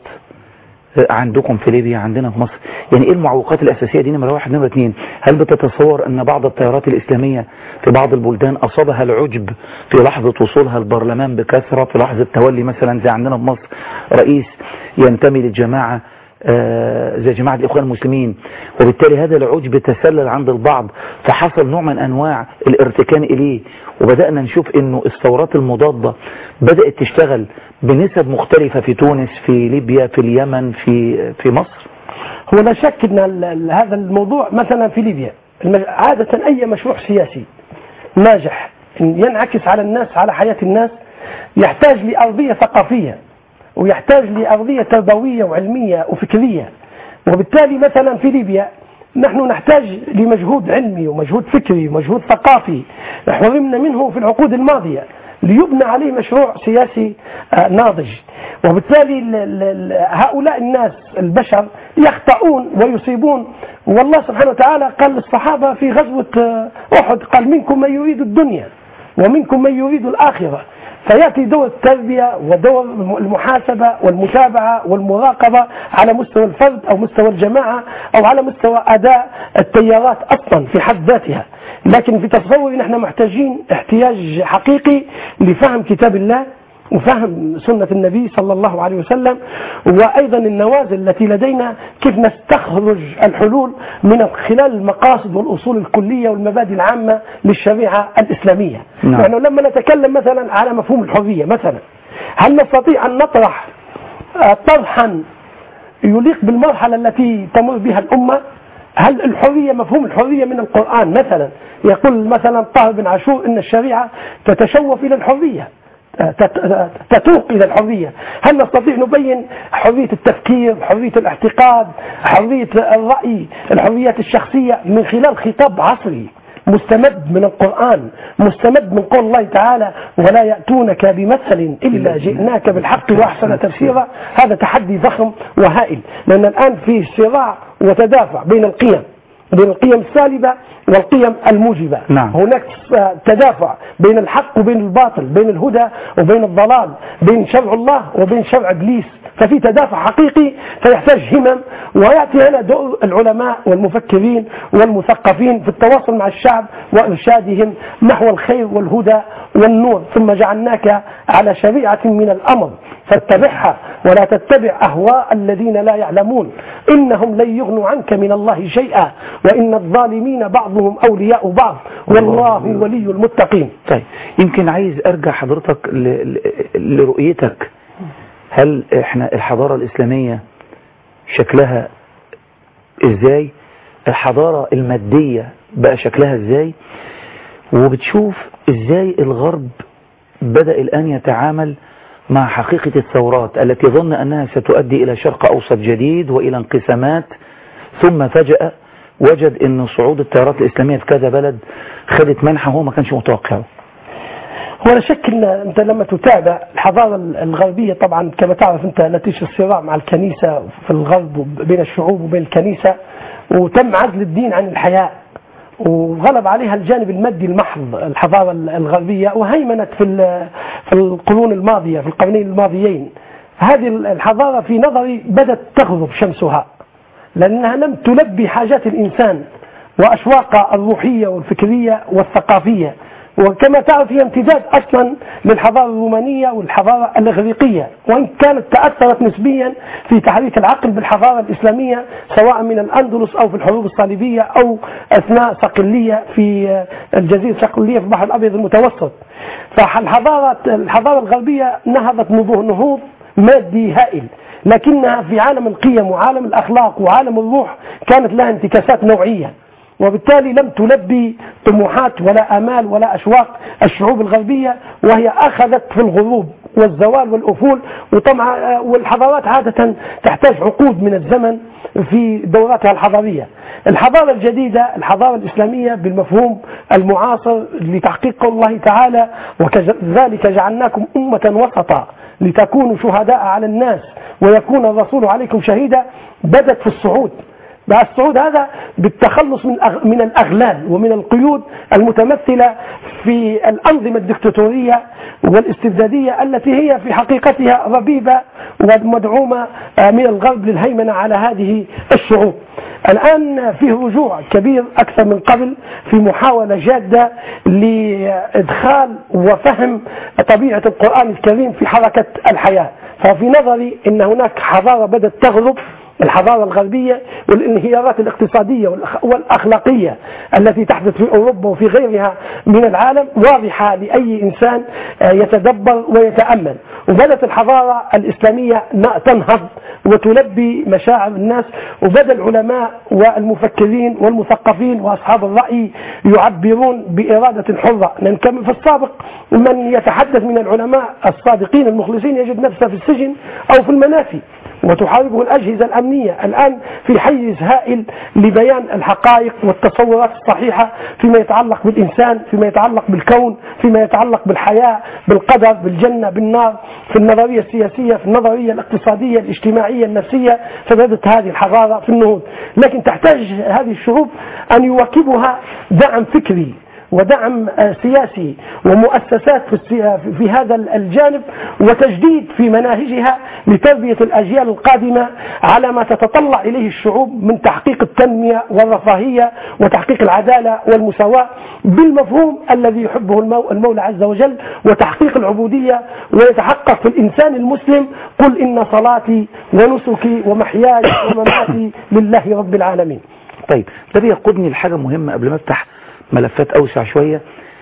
عندكم في ليبيا عندنا في مصر يعني ايه المعوقات الاساسيه دي نمره واحد نمره اثنين هل بتتصور ان بعض التيارات الاسلاميه في بعض البلدان اصابها العجب في لحظه وصولها البرلمان بكثره في لحظه تولي مثلا زي عندنا في مصر رئيس ينتمي للجماعه آه، زي جماعة الإخوان المسلمين وبالتالي هذا العجب تسلل عند البعض فحصل نوع من أنواع الارتكان إليه وبدأنا نشوف أنه الثورات المضادة بدأت تشتغل بنسب مختلفة في تونس في ليبيا في اليمن في في مصر هو لا شك أن ال- ال- هذا الموضوع مثلا في ليبيا الم- عادة أي مشروع سياسي ناجح إن ينعكس على الناس على حياة الناس يحتاج لأرضية ثقافية ويحتاج لأرضية تربوية وعلمية وفكرية وبالتالي مثلا في ليبيا نحن نحتاج لمجهود علمي ومجهود فكري ومجهود ثقافي حرمنا منه في العقود الماضية ليبنى عليه مشروع سياسي آه، ناضج وبالتالي ال- ال- ال- هؤلاء الناس البشر يخطئون ويصيبون والله سبحانه وتعالى قال للصحابة في غزوة آه، أحد قال منكم من يريد الدنيا ومنكم من يريد الآخرة فيأتي دور التربية ودور المحاسبة والمتابعة والمراقبة على مستوى الفرد أو مستوى الجماعة أو على مستوى أداء التيارات أصلا في حد ذاتها لكن في تصوري نحن محتاجين احتياج حقيقي لفهم كتاب الله وفهم سنة النبي صلى الله عليه وسلم وأيضا النوازل التي لدينا كيف نستخرج الحلول من خلال المقاصد والأصول الكلية والمبادئ العامة للشريعة الإسلامية نعم. يعني لما نتكلم مثلا على مفهوم الحرية مثلا هل نستطيع أن نطرح آه، طرحا يليق بالمرحلة التي تمر بها الأمة هل الحرية مفهوم الحرية من القرآن مثلا يقول مثلا طه بن عاشور إن الشريعة تتشوف إلى الحرية تت- تتوق إلى الحرية هل نستطيع نبين حرية التفكير حرية الاعتقاد حرية الرأي الحريات الشخصية من خلال خطاب عصري مستمد من القرآن مستمد من قول الله تعالى ولا يأتونك بمثل إلا جئناك بالحق وأحسن تفسيرا هذا تحدي ضخم وهائل لأن الآن في صراع وتدافع بين القيم بين القيم السالبة والقيم الموجبة نعم. هناك تدافع بين الحق وبين الباطل بين الهدى وبين الضلال بين شرع الله وبين شرع إبليس ففي تدافع حقيقي فيحتاج همم ويأتي هنا دور العلماء والمفكرين والمثقفين في التواصل مع الشعب وإرشادهم نحو الخير والهدى والنور ثم جعلناك على شريعة من الأمر فاتبعها ولا تتبع أهواء الذين لا يعلمون إنهم لن يغنوا عنك من الله شيئا وإن الظالمين بعضهم أولياء بعض والله ولي المتقين طيب يمكن عايز ارجع حضرتك ل... ل... لرؤيتك هل احنا الحضارة الاسلامية شكلها ازاي الحضارة المادية بقى شكلها ازاي وبتشوف ازاي الغرب بدأ الان يتعامل مع حقيقة الثورات التي ظن انها ستؤدي الى شرق اوسط جديد والى انقسامات ثم فجأة وجد ان صعود التيارات الاسلامية في كذا بلد خدت منحة هو ما كانش متوقعه هو لا شك ان انت لما تتابع الحضاره الغربيه طبعا كما تعرف انت نتيجه الصراع مع الكنيسه في الغرب بين الشعوب وبين الكنيسه وتم عزل الدين عن الحياه وغلب عليها الجانب المادي المحض الحضاره الغربيه وهيمنت في ال- في القرون الماضيه في القرنين الماضيين هذه الحضاره في نظري بدات تغرب شمسها لانها لم تلبي حاجات الانسان واشواقه الروحيه والفكريه والثقافيه وكما تعرف هي امتداد اصلا للحضاره الرومانيه والحضاره الاغريقيه وان كانت تاثرت نسبيا في تحريك العقل بالحضاره الاسلاميه سواء من الاندلس او في الحروب الصليبيه او اثناء صقليه في الجزيره الصقليه في البحر الابيض المتوسط فالحضاره الحضاره الغربيه نهضت نهوض مادي هائل لكنها في عالم القيم وعالم الاخلاق وعالم الروح كانت لها انتكاسات نوعيه وبالتالي لم تلبي طموحات ولا امال ولا اشواق الشعوب الغربيه وهي اخذت في الغروب والزوال والافول وطبعا والحضارات عاده تحتاج عقود من الزمن في دوراتها الحضاريه. الحضاره الجديده الحضاره الاسلاميه بالمفهوم المعاصر لتحقيق قول الله تعالى وكذلك جعلناكم امه وسطا لتكونوا شهداء على الناس ويكون الرسول عليكم شهيدا بدت في الصعود بقى الصعود هذا بالتخلص من أغ- من الاغلال ومن القيود المتمثله في الانظمه الدكتاتوريه والاستبداديه التي هي في حقيقتها ربيبه ومدعومه آه، من الغرب للهيمنه على هذه الشعوب. الان فيه رجوع كبير اكثر من قبل في محاوله جاده لادخال وفهم طبيعه القران الكريم في حركه الحياه. ففي نظري ان هناك حضاره بدات تغرب الحضارة الغربية والانهيارات الاقتصادية والأخ- والأخلاقية التي تحدث في أوروبا وفي غيرها من العالم واضحة لأي إنسان آه، يتدبر ويتأمل وبدأت الحضارة الإسلامية ن- تنهض وتلبي مشاعر الناس وبدأ العلماء والمفكرين والمثقفين وأصحاب الرأي يعبرون بإرادة حرة لأن كان في السابق من يتحدث من العلماء الصادقين المخلصين يجد نفسه في السجن أو في المنافي وتحاربه الأجهزة الأمنية الآن في حيز هائل لبيان الحقائق والتصورات الصحيحة فيما يتعلق بالإنسان فيما يتعلق بالكون فيما يتعلق بالحياة بالقدر بالجنة بالنار في النظرية السياسية في النظرية الاقتصادية الاجتماعية النفسية فبدت هذه الحضارة في النهوض لكن تحتاج هذه الشعوب أن يواكبها دعم فكري ودعم آه، سياسي ومؤسسات في, السي... في هذا الجانب وتجديد في مناهجها لتربية الأجيال القادمة على ما تتطلع إليه الشعوب من تحقيق التنمية والرفاهية وتحقيق العدالة والمساواة بالمفهوم الذي يحبه المو- المولى عز وجل وتحقيق العبودية ويتحقق في الإنسان المسلم قل إن صلاتي ونسكي ومحياي ومماتي لله رب العالمين طيب ده بيقودني لحاجة مهمة قبل ما افتح ملفات اوسع شوية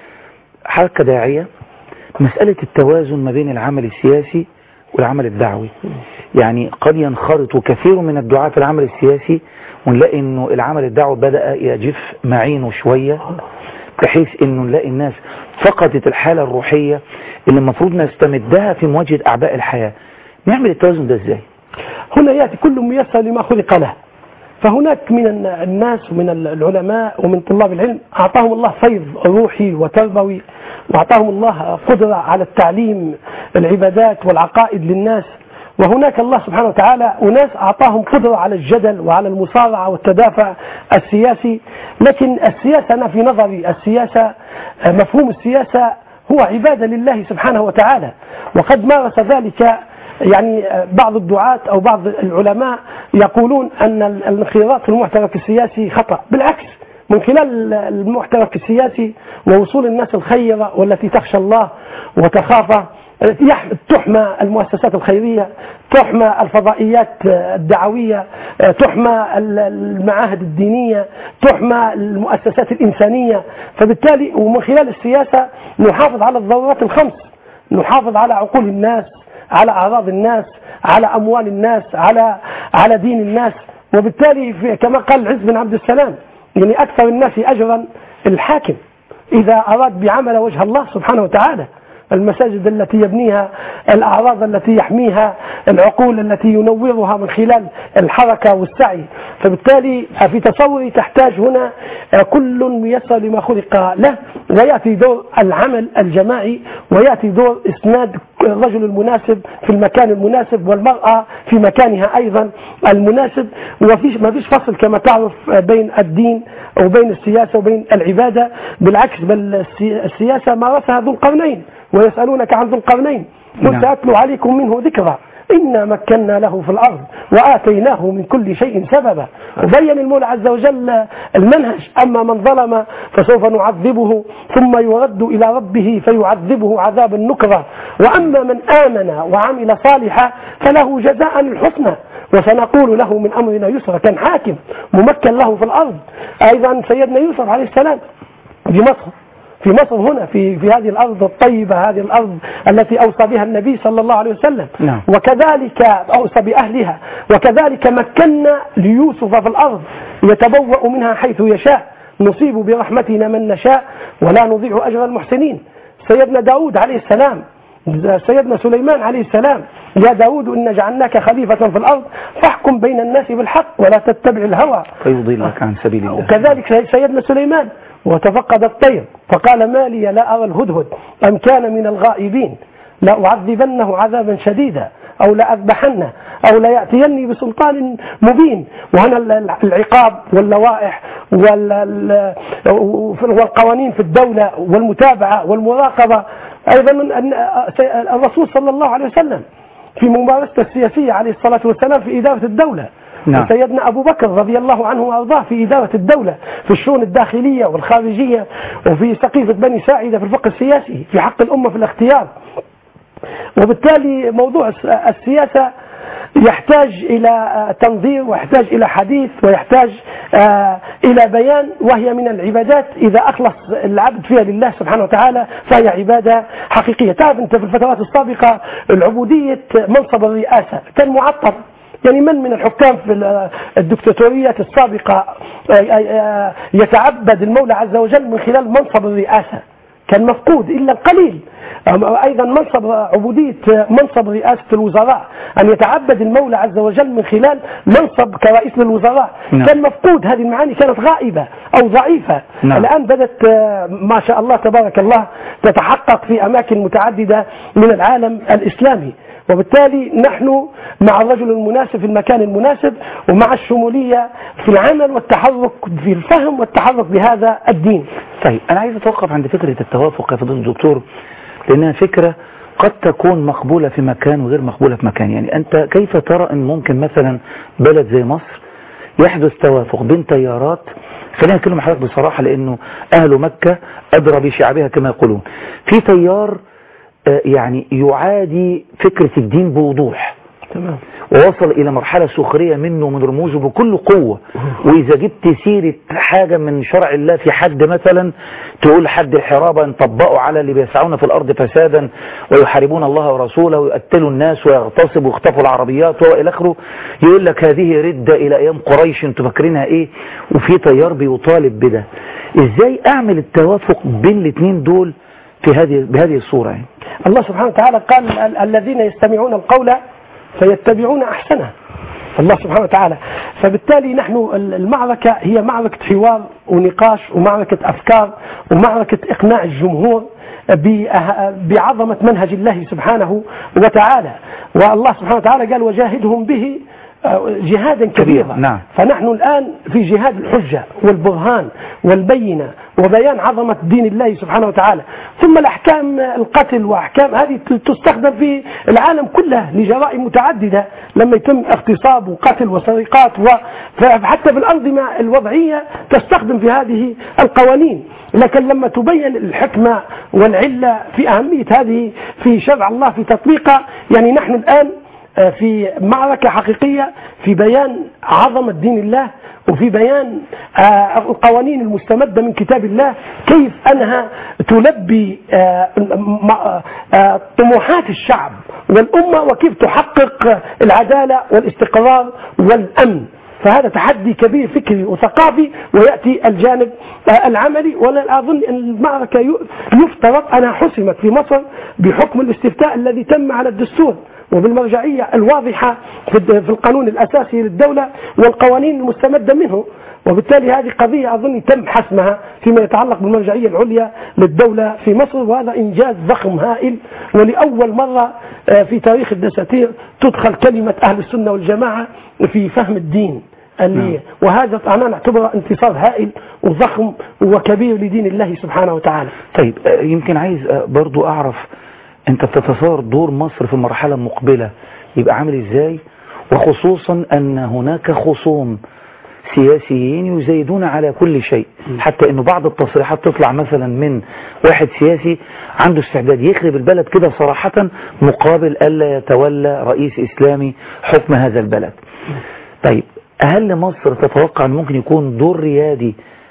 حاجة كداعية مسألة التوازن ما بين العمل السياسي والعمل الدعوي يعني قد ينخرط كثير من الدعاة في العمل السياسي ونلاقي انه العمل الدعوي بدأ يجف معينه شوية بحيث انه نلاقي الناس فقدت الحالة الروحية اللي المفروض نستمدها في مواجهة اعباء الحياة نعمل التوازن ده ازاي هنا يأتي كل ميسر لما خلق له فهناك من الن- الناس ومن العلماء ومن طلاب العلم أعطاهم الله فيض روحي وتربوي وأعطاهم الله قدرة على التعليم العبادات والعقائد للناس وهناك الله سبحانه وتعالى أناس أعطاهم قدرة على الجدل وعلى المصارعة والتدافع السياسي لكن السياسة أنا في نظري السياسة مفهوم السياسة هو عبادة لله سبحانه وتعالى وقد مارس ذلك يعني بعض الدعاة أو بعض العلماء يقولون أن الانخراط في المحترك السياسي خطأ بالعكس من خلال المحترك السياسي ووصول الناس الخيرة والتي تخشى الله وتخافه يح- تحمى المؤسسات الخيرية تحمى الفضائيات الدعوية تحمى ال- المعاهد الدينية تحمى المؤسسات الإنسانية فبالتالي ومن خلال السياسة نحافظ على الضرورات الخمس نحافظ على عقول الناس على أعراض الناس على أموال الناس على على دين الناس وبالتالي في كما قال العز بن عبد السلام يعني أكثر الناس أجرا الحاكم إذا أراد بعمل وجه الله سبحانه وتعالى المساجد التي يبنيها الأعراض التي يحميها العقول التي ينورها من خلال الحركة والسعي فبالتالي في تصوري تحتاج هنا كل ميسر لما خلق له ويأتي دور العمل الجماعي ويأتي دور إسناد الرجل المناسب في المكان المناسب والمرأة في مكانها أيضا المناسب وفيش ما فيش فصل كما تعرف بين الدين وبين السياسة وبين العبادة بالعكس بل السي- السياسة مارسها ذو القرنين ويسألونك عن ذو القرنين قل نعم. سأتلو عليكم منه ذكرى إنا مكنا له في الأرض وآتيناه من كل شيء سببا وبين المولى عز وجل المنهج أما من ظلم فسوف نعذبه ثم يرد إلى ربه فيعذبه عذابا نكرا وأما من آمن وعمل صالحا فله جزاء الحسنى وسنقول له من أمرنا يسرا كان حاكم ممكن له في الأرض أيضا سيدنا يوسف عليه السلام في مصر في مصر هنا في في هذه الارض الطيبه هذه الارض التي اوصى بها النبي صلى الله عليه وسلم نعم. وكذلك اوصى باهلها وكذلك مكنا ليوسف في الارض يتبوأ منها حيث يشاء نصيب برحمتنا من نشاء ولا نضيع اجر المحسنين سيدنا داود عليه السلام سيدنا سليمان عليه السلام يا داود إن جعلناك خليفة في الأرض فاحكم بين الناس بالحق ولا تتبع الهوى فيضلك عن سبيل الله وكذلك سيدنا سليمان وتفقد الطير فقال ما لي لا أرى الهدهد أم كان من الغائبين لأعذبنه عذابا شديدا أو لأذبحنه أو ليأتيني بسلطان مبين وهنا ال- العقاب واللوائح وال- ال- والقوانين في الدولة والمتابعة والمراقبة أيضا من أن- الرسول صلى الله عليه وسلم في ممارسته السياسية عليه الصلاة والسلام في إدارة الدولة نعم. سيدنا أبو بكر رضي الله عنه وأرضاه في إدارة الدولة في الشؤون الداخلية والخارجية وفي سقيفة بني ساعدة في الفقه السياسي في حق الأمة في الاختيار وبالتالي موضوع الس- السياسة يحتاج إلى آه، تنظير ويحتاج إلى حديث ويحتاج آه، إلى بيان وهي من العبادات إذا أخلص العبد فيها لله سبحانه وتعالى فهي عبادة حقيقية تعرف أنت في الفترات السابقة العبودية منصب الرئاسة كان معطل يعني من من الحكام في ال- الدكتاتوريات السابقة آه، آه، يتعبد المولى عز وجل من خلال منصب الرئاسة كان مفقود إلا القليل أيضا منصب عبودية منصب رئاسة الوزراء أن يتعبد المولى عز وجل من خلال منصب كرئيس للوزراء نعم. كان مفقود هذه المعاني كانت غائبة أو ضعيفة نعم. الآن بدأت آه، ما شاء الله تبارك الله تتحقق في أماكن متعددة من العالم الإسلامي وبالتالي نحن مع الرجل المناسب في المكان المناسب ومع الشمولية في العمل والتحرك في الفهم والتحرك بهذا الدين طيب أنا عايز أتوقف عند فكرة التوافق يا فضيلة الدكتور لأنها فكرة قد تكون مقبولة في مكان وغير مقبولة في مكان يعني أنت كيف ترى أن ممكن مثلا بلد زي مصر يحدث توافق بين تيارات خلينا نتكلم حضرتك بصراحة لأنه أهل مكة أدرى بشعبها كما يقولون في تيار آه، يعني يعادي فكرة الدين بوضوح تمام ووصل إلى مرحلة سخرية منه ومن رموزه بكل قوة وإذا جبت سيرة حاجة من شرع الله في حد مثلا تقول حد الحرابة نطبقوا على اللي بيسعون في الأرض فسادا ويحاربون الله ورسوله ويقتلوا الناس ويغتصبوا ويخطفوا العربيات وإلى آخره يقول لك هذه ردة إلى أيام قريش انتوا فاكرينها إيه وفي تيار بيطالب بده إزاي أعمل التوافق بين الاثنين دول في هذه بهذه الصورة يعني الله سبحانه وتعالى قال ال- الذين يستمعون القول فيتبعون أحسنه الله سبحانه وتعالى فبالتالي نحن ال- المعركة هي معركة حوار ونقاش ومعركة أفكار ومعركة إقناع الجمهور بأه- بعظمة منهج الله سبحانه وتعالى والله سبحانه وتعالى قال وجاهدهم به آه، جهادا كبيرا نعم. فنحن الآن في جهاد الحجة والبرهان والبينة وبيان عظمة دين الله سبحانه وتعالى ثم الأحكام القتل وأحكام هذه تستخدم في العالم كله لجرائم متعددة لما يتم اغتصاب وقتل وسرقات و... فحتى في الأنظمة الوضعية تستخدم في هذه القوانين لكن لما تبين الحكمة والعلة في أهمية هذه في شرع الله في تطبيقها يعني نحن الآن في معركة حقيقية في بيان عظمة دين الله وفي بيان آه، القوانين المستمدة من كتاب الله كيف أنها تلبي آه، م- آه، طموحات الشعب والأمة وكيف تحقق العدالة والاستقرار والأمن فهذا تحدي كبير فكري وثقافي ويأتي الجانب آه، العملي ولا أظن أن المعركة ي- يفترض أنها حسمت في مصر بحكم الاستفتاء الذي تم على الدستور وبالمرجعية الواضحة في الد- في القانون الأساسي للدولة والقوانين المستمدة منه وبالتالي هذه قضية أظن تم حسمها فيما يتعلق بالمرجعية العليا للدولة في مصر وهذا إنجاز ضخم هائل ولأول مرة آه، في تاريخ الدساتير تدخل كلمة أهل السنة والجماعة في فهم الدين اللي وهذا أنا نعتبره انتصار هائل وضخم وكبير لدين الله سبحانه وتعالى طيب آه، يمكن عايز آه، برضو أعرف أنت بتتصور دور مصر في المرحلة المقبلة يبقى عامل إزاي وخصوصا أن هناك خصوم سياسيين يزايدون على كل شيء حتى أنه بعض التصريحات تطلع مثلا من واحد سياسي عنده استعداد يخرب البلد كده صراحة مقابل ألا يتولى رئيس إسلامي حكم هذا البلد طيب هل لمصر تتوقع أن ممكن يكون دور ريادي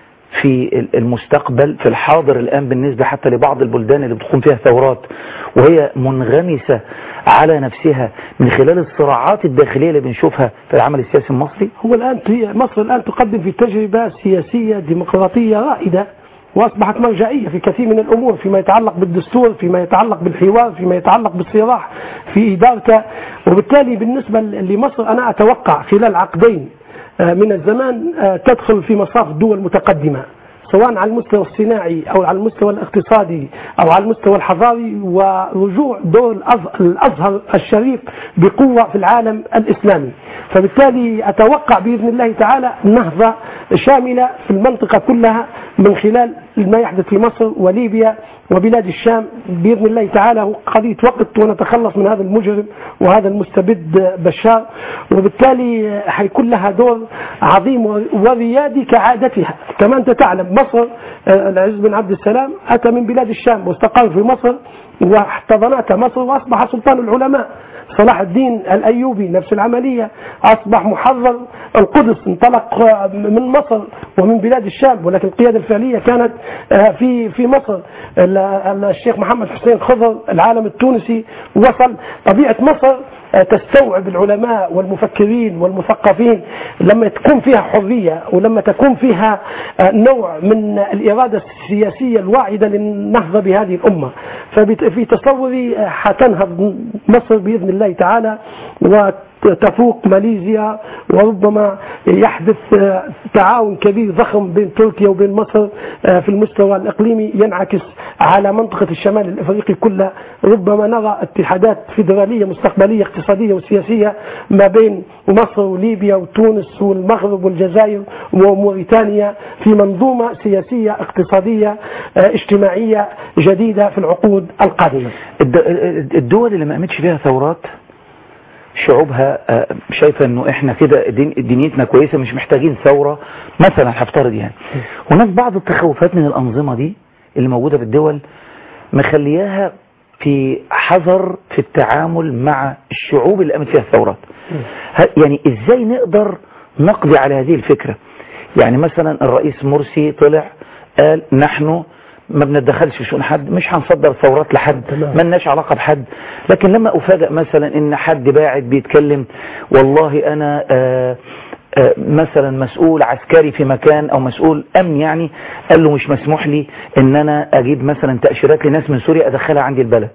في المستقبل في الحاضر الآن بالنسبة حتى لبعض البلدان اللي بتقوم فيها ثورات وهي منغمسة على نفسها من خلال الصراعات الداخلية اللي بنشوفها في العمل السياسي المصري هو الآن في مصر الآن تقدم في تجربة سياسية ديمقراطية رائدة وأصبحت مرجعية في كثير من الأمور فيما يتعلق بالدستور فيما يتعلق بالحوار فيما يتعلق بالصراع في إدارته وبالتالي بالنسبة لمصر أنا أتوقع خلال عقدين آه، من الزمان آه، تدخل في مصاف دول متقدمة سواء على المستوى الصناعي أو على المستوى الاقتصادي أو على المستوى الحضاري ورجوع دور الأز- الأزهر الشريف بقوة في العالم الإسلامي فبالتالي أتوقع بإذن الله تعالى نهضة شاملة في المنطقة كلها من خلال ما يحدث في مصر وليبيا وبلاد الشام بإذن الله تعالى هو قضية وقت ونتخلص من هذا المجرم وهذا المستبد بشار وبالتالي حيكون لها دور عظيم وريادي كعادتها كما أنت تعلم مصر آه، العز بن عبد السلام أتى من بلاد الشام واستقر في مصر واحتضنته مصر وأصبح سلطان العلماء صلاح الدين الأيوبي نفس العملية أصبح محرر القدس انطلق من مصر ومن بلاد الشام ولكن القيادة الفعلية كانت آه، في في مصر ال- ال- الشيخ محمد حسين خضر العالم التونسي وصل طبيعة مصر آه، تستوعب العلماء والمفكرين والمثقفين لما تكون فيها حرية ولما تكون فيها آه، نوع من الإرادة السياسية الواعدة للنهضة بهذه الأمة ففي تصوري آه، حتنهض مصر بإذن الله تعالى وتفوق ماليزيا وربما يحدث آه، تعاون كبير ضخم بين تركيا وبين مصر آه، في المستوى الإقليمي ينعكس على منطقة الشمال الإفريقي كلها ربما نرى اتحادات فيدرالية مستقبلية اقتصادية وسياسية ما بين مصر وليبيا وتونس والمغرب والجزائر وموريتانيا في منظومة سياسية اقتصادية آه، اجتماعية جديدة في العقود القادمة الد- الدول اللي ما قامتش فيها ثورات شعوبها آه، شايفة انه احنا كده دين- دنيتنا كويسة مش محتاجين ثورة مثلا هفترض يعني هناك بعض التخوفات من الانظمة دي اللي موجودة في الدول مخلياها في حذر في التعامل مع الشعوب اللي قامت فيها الثورات ه- يعني ازاي نقدر نقضي على هذه الفكرة يعني مثلا الرئيس مرسي طلع قال نحن ما بنتدخلش في شؤون حد مش هنصدر ثورات لحد ما لناش علاقة بحد لكن لما افاجئ مثلا ان حد باعت بيتكلم والله انا آه آه، مثلا مسؤول عسكري في مكان او مسؤول امن يعني قال له مش مسموح لي ان انا اجيب مثلا تأشيرات لناس من سوريا ادخلها عندي البلد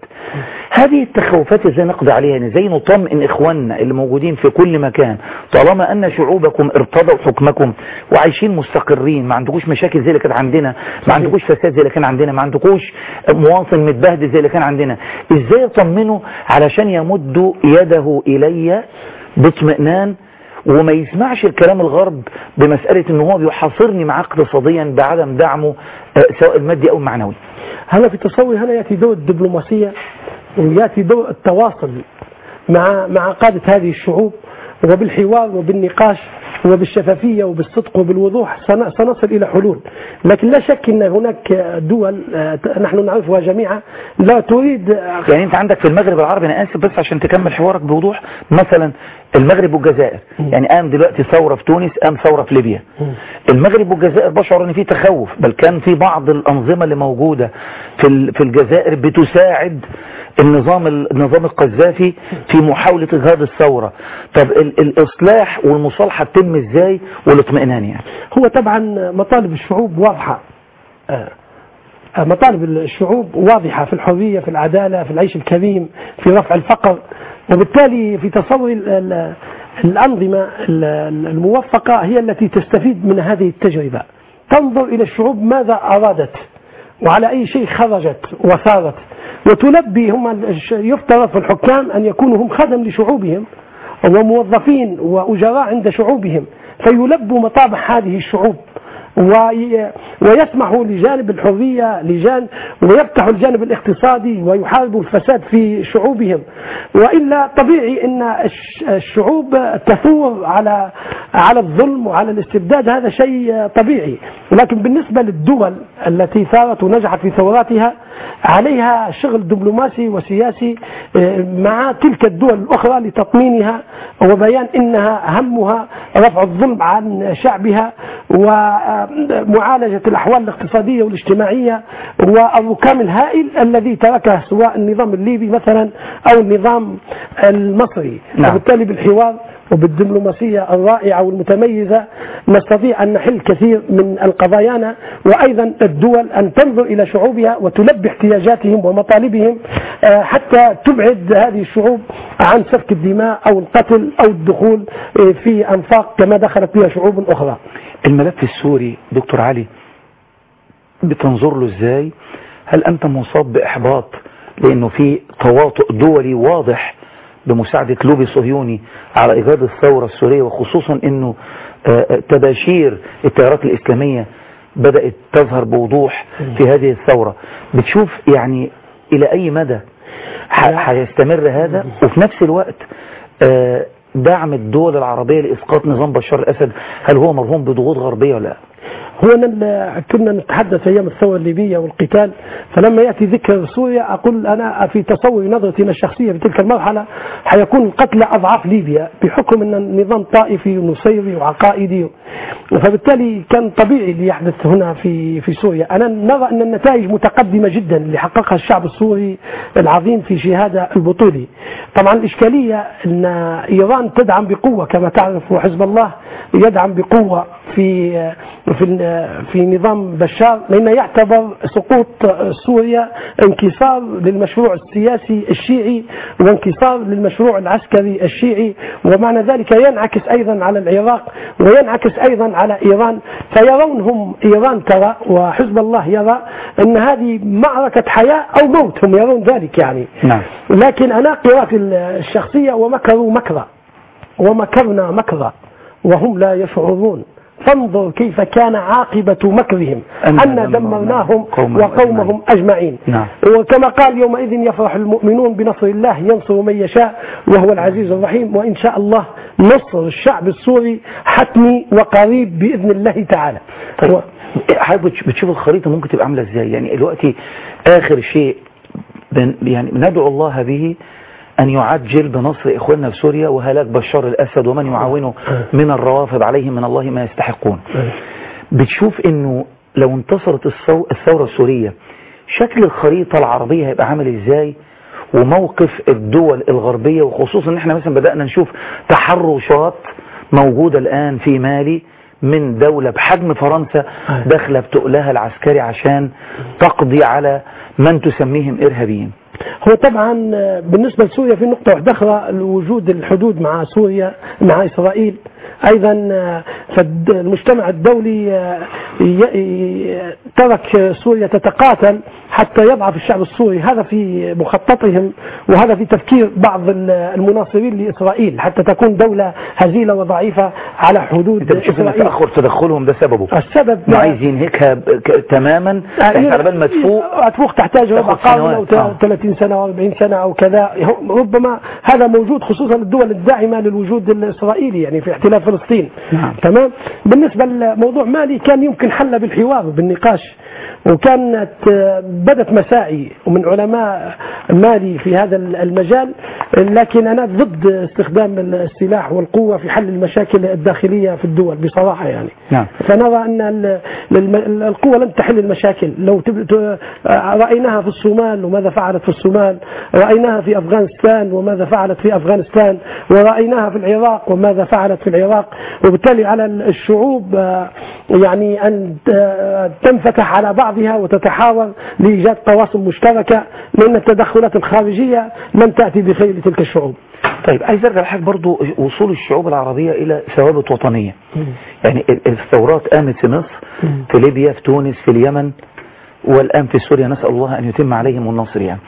هذه التخوفات ازاي نقضي عليها يعني ازاي نطمئن اخواننا اللي موجودين في كل مكان طالما ان شعوبكم ارتضوا حكمكم وعايشين مستقرين ما عندكوش مشاكل زي اللي كانت عندنا ما عندكوش فساد زي اللي كان عندنا ما عندكوش مواطن متبهدل زي اللي كان عندنا ازاي يطمنوا علشان يمدوا يده الي باطمئنان وما يسمعش الكلام الغرب بمسألة ان هو بيحاصرني معاه اقتصاديا بعدم دعمه آه، سواء المادي او المعنوي هنا في تصوري هنا يأتي دور الدبلوماسية ويأتي دور التواصل مع مع قادة هذه الشعوب وبالحوار وبالنقاش وبالشفافية وبالصدق وبالوضوح سن- سنصل إلى حلول لكن لا شك أن هناك دول آه، نحن نعرفها جميعا لا تريد يعني انت عندك في المغرب العربي انا اسف بس عشان تكمل حوارك بوضوح مثلا المغرب والجزائر يعني قام دلوقتي ثورة في تونس قام ثورة في ليبيا المغرب والجزائر بشعر ان في تخوف بل كان في بعض الانظمة اللي موجودة في ال- في الجزائر بتساعد النظام النظام القذافي في محاولة اجهاض الثورة طب ال- الاصلاح والمصالحة تتم ازاي والاطمئنان يعني هو طبعا مطالب الشعوب واضحة آه، آه، مطالب الشعوب واضحة في الحرية في العدالة في العيش الكريم في رفع الفقر وبالتالي في تصور ال- ال- الأنظمة ال- الموفقة هي التي تستفيد من هذه التجربة تنظر إلى الشعوب ماذا أرادت وعلى أي شيء خرجت وثارت وتلبي هم الش- يفترض في الحكام أن يكونوا هم خدم لشعوبهم وموظفين وأجراء عند شعوبهم فيلبوا مطامح هذه الشعوب وي- ويسمحوا لجانب الحرية لجان ويفتحوا الجانب الاقتصادي ويحاربوا الفساد في شعوبهم وإلا طبيعي أن الش- الشعوب تثور على على الظلم وعلى الاستبداد هذا شيء طبيعي لكن بالنسبة للدول التي ثارت ونجحت في ثوراتها عليها شغل دبلوماسي وسياسي آه، مع تلك الدول الأخرى لتطمينها وبيان إنها همها رفع الظلم عن شعبها ومعالجة الأحوال الاقتصادية والاجتماعية والركام الهائل الذي تركه سواء النظام الليبي مثلا أو النظام المصري نعم. وبالتالي بالحوار وبالدبلوماسية الرائعة والمتميزة نستطيع أن نحل كثير من القضايانا وأيضا الدول أن تنظر إلى شعوبها وتلبي احتياجاتهم ومطالبهم آه، حتى تبعد هذه الشعوب عن سفك الدماء أو القتل أو الدخول آه، في أنفاق كما دخلت بها شعوب أخرى الملف السوري دكتور علي بتنظر له ازاي هل انت مصاب باحباط لانه في تواطؤ دولي واضح بمساعدة لوبي صهيوني على ايجاد الثورة السورية وخصوصا انه آه، آه، تباشير التيارات الاسلامية بدأت تظهر بوضوح في هذه الثورة بتشوف يعني الى اي مدى ح- هيستمر هذا وفي نفس الوقت آه، دعم الدول العربية لإسقاط نظام بشار الأسد هل هو مرهون بضغوط غربية ولا لا؟ هو أنا كنا نتحدث أيام الثورة الليبية والقتال فلما يأتي ذكر سوريا أقول أنا في تصور نظرتي أنا الشخصية في تلك المرحلة حيكون القتل أضعاف ليبيا بحكم أن النظام طائفي ونصيري وعقائدي فبالتالي كان طبيعي اللي يحدث هنا في في سوريا أنا نرى أن النتائج متقدمة جدا اللي حققها الشعب السوري العظيم في شهادة البطولي طبعا الإشكالية أن إيران تدعم بقوة كما تعرف وحزب الله يدعم بقوة في في في نظام بشار لأنه يعتبر سقوط سوريا انكسار للمشروع السياسي الشيعي وانكسار للمشروع العسكري الشيعي ومعنى ذلك ينعكس أيضا على العراق وينعكس أيضا على إيران فيرون هم إيران ترى وحزب الله يرى أن هذه معركة حياة أو موت هم يرون ذلك يعني نعم لكن أنا قراءتي الشخصية ومكروا مكرا ومكرنا مكرا وهم لا يشعرون فانظر كيف كان عاقبة مكرهم أنا أن دمرناهم قومهم وقومهم أجمعين نعم وكما قال يومئذ يفرح المؤمنون بنصر الله ينصر من يشاء وهو العزيز الرحيم وإن شاء الله نصر الشعب السوري حتمي وقريب بإذن الله تعالى طيب حضرتك بتش- بتشوف الخريطة ممكن تبقى عاملة ازاي يعني دلوقتي آخر شيء بن يعني ندعو الله به أن يعجل بنصر إخواننا في سوريا وهلاك بشار الأسد ومن يعاونه من الروافض عليهم من الله ما يستحقون بتشوف أنه لو انتصرت الثو- الثورة السورية شكل الخريطة العربية هيبقى عامل ازاي وموقف الدول الغربية وخصوصا ان احنا مثلا بدأنا نشوف تحرشات موجودة الآن في مالي من دولة بحجم فرنسا داخلة بتقلها العسكري عشان تقضي على من تسميهم إرهابيين هو طبعا بالنسبة لسوريا في نقطة واحدة أخرى وجود الحدود مع سوريا مع إسرائيل أيضا فالمجتمع الدولي ي- ي- ترك سوريا تتقاتل حتى يضعف الشعب السوري هذا في مخططهم وهذا في تفكير بعض المناصرين لإسرائيل حتى تكون دولة هزيلة وضعيفة على حدود انت بتشوف ان إسرائيل تأخر تدخلهم ده سببه السبب انه عايز ينهكها ب- ك- تماما احنا على بال ما تفوق هتفوق تحتاج ربع تاخد قرن او سنوات. آه. 30 سنه او 40 سنه او كذا ربما هذا موجود خصوصا الدول الداعمه للوجود الاسرائيلي يعني في احتلال فلسطين نعم. تمام بالنسبه لموضوع مالي كان يمكن حله بالحوار بالنقاش وكانت آه، بدت مساعي ومن علماء مالي في هذا المجال لكن انا ضد استخدام السلاح والقوه في حل المشاكل الداخليه في الدول بصراحه يعني نعم فنرى أن ال- الم- القوة لن تحل المشاكل لو تب- ت- رأيناها في الصومال وماذا فعلت في الصومال رأيناها في أفغانستان وماذا فعلت في أفغانستان ورأيناها في العراق وماذا فعلت في العراق وبالتالي على الشعوب آه، يعني أن آه، تنفتح على بعضها وتتحاور لإيجاد قواسم مشتركة لأن التدخلات الخارجية لن تأتي بخير لتلك الشعوب طيب عايز ارجع لحاجه برضو وصول الشعوب العربية الى ثوابت وطنية يعني ال- الثورات قامت في مصر في ليبيا في تونس في اليمن والآن في سوريا نسأل الله أن يتم عليهم النصر يعني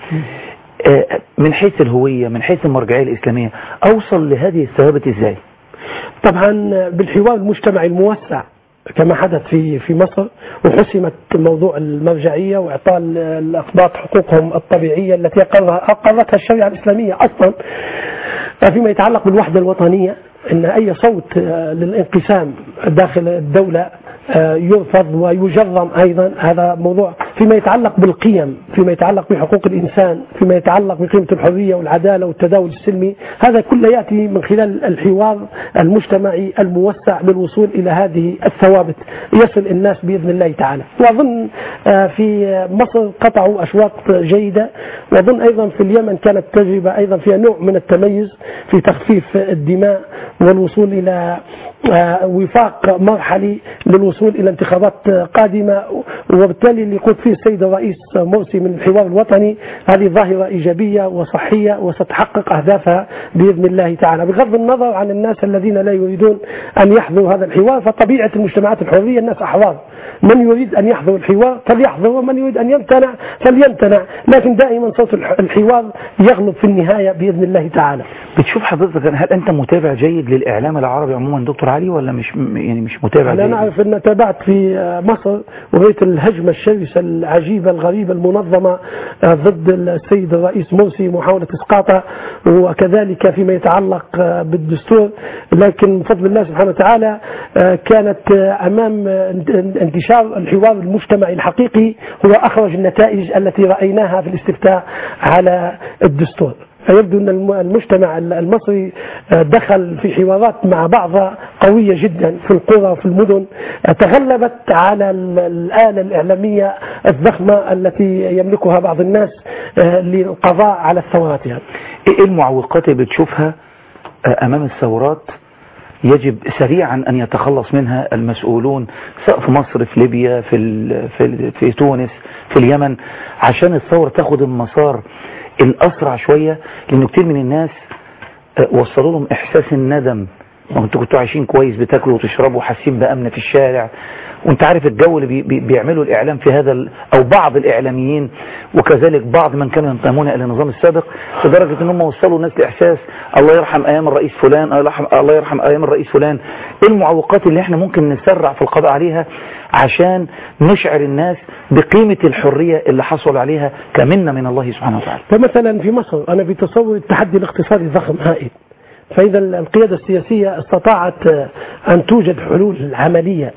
آه، من حيث الهوية من حيث المرجعية الإسلامية أوصل لهذه الثوابت إزاي طبعا بالحوار المجتمعي الموسع كما حدث في في مصر وحسمت موضوع المرجعيه واعطاء ال- الاقباط حقوقهم الطبيعيه التي أقرها- اقرتها الشريعه الاسلاميه اصلا فيما يتعلق بالوحده الوطنيه ان اي صوت آه، للانقسام داخل الدوله آه، يرفض ويجرم ايضا هذا موضوع فيما يتعلق بالقيم فيما يتعلق بحقوق الانسان فيما يتعلق بقيمه الحريه والعداله والتداول السلمي هذا كله ياتي من خلال الحوار المجتمعي الموسع للوصول الى هذه الثوابت يصل الناس باذن الله تعالى واظن آه، في مصر قطعوا اشواط جيده واظن ايضا في اليمن كانت تجربه ايضا فيها نوع من التميز في تخفيف الدماء والوصول الى آه، وفاق مرحلي للوصول الى انتخابات آه، قادمه وبالتالي اللي يقود فيه السيد الرئيس مرسي من الحوار الوطني هذه ظاهره ايجابيه وصحيه وستحقق اهدافها باذن الله تعالى بغض النظر عن الناس الذين لا يريدون ان يحظوا هذا الحوار فطبيعه المجتمعات الحريه الناس احرار من يريد ان يحظر الحوار فليحظر ومن يريد ان يمتنع فليمتنع لكن دائما صوت الح- الحوار يغلب في النهايه باذن الله تعالى بتشوف حضرتك هل أنت متابع جيد للإعلام العربي عموما دكتور علي ولا مش يعني مش متابع أنا جيد؟ أعرف أن تابعت في مصر ورأيت الهجمة الشرسة العجيبة الغريبة المنظمة آه، ضد السيد الرئيس مرسي محاولة إسقاطه وكذلك فيما يتعلق آه، بالدستور لكن بفضل الله سبحانه وتعالى آه، كانت آه، أمام آه، انت- انتشار الحوار المجتمعي الحقيقي هو أخرج النتائج التي رأيناها في الاستفتاء على الدستور فيبدو أن الم- المجتمع المصري آه، دخل في حوارات مع بعضها قوية جدا في القرى وفي المدن آه، تغلبت على ال- الآلة الإعلامية الضخمة التي يملكها بعض الناس آه، للقضاء على الثورات يعني. ايه المعوقات اللي بتشوفها آه، امام الثورات يجب سريعا ان يتخلص منها المسؤولون سواء في مصر في ليبيا في ال- في, ال- في تونس في اليمن عشان الثورة تاخد المسار الاسرع شوية لان كتير من الناس آه، وصلوا لهم احساس الندم ما انتوا كنتوا عايشين كويس بتاكلوا وتشربوا حاسين بامن في الشارع وانت عارف الجو اللي بي بي بيعملوا الاعلام في هذا ال- او بعض الاعلاميين وكذلك بعض من كانوا ينتمون الى النظام السابق لدرجه ان هم وصلوا الناس لاحساس الله يرحم ايام الرئيس فلان الله يرحم الله يرحم ايام الرئيس فلان ايه المعوقات اللي احنا ممكن نسرع في القضاء عليها عشان نشعر الناس بقيمه الحريه اللي حصل عليها كمنه من الله سبحانه وتعالى فمثلا في مصر أنا في تصور التحدي الاقتصادي ضخم هائل فإذا القيادة السياسية استطاعت أن توجد حلول عملية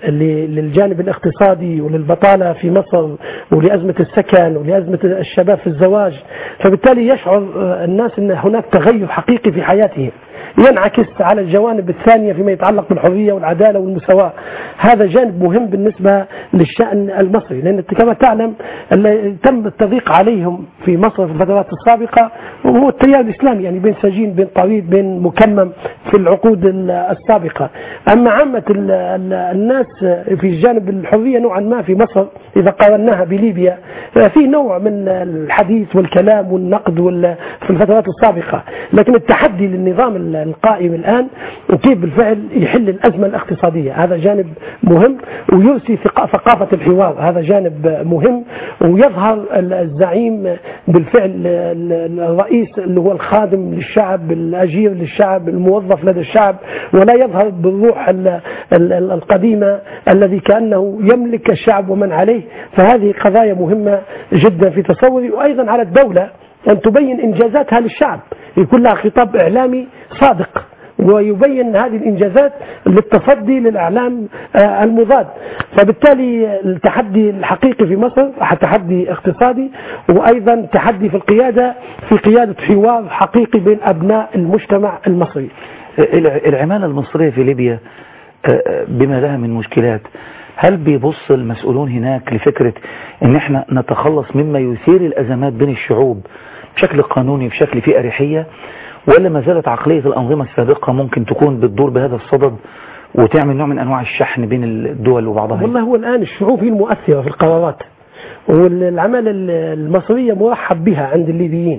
ل- للجانب الاقتصادي وللبطالة في مصر ولأزمة السكن ولأزمة الشباب في الزواج فبالتالي يشعر الناس أن هناك تغير حقيقي في حياتهم ينعكس على الجوانب الثانية فيما يتعلق بالحرية والعدالة والمساواة هذا جانب مهم بالنسبة للشأن المصري لأن كما تعلم ال- تم التضييق عليهم في مصر في الفترات السابقة وهو التيار الإسلامي يعني بين سجين بين طريد بين مكمم في العقود ال- السابقة أما عامة ال- ال- الناس في جانب الحرية نوعا ما في مصر إذا قارناها بليبيا في نوع من الحديث والكلام والنقد وال- في الفترات السابقة لكن التحدي للنظام ال- القائم الآن كيف بالفعل يحل الأزمة الاقتصادية هذا جانب مهم ويرسي ثقا- ثقافة الحوار هذا جانب مهم ويظهر ال- الزعيم بالفعل ال- ال- الرئيس اللي هو الخادم للشعب الأجير للشعب الموظف لدى الشعب ولا يظهر بالروح ال- ال- ال- القديمة الذي كأنه يملك الشعب ومن عليه فهذه قضايا مهمة جدا في تصوري وأيضا على الدولة أن تبين إنجازاتها للشعب يكون لها خطاب إعلامي صادق ويبين هذه الإنجازات للتصدي للإعلام آه، المضاد فبالتالي التحدي الحقيقي في مصر تحدي اقتصادي وأيضا تحدي في القيادة في قيادة حوار حقيقي بين أبناء المجتمع المصري الع- العمالة المصرية في ليبيا آه، آه، بما لها من مشكلات هل بيبص المسؤولون هناك لفكرة ان احنا نتخلص مما يثير الازمات بين الشعوب بشكل قانوني بشكل فيه اريحية ولا ما زالت عقلية الانظمة السابقة ممكن تكون بتدور بهذا الصدد وتعمل نوع من انواع الشحن بين الدول وبعضها والله هو الآن الشعوب هي المؤثرة في القرارات والعمالة المصرية مرحب بها عند الليبيين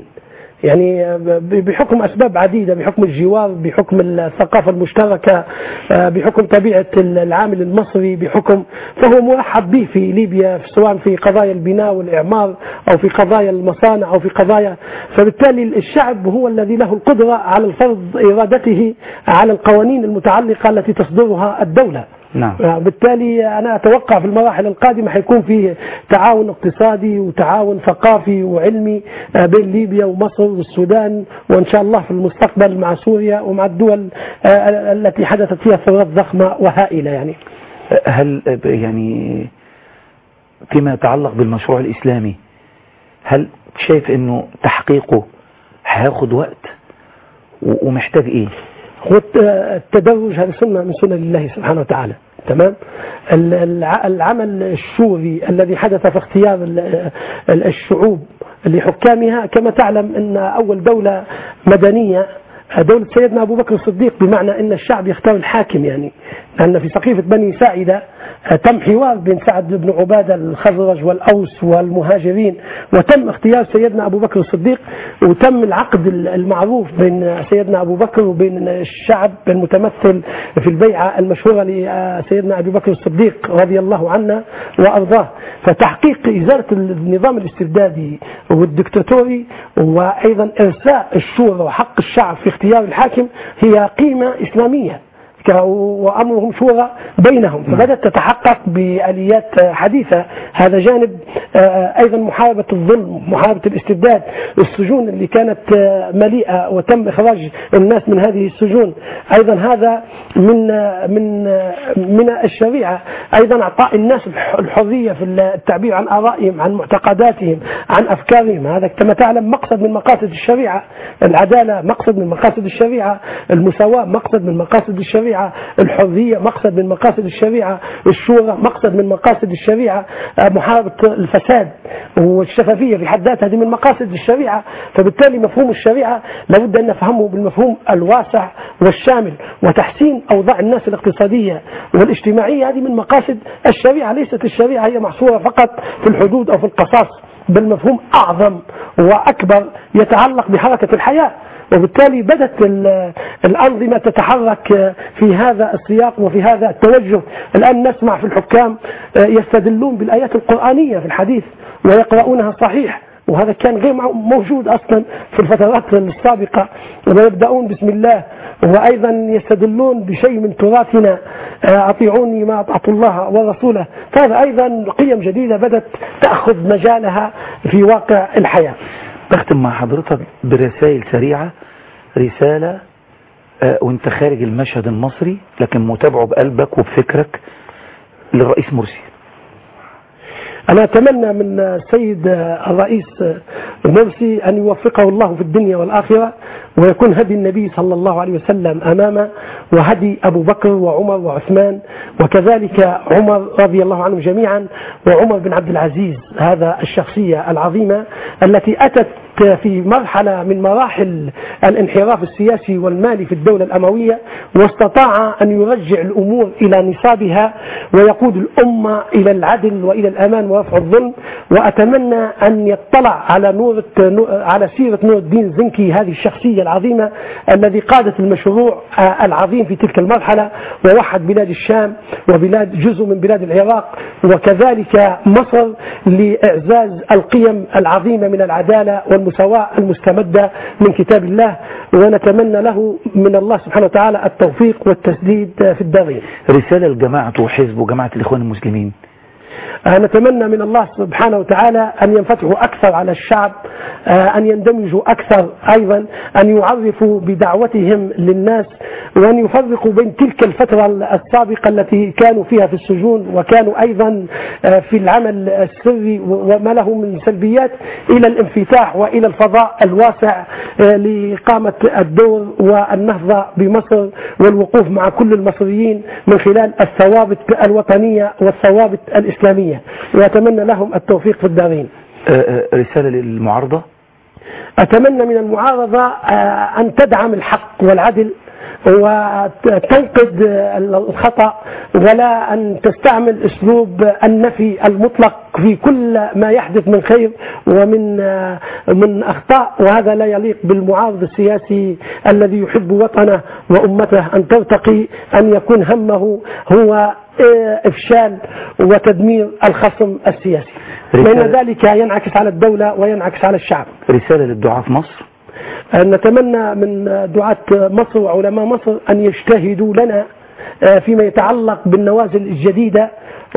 يعني ب- بحكم أسباب عديدة بحكم الجوار بحكم الثقافة المشتركة آه، بحكم طبيعة العامل المصري بحكم فهو مرحب به في ليبيا سواء في قضايا البناء والإعمار أو في قضايا المصانع أو في قضايا فبالتالي الشعب هو الذي له القدرة على الفرض إرادته على القوانين المتعلقة التي تصدرها الدولة نعم آه، بالتالي أنا أتوقع في المراحل القادمة حيكون فيه تعاون اقتصادي وتعاون ثقافي وعلمي آه، بين ليبيا ومصر والسودان وإن شاء الله في المستقبل مع سوريا ومع الدول آه، التي حدثت فيها ثورات ضخمة وهائلة يعني هل آه، يعني فيما يتعلق بالمشروع الاسلامي هل شايف انه تحقيقه هياخد وقت و- ومحتاج ايه هو الت- التدرج هذه سنة من سنن الله سبحانه وتعالى تمام ال- الع- العمل الشوري الذي حدث في اختيار ال- ال- الشعوب لحكامها كما تعلم ان اول دولة مدنية دولة سيدنا أبو بكر الصديق بمعنى أن الشعب يختار الحاكم يعني لأن في سقيفة بني ساعدة تم حوار بين سعد بن عبادة الخزرج والأوس والمهاجرين وتم اختيار سيدنا أبو بكر الصديق وتم العقد المعروف بين سيدنا أبو بكر وبين الشعب المتمثل في البيعة المشهورة لسيدنا أبي بكر الصديق رضي الله عنه وأرضاه فتحقيق إزالة النظام الاستبدادي والدكتاتوري وأيضا إرساء الشورى وحق الشعب في اختيار الحاكم هي قيمة إسلامية ك- وأمرهم شورى بينهم فبدأت تتحقق بآليات حديثة هذا جانب آه، أيضا محاربة الظلم محاربة الاستبداد السجون اللي كانت آه، مليئة وتم إخراج الناس من هذه السجون أيضا هذا من آه، من آه، من الشريعة أيضا أعطاء الناس الح- الحرية في التعبير عن آرائهم عن معتقداتهم عن أفكارهم هذا كما تعلم مقصد من مقاصد الشريعة العدالة مقصد من مقاصد الشريعة المساواة مقصد من مقاصد الشريعة الشريعة الحرية مقصد من مقاصد الشريعة الشورى مقصد من مقاصد الشريعة آه، محاربة الفساد والشفافية في حد ذاتها هذه من مقاصد الشريعة فبالتالي مفهوم الشريعة لابد أن نفهمه بالمفهوم الواسع والشامل وتحسين أوضاع الناس الاقتصادية والاجتماعية هذه من مقاصد الشريعة ليست الشريعة هي محصورة فقط في الحدود أو في القصاص بل مفهوم أعظم وأكبر يتعلق بحركة الحياة وبالتالي بدت ال- الأنظمة تتحرك في هذا السياق وفي هذا التوجه الآن نسمع في الحكام يستدلون بالآيات القرآنية في الحديث ويقرؤونها صحيح وهذا كان غير مع- موجود أصلا في الفترات السابقة ويبدأون بسم الله وأيضا يستدلون بشيء من تراثنا آه، أطيعوني ما أطعت الله ورسوله فهذا أيضا قيم جديدة بدأت تأخذ مجالها في واقع الحياة بختم مع حضرتك برسائل سريعة رسالة آه، وانت خارج المشهد المصري لكن متابعه بقلبك وبفكرك للرئيس مرسي أنا أتمنى من السيد الرئيس مرسي أن يوفقه الله في الدنيا والآخرة ويكون هدي النبي صلى الله عليه وسلم أمامه وهدي أبو بكر وعمر وعثمان وكذلك عمر رضي الله عنهم جميعا وعمر بن عبد العزيز هذا الشخصية العظيمة التي أتت في مرحلة من مراحل الانحراف السياسي والمالي في الدولة الأموية واستطاع أن يرجع الأمور إلى نصابها ويقود الأمة إلى العدل وإلى الأمان ورفع الظلم وأتمنى أن يطلع على نور على سيرة نور الدين زنكي هذه الشخصية العظيمة الذي قادت المشروع آه، العظيم في تلك المرحلة ووحد بلاد الشام وبلاد جزء من بلاد العراق وكذلك مصر لإعزاز القيم العظيمة من العدالة والمساواة المستمدة من كتاب الله ونتمنى له من الله سبحانه وتعالى التوفيق والتسديد في الدارين رسالة لجماعة وحزب وجماعة الإخوان المسلمين آه، نتمنى من الله سبحانه وتعالى أن ينفتحوا أكثر على الشعب آه، أن يندمجوا أكثر أيضا أن يعرفوا بدعوتهم للناس وأن يفرقوا بين تلك الفترة السابقة التي كانوا فيها في السجون وكانوا أيضا آه، في العمل السري وما له من سلبيات إلى الانفتاح وإلى الفضاء الواسع آه، لإقامة الدور والنهضة بمصر والوقوف مع كل المصريين من خلال الثوابت الوطنية والثوابت الإسلامية وأتمنى لهم التوفيق في الدارين آه، آه، رسالة للمعارضة أتمنى من المعارضة آه، أن تدعم الحق والعدل وتنقد الخطأ ولا أن تستعمل أسلوب النفي المطلق في كل ما يحدث من خير ومن آه، من أخطاء وهذا لا يليق بالمعارض السياسي الذي يحب وطنه وأمته أن ترتقي أن يكون همه هو آه، إفشال وتدمير الخصم السياسي لأن ذلك ينعكس على الدولة وينعكس على الشعب رسالة للدعاة في مصر نتمنى من دعاة مصر وعلماء مصر أن يجتهدوا لنا فيما يتعلق بالنوازل الجديدة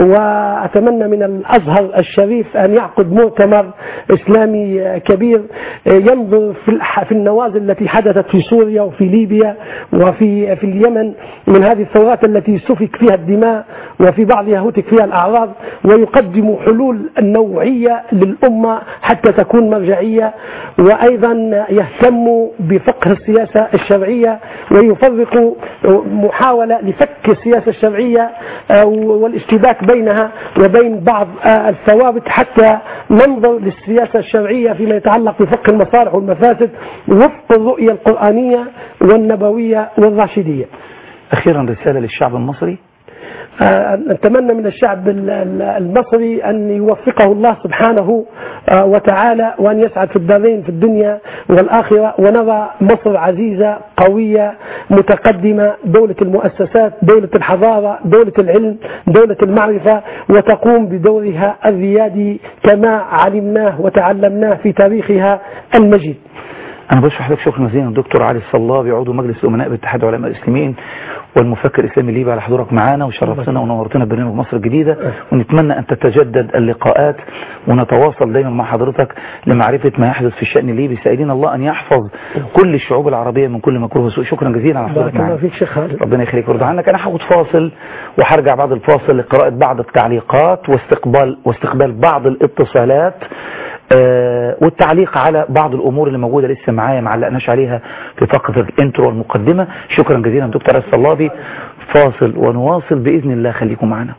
وأتمنى من الأزهر الشريف أن يعقد مؤتمر إسلامي كبير ينظر في الح- في النوازل التي حدثت في سوريا وفي ليبيا وفي في اليمن من هذه الثورات التي سفك فيها الدماء وفي بعضها هتك فيها الأعراض ويقدم حلول نوعية للأمة حتى تكون مرجعية وأيضا يهتم بفقه السياسة الشرعية ويفرق محاولة لفك السياسة الشرعية آه، والاشتباك بينها وبين بعض آه، الثوابت حتى ننظر للسياسة الشرعية فيما يتعلق بفقه المصالح والمفاسد وفق الرؤية القرآنية والنبوية والراشدية أخيرا رسالة للشعب المصري آه، نتمنى من الشعب ال- ال- المصري أن يوفقه الله سبحانه آه، وتعالى وأن يسعد في الدارين في الدنيا والآخرة ونرى مصر عزيزة قوية متقدمة دولة المؤسسات دولة الحضارة دولة العلم دولة المعرفة وتقوم بدورها الريادي كما علمناه وتعلمناه في تاريخها المجيد أنا بشكر حضرتك شكرا جزيلا الدكتور علي الصلابي عضو مجلس الأمناء باتحاد علماء الإسلاميين والمفكر الإسلامي الليبي على حضورك معانا وشرفتنا ونورتنا ببرنامج مصر الجديدة ونتمنى أن تتجدد اللقاءات ونتواصل دايما مع حضرتك لمعرفة ما يحدث في الشأن الليبي سائلين الله أن يحفظ كل الشعوب العربية من كل مكروه وسوء شكرا جزيلا على حضورك بارك الله معانا فيك شيخ خالد ربنا يخليك ويرضى عنك انا هاخد فاصل وهرجع بعد الفاصل لقراءة بعض التعليقات واستقبال واستقبال بعض الاتصالات آه والتعليق على بعض الامور اللي موجوده لسه معايا ما علقناش عليها في فقره الانترو والمقدمه شكرا جزيلا دكتور الصلابي فاصل ونواصل باذن الله خليكم معنا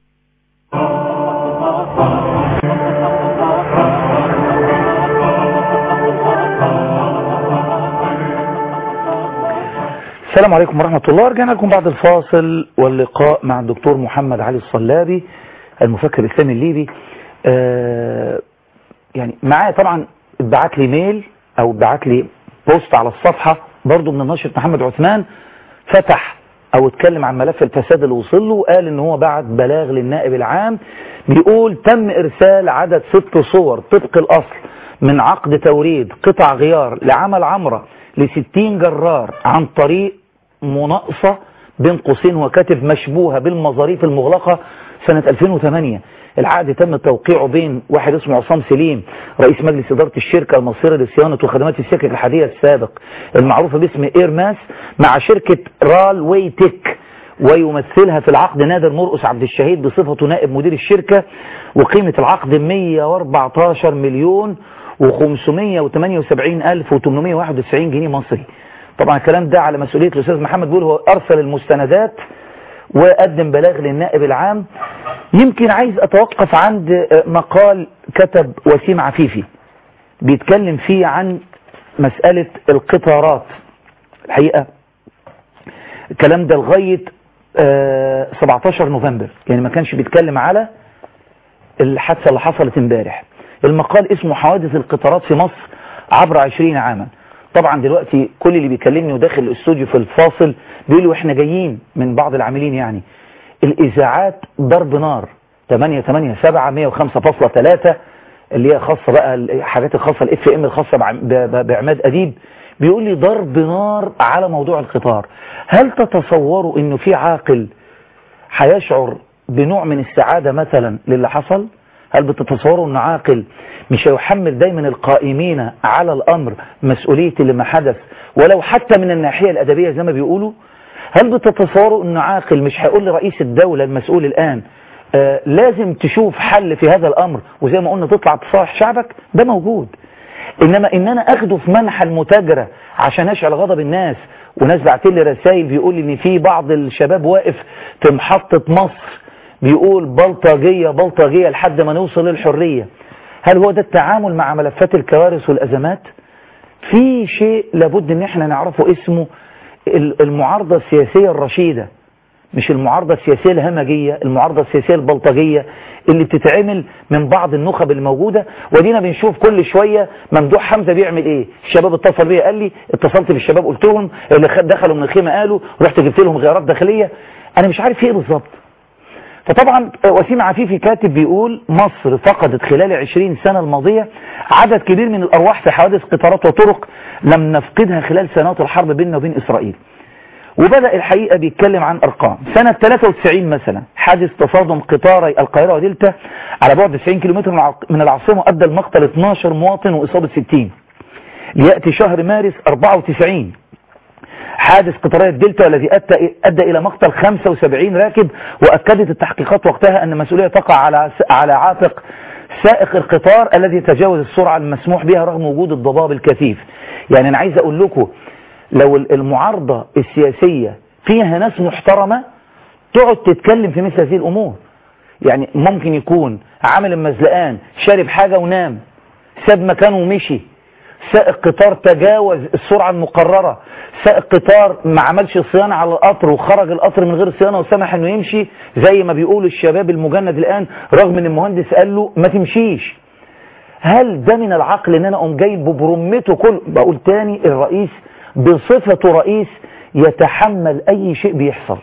السلام عليكم ورحمة الله رجعنا لكم بعد الفاصل واللقاء مع الدكتور محمد علي الصلابي المفكر الإسلامي الليبي آه يعني معاه طبعا اتبعت لي ميل او اتبعت لي بوست على الصفحة برضو من الناشط محمد عثمان فتح او اتكلم عن ملف الفساد اللي وصل له وقال ان هو بعت بلاغ للنائب العام بيقول تم ارسال عدد ست صور طبق الاصل من عقد توريد قطع غيار لعمل عمرة لستين جرار عن طريق مناقصة بين قوسين وكاتب مشبوهة بالمظاريف المغلقة سنة 2008 العقد تم توقيعه بين واحد اسمه عصام سليم رئيس مجلس إدارة الشركة المصيرة لصيانة وخدمات السكك الحديدية السابق المعروفة باسم إيرماس مع شركة رال واي تك ويمثلها في العقد نادر مرقس عبد الشهيد بصفته نائب مدير الشركة وقيمة العقد 114 مليون و578891 جنيه مصري طبعا الكلام ده على مسؤولية الأستاذ محمد بيقول هو أرسل المستندات وقدم بلاغ للنائب العام يمكن عايز أتوقف عند مقال كتب وسيم عفيفي بيتكلم فيه عن مسألة القطارات الحقيقة الكلام ده لغاية 17 نوفمبر يعني ما كانش بيتكلم على الحادثة اللي حصلت امبارح المقال اسمه حوادث القطارات في مصر عبر 20 عاما طبعا دلوقتي كل اللي بيكلمني وداخل الاستوديو في الفاصل بيقولوا احنا جايين من بعض العاملين يعني الاذاعات ضرب نار 8 8 7 105.3 اللي هي خاصة بقى الحاجات الخاصة الاف ام الخاصة بعماد اديب بيقول لي ضرب نار على موضوع القطار هل تتصوروا انه في عاقل هيشعر بنوع من السعادة مثلا للي حصل هل بتتصوروا ان عاقل مش هيحمل دايما القائمين على الامر مسؤولية اللي ما حدث ولو حتى من الناحية الادبية زي ما بيقولوا هل بتتصوروا ان عاقل مش هيقول لرئيس الدولة المسؤول الان آه لازم تشوف حل في هذا الامر وزي ما قلنا تطلع تصالح شعبك ده موجود انما ان انا اخده في منحى المتاجرة عشان اشعل غضب الناس وناس بعت لي رسائل بيقول ان في بعض الشباب واقف في محطة مصر بيقول بلطجية بلطجية لحد ما نوصل للحرية هل هو ده التعامل مع ملفات الكوارث والأزمات في شيء لابد ان احنا نعرفه اسمه المعارضة السياسية الرشيدة مش المعارضة السياسية الهمجية المعارضة السياسية البلطجية اللي بتتعمل من بعض النخب الموجودة ودينا بنشوف كل شوية ممدوح حمزة بيعمل ايه الشباب اتصل بيا قال لي اتصلت بالشباب قلت لهم اللي دخلوا من الخيمة قالوا رحت جبت لهم غيارات داخلية انا مش عارف ايه بالظبط فطبعا وسيم عفيفي كاتب بيقول مصر فقدت خلال 20 سنة الماضية عدد كبير من الأرواح في حوادث قطارات وطرق لم نفقدها خلال سنوات الحرب بيننا وبين إسرائيل وبدأ الحقيقة بيتكلم عن أرقام سنة 93 مثلا حادث تصادم قطاري القاهرة ودلتا على بعد 90 كيلومتر من العاصمة أدى المقتل 12 مواطن وإصابة 60 ليأتي شهر مارس 94 حادث قطارية دلتا الذي أدى إلى مقتل 75 راكب وأكدت التحقيقات وقتها أن المسؤولية تقع على على عاتق سائق القطار الذي تجاوز السرعة المسموح بها رغم وجود الضباب الكثيف يعني أنا عايز أقول لكم لو المعارضة السياسية فيها ناس محترمة تقعد تتكلم في مثل هذه الأمور يعني ممكن يكون عامل المزلقان شارب حاجة ونام ساب مكانه ومشي سائق قطار تجاوز السرعة المقررة سائق قطار ما عملش صيانة على القطر وخرج القطر من غير صيانة وسمح انه يمشي زي ما بيقولوا الشباب المجند الآن رغم ان المهندس قال له ما تمشيش هل ده من العقل ان انا اقوم جايب برمته كل بقول تاني الرئيس بصفته رئيس يتحمل اي شيء بيحصل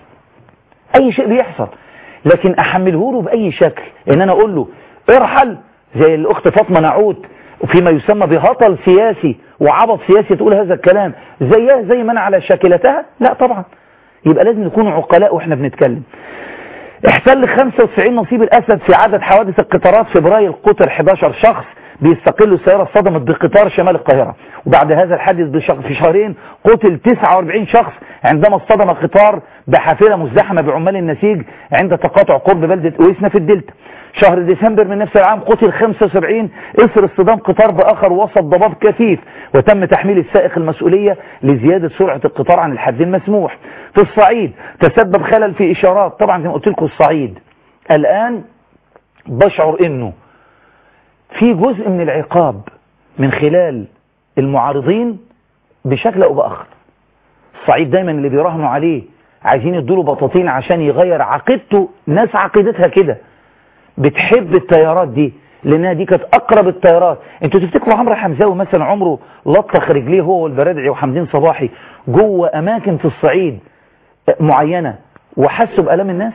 اي شيء بيحصل لكن احمله له باي شكل ان انا اقول له ارحل زي الاخت فاطمه نعود فيما يسمى بهطل سياسي وعبط سياسي تقول هذا الكلام زيها زي ما انا على شاكلتها لا طبعا يبقى لازم نكون عقلاء واحنا بنتكلم احتل 95 نصيب الاسد في عدد حوادث القطارات فبراير قتل 11 شخص بيستقلوا السيارة اصطدمت بقطار شمال القاهرة وبعد هذا الحادث بشهر في شهرين قتل 49 شخص عندما اصطدم قطار بحافلة مزدحمة بعمال النسيج عند تقاطع قرب بلدة اويسنا في الدلتا شهر ديسمبر من نفس العام قتل 75 اثر اصطدام قطار باخر وسط ضباب كثيف وتم تحميل السائق المسؤولية لزيادة سرعة القطار عن الحد المسموح في الصعيد تسبب خلل في اشارات طبعا زي ما قلت لكم الصعيد الان بشعر انه في جزء من العقاب من خلال المعارضين بشكل او باخر الصعيد دايما اللي بيراهنوا عليه عايزين يدوله بطاطين عشان يغير عقيدته ناس عقيدتها كده بتحب التيارات دي لانها دي كانت اقرب التيارات انتوا تفتكروا عمرو حمزاوي مثلا عمره لطخ رجليه هو والبرادعي وحمدين صباحي جوه اماكن في الصعيد معينة وحسوا بألام الناس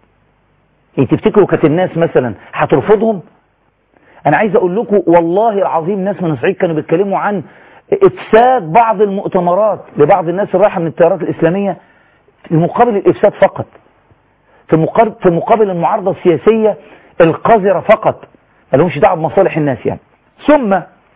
انت تفتكروا كانت الناس مثلا هترفضهم انا عايز اقول لكم والله العظيم ناس من الصعيد كانوا بيتكلموا عن افساد بعض المؤتمرات لبعض الناس اللي رايحه من التيارات الاسلاميه مقابل الافساد فقط في مقابل في مقابل المعارضه السياسيه القذره فقط ما لهمش دعوه بمصالح الناس يعني ثم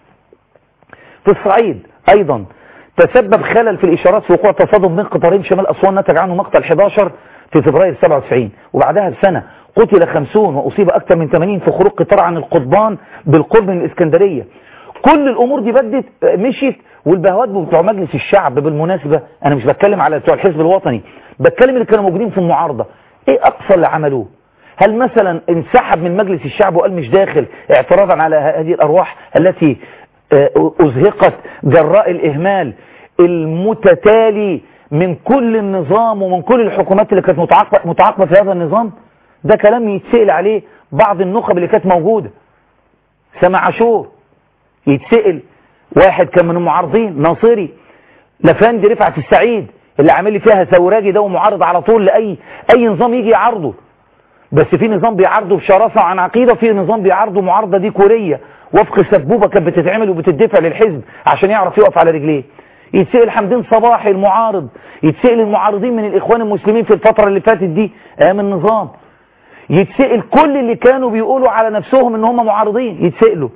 في الصعيد ايضا تسبب خلل في الاشارات في وقوع تصادم بين قطارين شمال اسوان نتج عنه مقتل 11 في فبراير 97 وبعدها بسنه قتل 50 واصيب اكثر من 80 في خروج قطار عن القضبان بالقرب من الاسكندريه كل الامور دي بدت مشيت والبهوات بتوع مجلس الشعب بالمناسبه انا مش بتكلم على بتوع الحزب الوطني بتكلم اللي كانوا موجودين في المعارضه ايه اقصى اللي عملوه هل مثلا انسحب من مجلس الشعب وقال مش داخل اعتراضا على هذه الارواح التي ازهقت جراء الاهمال المتتالي من كل النظام ومن كل الحكومات اللي كانت متعاقبه متعاقبه في هذا النظام ده كلام يتسأل عليه بعض النخب اللي كانت موجوده سمع عاشور يتسأل واحد كان من المعارضين ناصري لفندي رفعت السعيد اللي عامل لي فيها ثوراجي ده ومعارض على طول لاي اي نظام يجي يعارضه بس في نظام بيعارضه بشراسه عن عقيده وفي نظام بيعارضه معارضه ديكوريه وفق سبوبه كانت بتتعمل وبتدفع للحزب عشان يعرف يقف على رجليه يتسأل حمدين صباحي المعارض يتسأل المعارضين من الإخوان المسلمين في الفترة اللي فاتت دي أيام النظام يتسأل كل اللي كانوا بيقولوا على نفسهم ان هم معارضين يتسألوا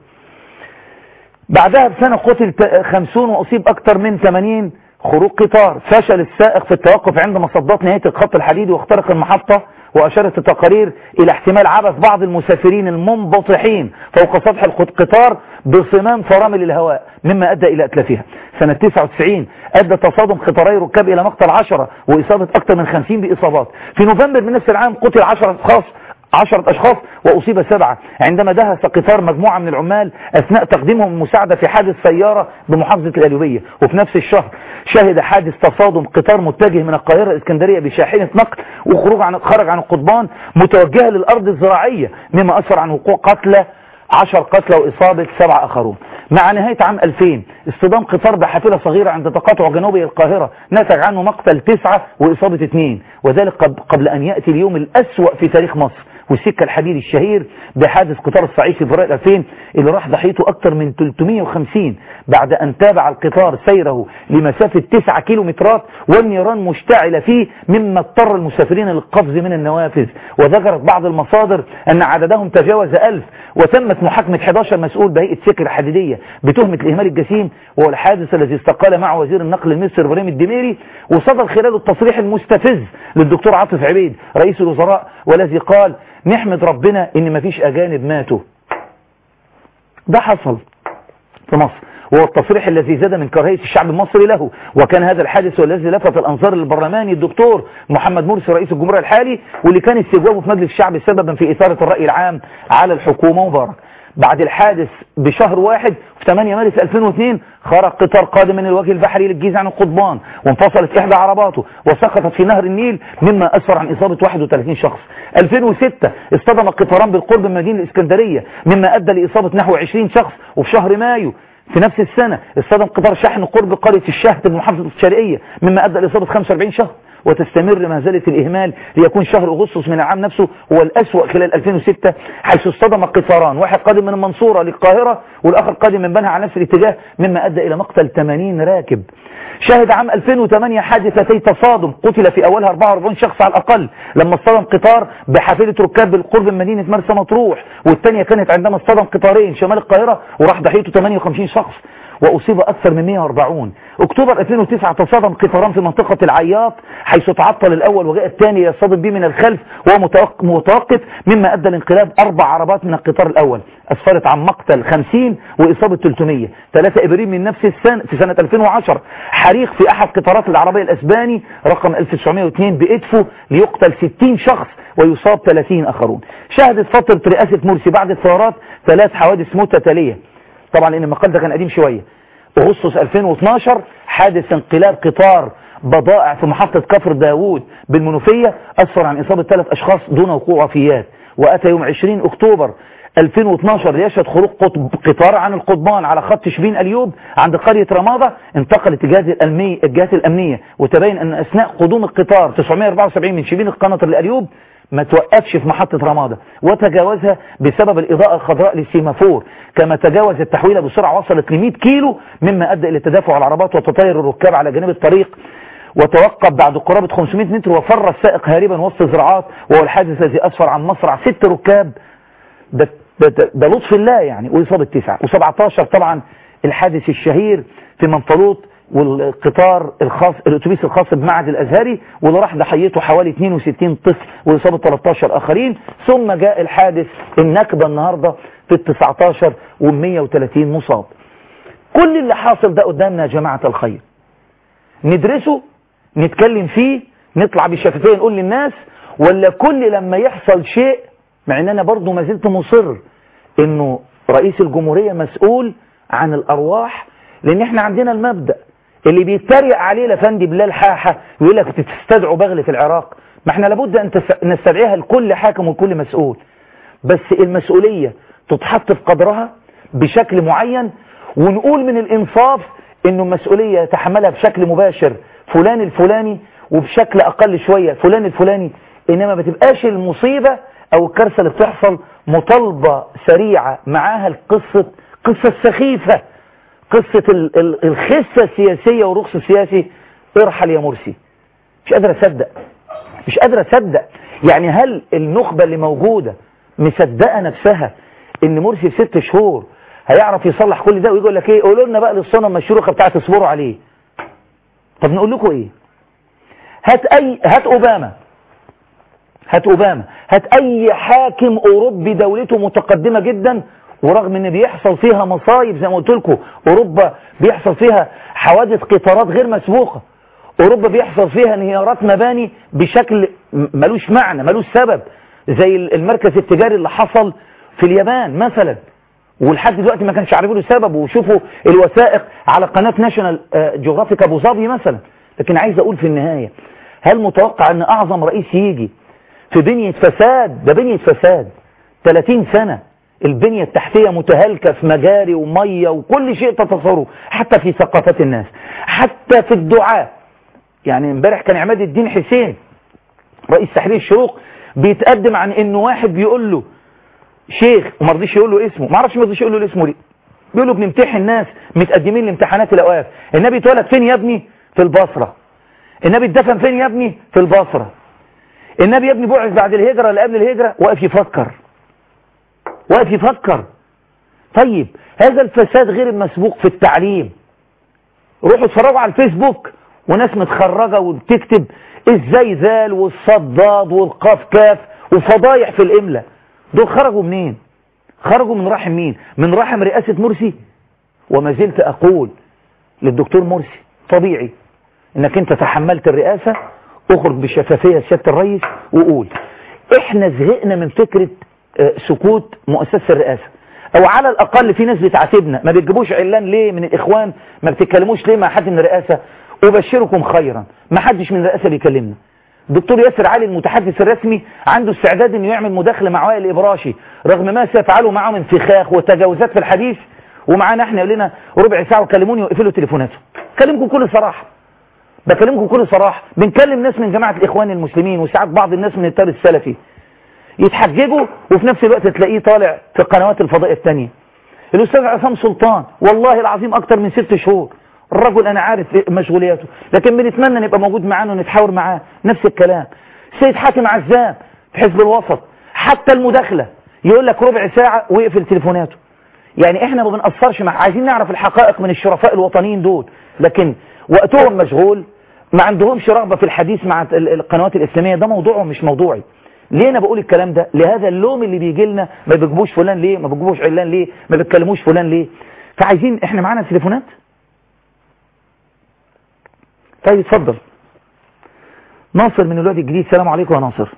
بعدها بسنة قتل 50 وأصيب أكثر من 80 خروج قطار فشل السائق في التوقف عند مصدات نهاية الخط الحديدي واخترق المحطة وأشارت التقارير إلى احتمال عبث بعض المسافرين المنبطحين فوق سطح القطار بصمام فرامل الهواء مما أدى إلى أتلافها سنة 99 أدى تصادم قطاري ركاب إلى مقتل 10 وإصابة أكثر من 50 بإصابات في نوفمبر من نفس العام قتل 10 أشخاص عشرة أشخاص وأصيب سبعة عندما دهس قطار مجموعة من العمال أثناء تقديمهم المساعدة في حادث سيارة بمحافظة الألوية وفي نفس الشهر شهد حادث تصادم قطار متجه من القاهرة الإسكندرية بشاحنة نقل وخروج عن خرج عن القضبان متوجهة للأرض الزراعية مما أسفر عن وقوع قتلى عشر قتلى وإصابة سبعة آخرون مع نهاية عام 2000 اصطدام قطار بحافلة صغيرة عند تقاطع جنوبي القاهرة نتج عنه مقتل تسعة وإصابة اثنين وذلك قبل أن يأتي اليوم الأسوأ في تاريخ مصر والسكة الحديد الشهير بحادث قطار الصعيد في فبراير 2000 اللي راح ضحيته أكثر من 350 بعد أن تابع القطار سيره لمسافة 9 كيلومترات والنيران مشتعلة فيه مما اضطر المسافرين للقفز من النوافذ وذكرت بعض المصادر أن عددهم تجاوز 1000 وتمت محاكمة 11 مسؤول بهيئة سكة الحديدية بتهمة الإهمال الجسيم وهو الحادث الذي استقال معه وزير النقل المصري إبراهيم الدميري وصدر خلاله التصريح المستفز للدكتور عاطف عبيد رئيس الوزراء والذي قال نحمد ربنا ان مفيش اجانب ماتوا ده حصل في مصر وهو التصريح الذي زاد من كراهية الشعب المصري له وكان هذا الحادث هو الذي لفت الأنظار للبرلماني الدكتور محمد مرسي رئيس الجمهورية الحالي واللي كان استجوابه في مجلس الشعب سببا في إثارة الرأي العام على الحكومة مبارك بعد الحادث بشهر واحد في 8 مارس 2002 خرج قطار قادم من الوجه البحري للجيزة عن القضبان وانفصلت إحدى عرباته وسقطت في نهر النيل مما أسفر عن إصابة 31 شخص 2006 اصطدم قطاران بالقرب من مدينة الإسكندرية مما أدى لإصابة نحو 20 شخص وفي شهر مايو في نفس السنة اصطدم قطار شحن قرب قرية الشهد بمحافظة الشرقية مما أدى لإصابة 45 شخص وتستمر ما زالت الإهمال ليكون شهر أغسطس من العام نفسه هو الأسوأ خلال 2006 حيث اصطدم قطاران واحد قادم من المنصورة للقاهرة والآخر قادم من بنها على نفس الاتجاه مما أدى إلى مقتل 80 راكب شهد عام 2008 حادثتي تصادم قتل في أولها 44 شخص على الأقل لما اصطدم قطار بحافلة ركاب بالقرب من مدينة مرسى مطروح والثانية كانت عندما اصطدم قطارين شمال القاهرة وراح ضحيته 58 شخص وأصيب أكثر من 140 أكتوبر 2009 تصادم قطاران في منطقة العياط حيث تعطل الأول وجاء الثاني يصطدم به من الخلف وهو متوق- متوقف مما أدى لانقلاب أربع عربات من القطار الأول أسفرت عن مقتل 50 وإصابة 300 ثلاثة إبريم من نفس السنة في سنة 2010 حريق في أحد قطارات العربية الأسباني رقم 1902 بإدفو ليقتل 60 شخص ويصاب 30 آخرون شهدت فترة رئاسة مرسي بعد الثورات ثلاث حوادث موت تتالية طبعا لأن المقال ده كان قديم شوية أغسطس 2012 حادث انقلاب قطار بضائع في محطة كفر داوود بالمنوفية أسفر عن إصابة ثلاث أشخاص دون وقوع وفيات وأتى يوم 20 أكتوبر 2012 ليشهد خروج قط- قطار عن القضبان على خط شبين اليوب عند قرية رمادة انتقلت الجهات الأمنية, الجهات الأمنية وتبين أن أثناء قدوم القطار 974 من شبين القناطر لأليوب ما توقفش في محطة رمادة وتجاوزها بسبب الإضاءة الخضراء للسيمافور كما تجاوز التحويلة بسرعة وصلت ل 100 كيلو مما أدى إلى تدافع العربات وتطاير الركاب على جانب الطريق وتوقف بعد قرابة 500 متر وفر السائق هاربا وسط زراعات وهو الحادث الذي أسفر عن مصرع ست ركاب ده, ده, ده, ده لطف الله يعني وإصابة تسعة و17 طبعا الحادث الشهير في منفلوط والقطار الخاص الاتوبيس الخاص بمعهد الازهري واللي راح ضحيته حوالي 62 طفل واصابه 13 اخرين ثم جاء الحادث النكبه النهارده في ال 19 و130 مصاب كل اللي حاصل ده قدامنا يا جماعه الخير ندرسه نتكلم فيه نطلع بالشفافيه نقول للناس ولا كل لما يحصل شيء مع ان انا برضه ما زلت مصر انه رئيس الجمهوريه مسؤول عن الارواح لان احنا عندنا المبدأ اللي بيتريق عليه لفندي بلال حاحة يقول لك تستدعوا بغل في العراق ما احنا لابد ان تس- نستدعيها لكل حاكم وكل مسؤول بس المسؤولية تتحط في قدرها بشكل معين ونقول من الانصاف انه المسؤولية يتحملها بشكل مباشر فلان الفلاني وبشكل اقل شوية فلان الفلاني انما ما تبقاش المصيبة او الكارثة اللي بتحصل مطالبة سريعة معاها القصة قصة سخيفة قصة ال- ال- الخسة السياسية والرخص السياسي ارحل يا مرسي مش قادر اصدق مش قادر اصدق يعني هل النخبة اللي موجودة مصدقة نفسها ان مرسي في ست شهور هيعرف يصلح كل ده ويقول لك ايه قولوا لنا بقى للصنم الشروخة بتاعت اصبروا عليه طب نقول لكم ايه هات اي هات اوباما هات اوباما هات اي حاكم اوروبي دولته متقدمة جدا ورغم ان بيحصل فيها مصايب زي ما قلت لكم اوروبا بيحصل فيها حوادث قطارات غير مسبوقة اوروبا بيحصل فيها انهيارات مباني بشكل م- ملوش معنى ملوش سبب زي ال- المركز التجاري اللي حصل في اليابان مثلا ولحد دلوقتي ما كانش عارفين له سبب وشوفوا الوثائق على قناة ناشونال جغرافيك ابو ظبي مثلا لكن عايز اقول في النهاية هل متوقع ان اعظم رئيس يجي في بنية فساد ده بنية فساد 30 سنة البنية التحتية متهالكة في مجاري ومية وكل شيء تتصوره حتى في ثقافات الناس حتى في الدعاء يعني امبارح كان عماد الدين حسين رئيس تحرير الشروق بيتقدم عن انه واحد بيقول له شيخ وما رضيش يقول له اسمه ما اعرفش ما رضيش يقول له اسمه ليه بيقول له بنمتحن ناس متقدمين لامتحانات الاوقاف النبي اتولد فين يا ابني في البصره النبي اتدفن فين يا ابني في البصره النبي يا ابني بعث بعد الهجره ولا قبل الهجره واقف يفكر واقف يفكر طيب هذا الفساد غير المسبوق في التعليم روحوا اتفرجوا على الفيسبوك وناس متخرجة وبتكتب ازاي ذال والصداد والقاف كاف وفضايح في الاملة دول خرجوا منين خرجوا من رحم مين من رحم رئاسة مرسي وما زلت اقول للدكتور مرسي طبيعي انك انت تحملت الرئاسة اخرج بشفافية سيادة الرئيس وقول احنا زهقنا من فكرة آه، سكوت مؤسسة الرئاسة او على الاقل في ناس بتعاتبنا ما بتجيبوش علان ليه من الاخوان ما بتتكلموش ليه مع حد من الرئاسة ابشركم خيرا ما حدش من الرئاسة بيكلمنا دكتور ياسر علي المتحدث الرسمي عنده استعداد انه يعمل مداخلة مع وائل الابراشي رغم ما سيفعله معه من فخاخ وتجاوزات في الحديث ومعانا احنا يقول لنا ربع ساعة وكلموني وقفلوا تليفوناتهم كلمكم بكل صراحة بكلمكم بكل صراحة بنكلم ناس من جماعة الاخوان المسلمين وساعات بعض الناس من التار السلفي يتحججوا وفي نفس الوقت تلاقيه طالع في قنوات الفضاء التانية الأستاذ عصام سلطان والله العظيم أكتر من ست شهور الرجل انا عارف مشغولياته لكن بنتمنى نبقى موجود معانا ونتحاور معاه نفس الكلام سيد حاتم عزام في حزب الوسط حتى المداخله يقول لك ربع ساعه ويقفل تليفوناته يعني احنا ما بنقصرش مع عايزين نعرف الحقائق من الشرفاء الوطنيين دول لكن وقتهم مشغول ما عندهمش رغبه في الحديث مع ال- القنوات الاسلاميه ده موضوعهم مش موضوعي ليه انا بقول الكلام ده لهذا اللوم اللي بيجي لنا ما بيجيبوش فلان ليه ما بيجيبوش علان ليه ما بيتكلموش فلان ليه فعايزين احنا معانا تليفونات طيب اتفضل ناصر من الوادي الجديد السلام عليكم يا ناصر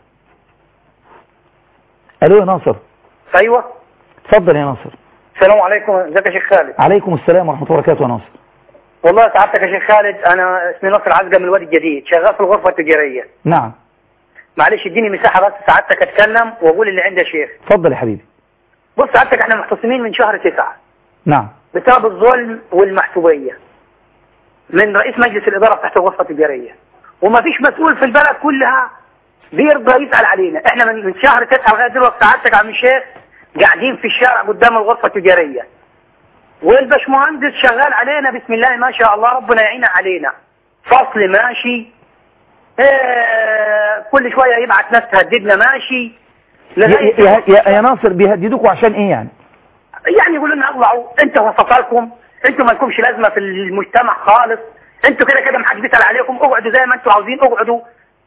الو يا ناصر ايوه اتفضل يا ناصر السلام عليكم ازيك يا شيخ خالد عليكم السلام ورحمه الله وبركاته يا ناصر والله سعادتك يا شيخ خالد انا اسمي ناصر عزقه من الوادي الجديد شغال في الغرفه التجاريه نعم معلش اديني مساحه بس سعادتك اتكلم واقول اللي عندي يا شيخ اتفضل يا حبيبي بص سعادتك احنا محتصمين من شهر تسعة نعم بسبب الظلم والمحسوبيه من رئيس مجلس الاداره تحت الغرفه التجاريه وما فيش مسؤول في البلد كلها بيرضى يسال علينا احنا من من شهر تسعة لغايه دلوقتي سعادتك يا عم الشيخ قاعدين في الشارع قدام الغرفه التجاريه والبشمهندس شغال علينا بسم الله ما شاء الله ربنا يعينه علينا فصل ماشي اه كل شويه يبعت ناس تهددنا ماشي يا, لغايه يا, يا, يا ناصر بيهددوكوا عشان ايه يعني يعني يقولوا لنا اطلعوا انتوا وسطكم انتوا ما لكمش لازمه في المجتمع خالص انتوا كده كده ما حدش بيسال عليكم اقعدوا زي ما انتوا عاوزين اقعدوا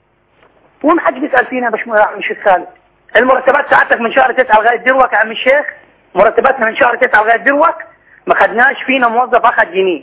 وما حدش بيسال فينا يا باشمهندس يا عم الشيخ خالد المرتبات ساعتك من شهر 9 لغايه دلوقتي يا عم الشيخ مرتباتنا من شهر 9 لغايه دلوقتي ما خدناش فينا موظف اخد جنيه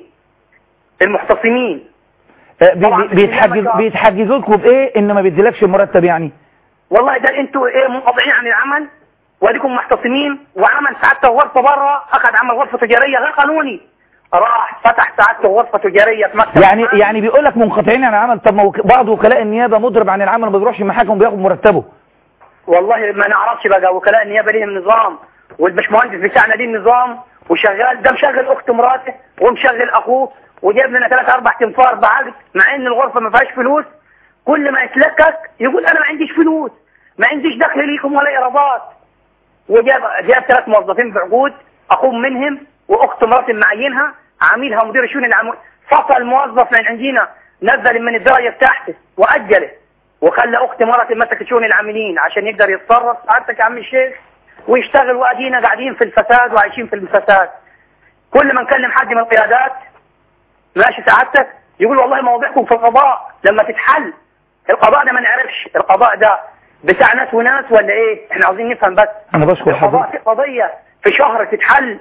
المحتصمين آه، بي- بي- بيتحجز بيتحجزوا لكم بايه ان ما بيديلكش المرتب يعني والله ده انتوا ايه منقطعين عن العمل واديكم محتصمين وعمل سعادته غرفه بره اخذ عمل غرفه تجاريه غير قانوني راح فتح سعادته غرفه تجاريه في مكتب يعني يعني بيقول لك منقطعين عن العمل طب ما وك- بعض وكلاء النيابه مضرب عن العمل ما بيروحش المحاكم وبياخد مرتبه والله ما نعرفش بقى وكلاء النيابه ليهم نظام والبشمهندس بتاعنا ليه نظام وشغال ده مشغل اخت مراته ومشغل اخوه وجايب لنا ثلاث اربع تنفار بعقد مع ان الغرفه ما فيهاش فلوس كل ما يتلكك يقول انا ما عنديش فلوس ما عنديش دخل ليكم ولا ايرادات وجاب جاب ثلاث موظفين بعقود اخوهم منهم واخت مراتي معينها عاملها مدير الشؤون العمو فصل موظف من عندنا نزل من الدرجه بتاعته واجله وخلى اختي مراتي مسكت شؤون العاملين عشان يقدر يتصرف سعادتك يا عم الشيخ ويشتغل وادينا قاعدين في الفساد وعايشين في الفساد كل ما نكلم حد من القيادات ماشي سعادتك يقول والله مواضيعكم في القضاء لما تتحل القضاء ده ما نعرفش القضاء ده بتاع ناس وناس ولا ايه احنا عاوزين نفهم بس انا بشكر القضاء حضرتك في قضية في شهر تتحل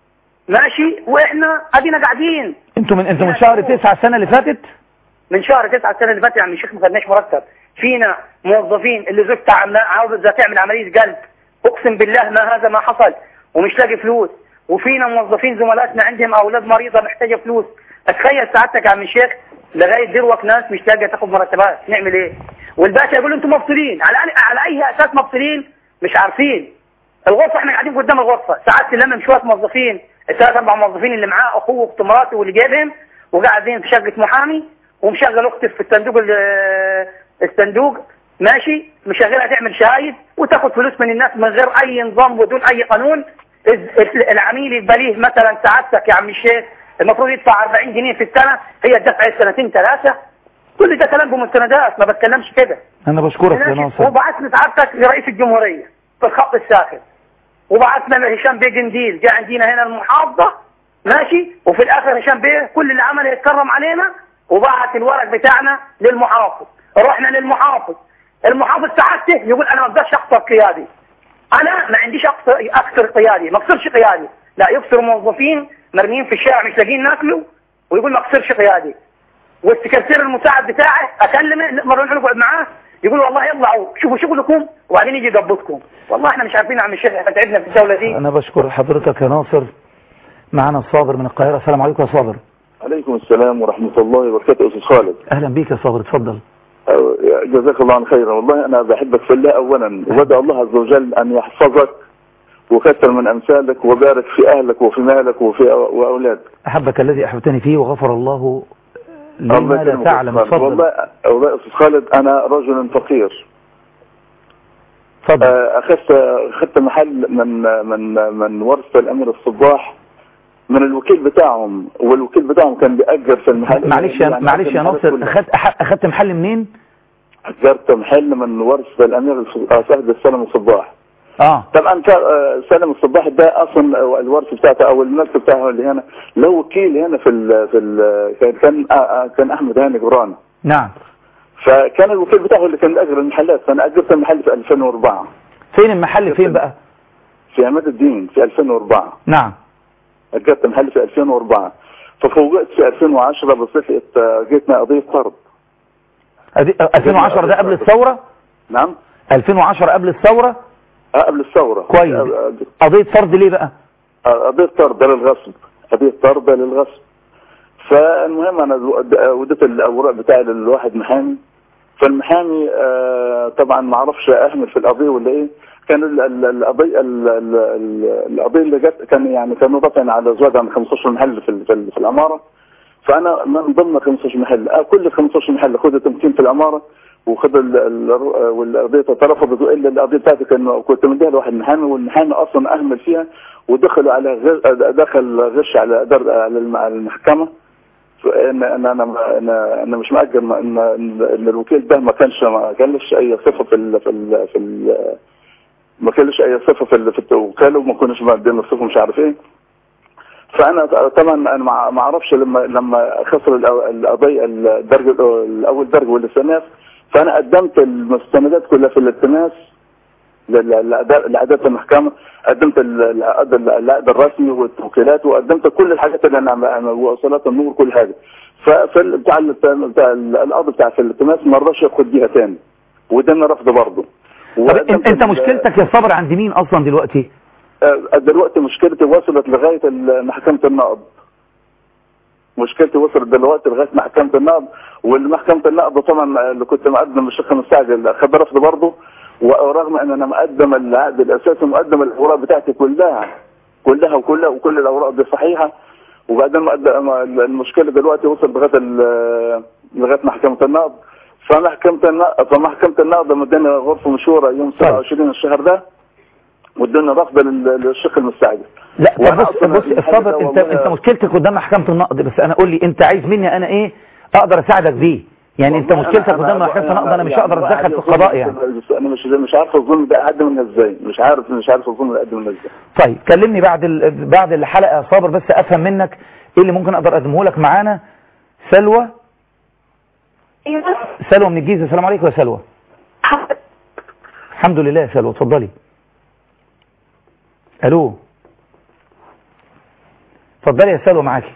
ماشي واحنا ادينا قاعدين انتوا من انتوا من شهر 9 السنه اللي فاتت من شهر 9 السنه اللي فاتت يا عم الشيخ ما خدناش مرتب فينا موظفين اللي زوجته عامله عاوزه تعمل عمليه قلب اقسم بالله ما هذا ما حصل ومش لاقي فلوس وفينا موظفين زملاتنا عندهم اولاد مريضه محتاجه فلوس اتخيل سعادتك يا عم الشيخ لغايه دلوقتي ناس مش لاقيه تاخد مرتبات نعمل ايه والباشا يقول انتم مفصولين على على اي اساس مفصولين مش عارفين الغرفه احنا قاعدين قدام الغرفه ساعات تلمم شويه موظفين الثلاث اربع موظفين اللي معاه اخوه واخت مراته واللي جايبهم وقاعدين في شقه محامي ومشغل اختي في الصندوق ال- الصندوق ماشي مشغلها تعمل شهايد وتاخد فلوس من الناس من غير اي نظام بدون اي قانون الز- العميل يبقى ليه مثلا سعادتك يا عم الشيخ المفروض يدفع 40 جنيه في السنه هي تدفع سنتين ثلاثه كل ده كلام بمستندات ما بتكلمش كده انا بشكرك يا ناصر وبعثنا سعادتك لرئيس الجمهورية في الخط الساخن وبعثنا لهشام بيه جنديل جاء عندنا هنا المحافظة ماشي وفي الاخر هشام بيه كل اللي عمله يتكرم علينا وبعت الورق بتاعنا للمحافظ رحنا للمحافظ المحافظ سعادته يقول انا ما اقدرش اخسر قيادي انا ما عنديش اكثر اكثر قيادي ما اكثرش قيادي لا يكثر موظفين مرميين في الشارع مش لاقيين ناكلوا ويقول ما اكثرش قيادي والسكرتير المساعد بتاعه اكلمه نقدر نروح نقعد معاه يقول والله اطلعوا شوفوا شغلكم وبعدين يجي يضبطكم والله احنا مش عارفين يا عم الشيخ احنا تعبنا في الدوله دي انا بشكر حضرتك يا ناصر معنا الصابر من القاهره السلام عليكم يا صابر عليكم السلام ورحمة الله وبركاته أستاذ خالد اهلا بيك يا صابر اتفضل أه، جزاك الله عن خيرا والله أنا بحبك في الله أولا وبدأ الله عز وجل أن يحفظك وكثر من أمثالك وبارك في أهلك وفي مالك وفي أو- وأولادك احبك الذي احببتني فيه وغفر الله لما الله لا يكرمك تعلم يا أستاذ خالد. اتفضل والله والله يا أستاذ خالد أنا رجل فقير أه، أخذت أخذت محل من من من ورثة الأمير الصباح من الوكيل بتاعهم والوكيل بتاعهم كان بيأجر في المحل معلش يا يعني معلش يا المحلات ناصر كلها. اخدت أح- اخدت محل منين أجرت محل من ورث الأمير الف- آه، فهد السلم الصباح اه طبعا كان آه، سلم الصباح ده اصلا الورث بتاعته او الملك بتاعه اللي هنا له وكيل هنا في ال في ال كان كان آه، آه، كان احمد هاني جبران نعم فكان الوكيل بتاعه اللي كان اجر المحلات فانا اجرت المحل في 2004 فين المحل فين بقى في عماد الدين في 2004 نعم اجرت محل في 2004 ففوجئت في 2010 بصفة آه، جيتنا قضية طرد أدي- 2010 ده قبل الثورة نعم 2010 قبل الثورة آه، قبل الثورة كويس. آه، قضية فرض ليه بقى آه، قضية طرد للغصب قضية طرد للغصب فالمهم انا وديت الاوراق بتاعي للواحد محامي فالمحامي آه، طبعا ما اعرفش اهمل في القضيه ولا ايه كان ال- ال- القضيه ال- ال- ال- القضيه اللي جت كان يعني كانوا دافعين على زواج عن 15 محل في ال- في ال- في العماره فانا من ضمن 15 محل آه، كل 15 محل خد تمكين في العماره وخد ال- ال- والقضيه اترفضت والا القضيه بتاعتي كان كنت مديها لواحد محامي والمحامي اصلا اهمل فيها ودخلوا على غ- دخل غش على در- على الم- على المحكمه ان ان انا انا انا مش مأجر ان ان إن الوكيل ده ما كانش ما كانش اي صفه في ال في ال في ال ما كانش اي صفه في ال- في الوكاله وما كناش مقدمين الصفه مش عارف ايه فانا طبعا انا ما ما اعرفش لما لما خسر الأو- القضيه الدرج الاول درج والاستئناف فانا قدمت المستندات كلها في الالتماس لأداة المحكمة قدمت ال- العقد العقد الرسمي والتوكيلات وقدمت كل الحاجات اللي انا أنا وصلات النور كل حاجة ففي ال- بتاع ال- بتاع ال- القاضي بتاع في الالتماس ما رضاش ياخد بيها تاني وده انا رفض برضه طب انت, انت مشكلتك يا صبر عند مين اصلا دلوقتي آه، دلوقتي مشكلتي وصلت لغاية ال- محكمة النقض مشكلتي وصلت دلوقتي لغاية محكمة النقض والمحكمة النقض طبعا اللي كنت مقدم الشيخ مستعجل خد رفض برضه ورغم ان انا مقدم العقد الاساسي مقدم الاوراق بتاعتي كلها كلها وكلها وكل الاوراق دي صحيحة وبعدين مقدم المشكلة دلوقتي وصلت لغاية ال- لغاية محكمة النقض فمحكمة النقض فمحكمة النقض مداني غرفة مشورة يوم 27 الشهر ده واداني رفض لل- للشيخ المستعجل لا طب وأنا بص أصلاً بص الحاجة الصبر ده انت والله- انت مشكلتك قدام محكمة النقد بس انا قول لي انت عايز مني انا ايه اقدر اساعدك بيه يعني انت والله مشكلتك أنا- قدام أنا- محكمة النقد انا مش يعني هقدر واحد اتدخل في يظن- القضاء يعني بس انا مش مش عارف الظلم ده اقدم منها ازاي مش عارف مش عارف الظلم ده اقدم منها ازاي طيب كلمني بعد ال... بعد الحلقة يا صابر بس افهم منك ايه اللي ممكن اقدر اقدمه لك معانا سلوى سلوى من الجيزة السلام عليكم يا سلوى الحمد لله يا سلوى اتفضلي الو اتفضلي يا سلوى معاكي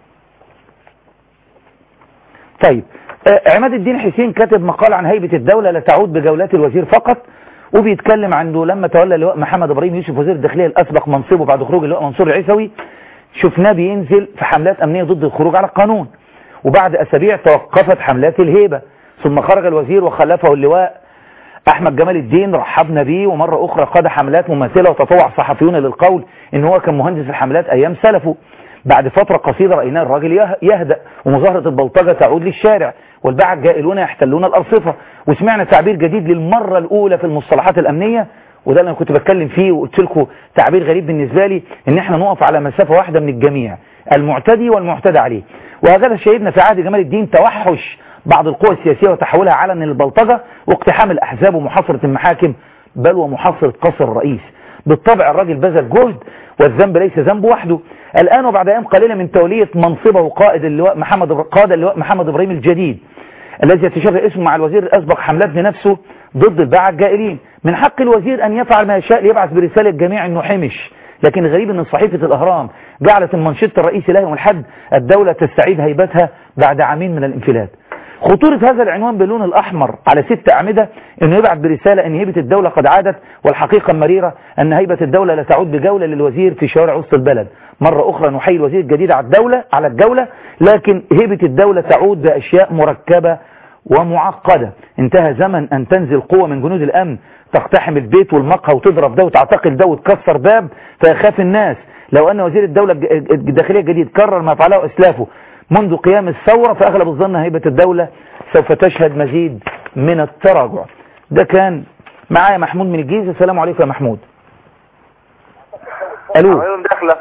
طيب آه، عماد الدين حسين كاتب مقال عن هيبة الدولة لا تعود بجولات الوزير فقط وبيتكلم عنه لما تولى اللواء محمد ابراهيم يوسف وزير الداخلية الاسبق منصبه بعد خروج اللواء منصور العيسوي شفناه بينزل في حملات امنية ضد الخروج على القانون وبعد اسابيع توقفت حملات الهيبة ثم خرج الوزير وخلفه اللواء احمد جمال الدين رحبنا بيه ومرة اخرى قاد حملات مماثلة وتطوع صحفيون للقول ان هو كان مهندس الحملات ايام سلفه بعد فترة قصيرة رأيناه الراجل يه- يهدأ ومظاهرة البلطجة تعود للشارع والباعة الجائلون يحتلون الأرصفة وسمعنا تعبير جديد للمرة الأولى في المصطلحات الأمنية وده اللي انا كنت بتكلم فيه وقلت لكم تعبير غريب بالنسبة لي ان احنا نقف على مسافة واحدة من الجميع المعتدي والمعتدى عليه وهكذا شهدنا في عهد جمال الدين توحش بعض القوى السياسية وتحولها علنا للبلطجة واقتحام الأحزاب ومحاصرة المحاكم بل ومحاصرة قصر الرئيس بالطبع الراجل بذل جهد والذنب ليس ذنبه وحده الآن وبعد أيام قليلة من تولية منصبه قائد اللواء محمد قائد اللواء محمد إبراهيم الجديد الذي يتشابه اسمه مع الوزير الأسبق حملات بنفسه ضد الباعة الجائلين من حق الوزير أن يفعل ما يشاء ليبعث برسالة الجميع أنه حمش لكن غريب أن صحيفة الأهرام جعلت المنشط الرئيسي له الحد الدولة تستعيد هيبتها بعد عامين من الانفلات خطورة هذا العنوان باللون الأحمر على ست أعمدة أنه يبعث برسالة أن هيبة الدولة قد عادت والحقيقة المريرة أن هيبة الدولة لا تعود بجولة للوزير في شوارع وسط البلد مرة أخرى نحيي الوزير الجديد على الدولة على الجولة لكن هيبة الدولة تعود بأشياء مركبة ومعقدة انتهى زمن أن تنزل قوة من جنود الأمن تقتحم البيت والمقهى وتضرب ده وتعتقل ده وتكسر باب فيخاف الناس لو أن وزير الدولة الج- الداخلية الجديد كرر ما فعله أسلافه منذ قيام الثورة فأغلب الظن هيبة الدولة سوف تشهد مزيد من التراجع ده كان معايا محمود من الجيزة السلام عليكم يا محمود ألو عملهم داخله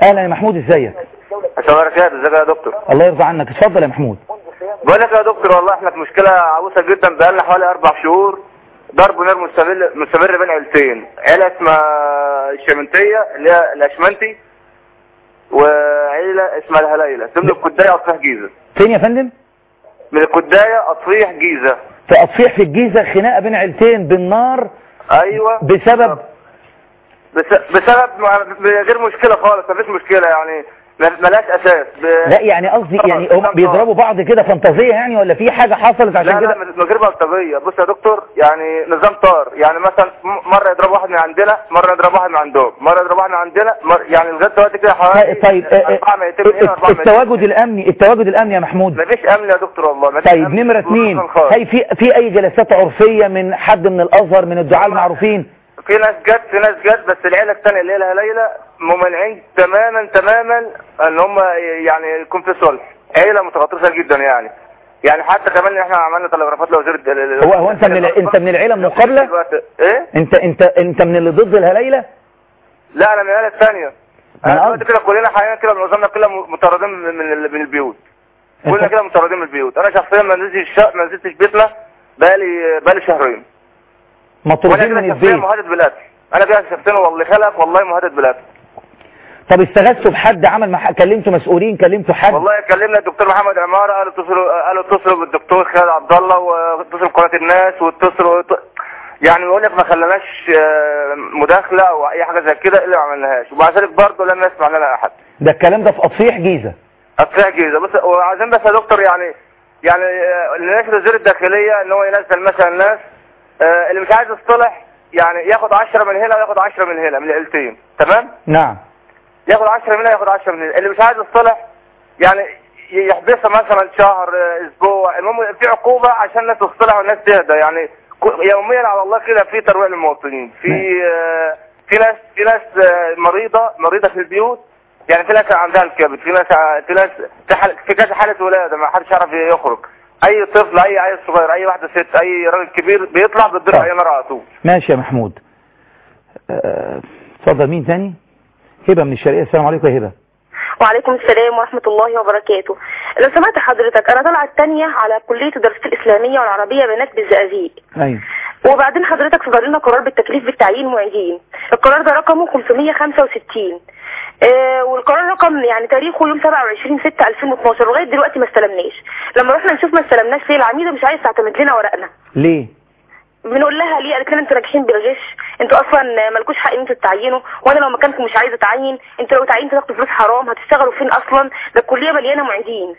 اهلا يا محمود ازيك عشان بركات ازيك يا دكتور الله يرضى عنك اتفضل يا محمود بقول لك يا دكتور والله احنا في مشكله عويصه جدا بقالنا حوالي اربع شهور ضرب نار مستمر مستمر بين عيلتين عيله اسمها الشمنتيه اللي هي الاشمنتي وعيله اسمها الهلايله ضمن الكدايه اطفيح جيزه فين يا فندم من الكدايه اطفيح جيزه في اطفيح في الجيزه خناقه بين عيلتين بالنار ايوه بسبب بس بسبب م- غير مشكله خالص مفيش مشكله يعني ما- ملهاش اساس ب... لا يعني قصدي يعني هم بيضربوا بعض كده فانتازيه يعني ولا في حاجه حصلت لا عشان لا كده من من غير بلطجيه بص يا دكتور يعني نظام طار يعني مثلا م- مره يضرب واحد من عندنا مره يضرب واحد من عندهم مره يضرب واحد من عندنا مر... يعني لغايه دلوقتي كده حوالي طيب آه، آه، أربعة ميتين من هنا أربعة ميتين التواجد الامني التواجد الامني يا محمود مفيش امن يا دكتور والله مفيش طيب أمن. نمرة اتنين خالص. هي في في اي جلسات عرفية من حد من الازهر من الدعاء المعروفين في ناس جت في ناس جت بس العيله الثانيه اللي هي الهلايله ممانعين تماما تماما ان هم يعني يكون في صلح عيله متغطرسه جدا يعني يعني حتى كمان احنا عملنا تلغرافات لوزير الد- هو هو انت من الع- انت من العيلة المقابلة ايه انت انت انت من اللي ضد الهلايلة لا انا من العيله الثانيه أنا انا دلوقتي كده كلنا حاليا كده معظمنا كده مطردين من من ال- من البيوت كلنا كده مطردين من البيوت انا شخصيا ما نزلتش الش- ما نزلتش بيتنا بقالي بقالي شهرين وانا مطرودين كده من شخصيا البيت مهدد بالقتل انا كده شخصيا والله خلق والله مهدد بالقتل طب استغثتوا بحد عمل مح... كلمتوا مسؤولين كلمتوا حد والله كلمنا الدكتور محمد عمارة قالوا اتصلوا قالوا اتصلوا بالدكتور خالد عبد الله واتصلوا بقناة الناس واتصلوا يعني بيقول لك ما خلناش آه، مداخلة او اي حاجة زي كده الا ما عملناهاش ومع ذلك برضه لم يسمع لنا احد ده الكلام ده في اطفيح جيزة اطلع جيزة بس وعايزين بس يا دكتور يعني يعني آه، نناشد وزير الداخلية ان هو ينزل مثلا الناس آه، اللي مش عايز يصطلح يعني ياخد 10 من هنا وياخد 10 من هنا من العيلتين تمام نعم ياخد 10 من هنا ياخد 10 من هنا اللي مش عايز يصطلح يعني يحبسها مثلا شهر آه، اسبوع المهم في عقوبة عشان الناس تصطلح والناس تهدى يعني ك- يوميا على الله كده في ترويع للمواطنين في آه، في ناس في ناس آه، مريضة مريضة في البيوت يعني في ناس عندها الكبد في ناس ع- في ناس في, حال في كذا حالة ولادة ما حدش يعرف يخرج اي طفل اي عيل صغير اي واحدة ست اي راجل كبير بيطلع بيتضرب اي نار على طول ماشي يا محمود آه، اتفضل مين تاني هبة من الشرقية السلام عليكم يا هبة وعليكم السلام ورحمة الله وبركاته لو سمعت حضرتك أنا طالعة التانية على كلية الدراسات الإسلامية والعربية بنات بالزقازيق ايوه وبعدين حضرتك صدر لنا قرار بالتكليف بالتعيين معيدين القرار ده رقمه 565 آه والقرار رقم يعني تاريخه يوم 27 6 2012 لغايه دلوقتي ما استلمناش لما رحنا نشوف ما استلمناش ليه العميده مش عايز تعتمد لنا ورقنا ليه بنقول لها ليه قالت لنا انتوا ناجحين بالغش انتوا اصلا مالكوش حق ان انتوا تتعينوا وانا لو مكانكم مش عايزه اتعين انتوا لو تعينتوا تاخدوا فلوس حرام هتشتغلوا فين اصلا ده الكليه مليانه معيدين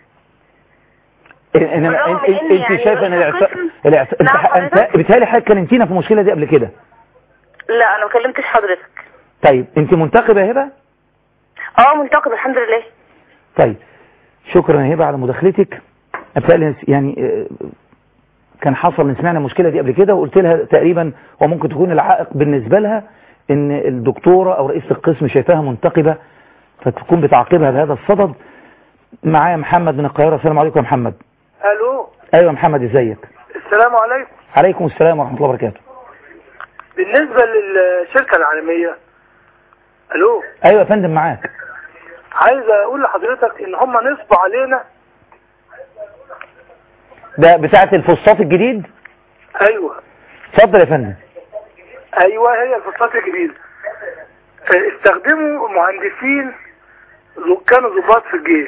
انما انت, انت, انت يعني شايفه ان رئيس الاعت... الاعت... انت, نعم انت بتهيألي حضرتك كلمتينا في المشكله دي قبل كده لا انا ما كلمتش حضرتك طيب انت منتخبه يا هبه اه منتقد الحمد لله طيب شكرا يا هبه على مداخلتك بتهيألي يعني آه، كان حصل ان سمعنا المشكله دي قبل كده وقلت لها تقريبا وممكن تكون العائق بالنسبه لها ان الدكتوره او رئيسه القسم شايفاها منتقبه فتكون بتعاقبها بهذا الصدد معايا محمد من القاهره السلام عليكم يا محمد الو ايوه يا محمد ازيك السلام عليكم عليكم السلام ورحمه الله وبركاته بالنسبة للشركة العالمية الو ايوه يا فندم معاك عايز اقول لحضرتك ان هم نصبوا علينا ده بتاعه الفسطاط الجديد ايوه اتفضل يا فندم ايوه هي الفسطاط الجديدة اه، استخدموا مهندسين ز- كانوا ضباط في الجيش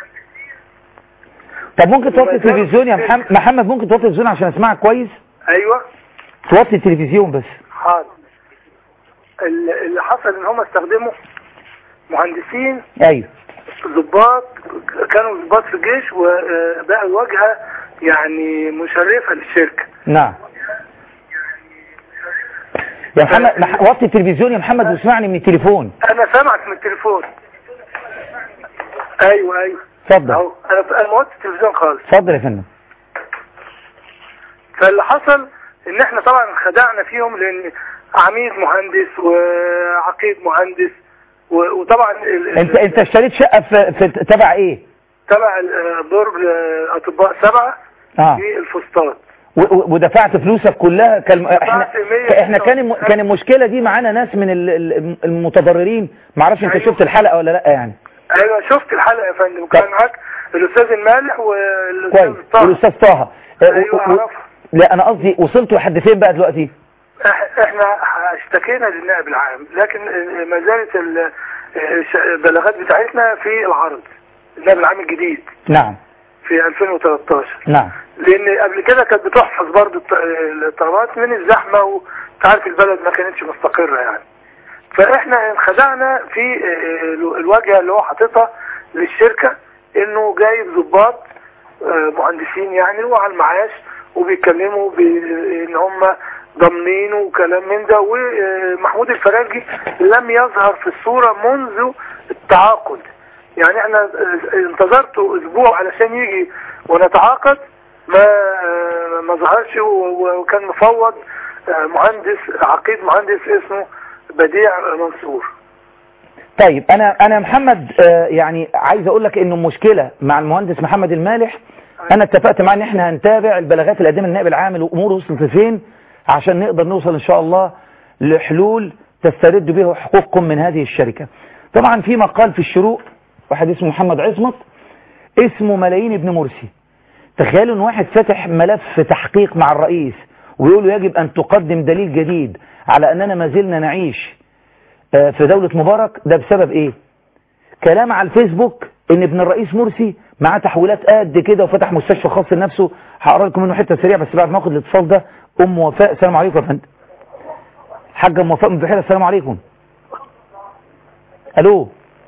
طب ممكن توطي التلفزيون يا محمد محمد ممكن توطي التلفزيون عشان اسمعك كويس ايوه توطي التلفزيون بس حاضر ال- اللي حصل ان هم استخدموا مهندسين ايوه ضباط كانوا ضباط في الجيش وبقى واجهة يعني مشرفة للشركة نعم يا محمد مح... وطي التلفزيون يا محمد واسمعني من التليفون انا سامعك من التليفون ايوه ايوه اتفضل اهو انا انا موطي التلفزيون خالص اتفضل يا فندم فاللي حصل ان احنا طبعا خدعنا فيهم لان عميد مهندس وعقيد مهندس و- وطبعا ال- ال- انت انت اشتريت شقه في, في تبع ايه تبع ال- دور الاطباء سبعة اه في الفسطاط و- و- ودفعت فلوسك كلها كان احنا احنا كان الم- كان المشكله دي معانا ناس من ال- ال- المتضررين ما اعرفش انت شفت الحلقه ولا لا يعني ايوه شفت الحلقه يا فندم وكان معاك الاستاذ المالح والاستاذ كويس والاستاذ طه آه، و- و- اعرفه. لا انا قصدي وصلتوا لحد فين بقى دلوقتي إح- احنا اشتكينا للنائب العام لكن ما زالت ال- الش- البلاغات بتاعتنا في العرض النائب العام الجديد نعم في 2013 نعم لان قبل كده كانت بتحفظ برضو الط- الطلبات من الزحمه وانت عارف البلد ما كانتش مستقره يعني فاحنا انخدعنا في ال- الواجهه اللي هو حاططها للشركه انه جايب ضباط آه، مهندسين يعني وعلى المعاش وبيتكلموا بان هم ضامنين وكلام من ده ومحمود الفراجي لم يظهر في الصوره منذ التعاقد يعني احنا آه، انتظرته اسبوع علشان يجي ونتعاقد ما آه، ما ظهرش و- و- وكان مفوض آه، مهندس عقيد مهندس اسمه بديع منصور طيب انا انا محمد آه، يعني عايز اقول لك انه المشكله مع المهندس محمد المالح انا اتفقت معاه ان احنا هنتابع البلاغات اللي قدمها النائب العام الامور وصلت لفين عشان نقدر نوصل ان شاء الله لحلول تسترد بها حقوقكم من هذه الشركه طبعا في مقال في الشروق واحد اسمه محمد عصمت اسمه ملايين ابن مرسي تخيلوا ان واحد فاتح ملف تحقيق مع الرئيس ويقول له يجب ان تقدم دليل جديد على اننا ما زلنا نعيش آه، في دولة مبارك ده بسبب ايه كلام على الفيسبوك ان ابن الرئيس مرسي معاه تحويلات قد كده وفتح مستشفى خاص لنفسه هقرا لكم منه حته سريعه بس بعد ما اخد الاتصال ده ام وفاء السلام عليكم يا فندم حاجه ام وفاء من بحيره السلام عليكم الو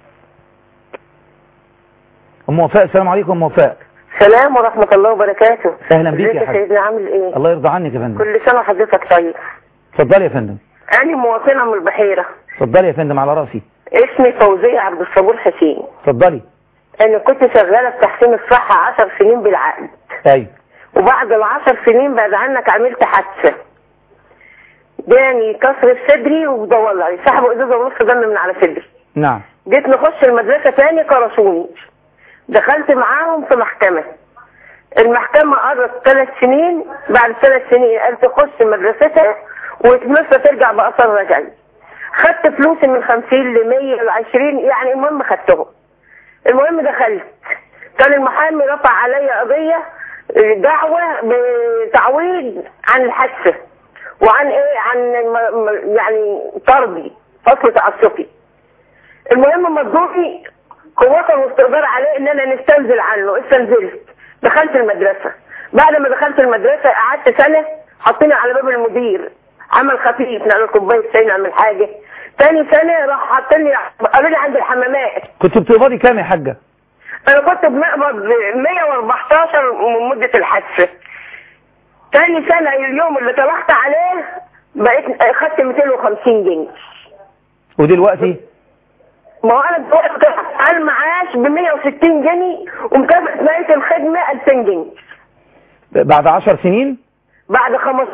ام وفاء السلام عليكم ام وفاء سلام ورحمة الله وبركاته اهلا بيك ازيك يا يا حاج سيدنا عامل ايه الله يرضى عنك يا فندم كل سنة وحضرتك طيب اتفضلي يا فندم انا مواطنة من البحيرة اتفضلي يا فندم على راسي اسمي فوزية عبد الصبور حسين اتفضلي انا كنت شغالة في تحسين الصحة عشر سنين بالعقد ايوه وبعد العشر سنين بعد عنك عملت حادثة جاني كسر في صدري ودولعي سحبوا ازازة ونص دم من على صدري نعم جيت نخش المدرسة تاني كرشوني دخلت معاهم في محكمة المحكمة قررت ثلاث سنين بعد ثلاث سنين قال تخش مدرستك وتمسى ترجع بأثر رجعي خدت فلوسي من 50 ل 100 ل 20 يعني المهم خدتهم المهم دخلت كان المحامي رفع عليا قضية دعوة بتعويض عن الحادثة وعن ايه عن م- م- يعني طردي فصل تعسفي المهم مضوني قوة واستقدار عليه ان انا نستنزل عنه استنزلت دخلت المدرسة بعد ما دخلت المدرسة قعدت سنة حطيني على باب المدير عمل خفيف نعمل كوباية شاي نعمل حاجة تاني سنة راح حاطني قالوا لي عند الحمامات كنت بتقبضي كام يا حاجه انا كنت بنقبض 114 من مدة الحادثة تاني سنة اليوم اللي طلعت عليه بقيت خدت 250 جنيه ودلوقتي ما هو انا دلوقتي على المعاش ب 160 جنيه ومكافأة نهاية الخدمة 2000 جنيه بعد 10 سنين بعد خمس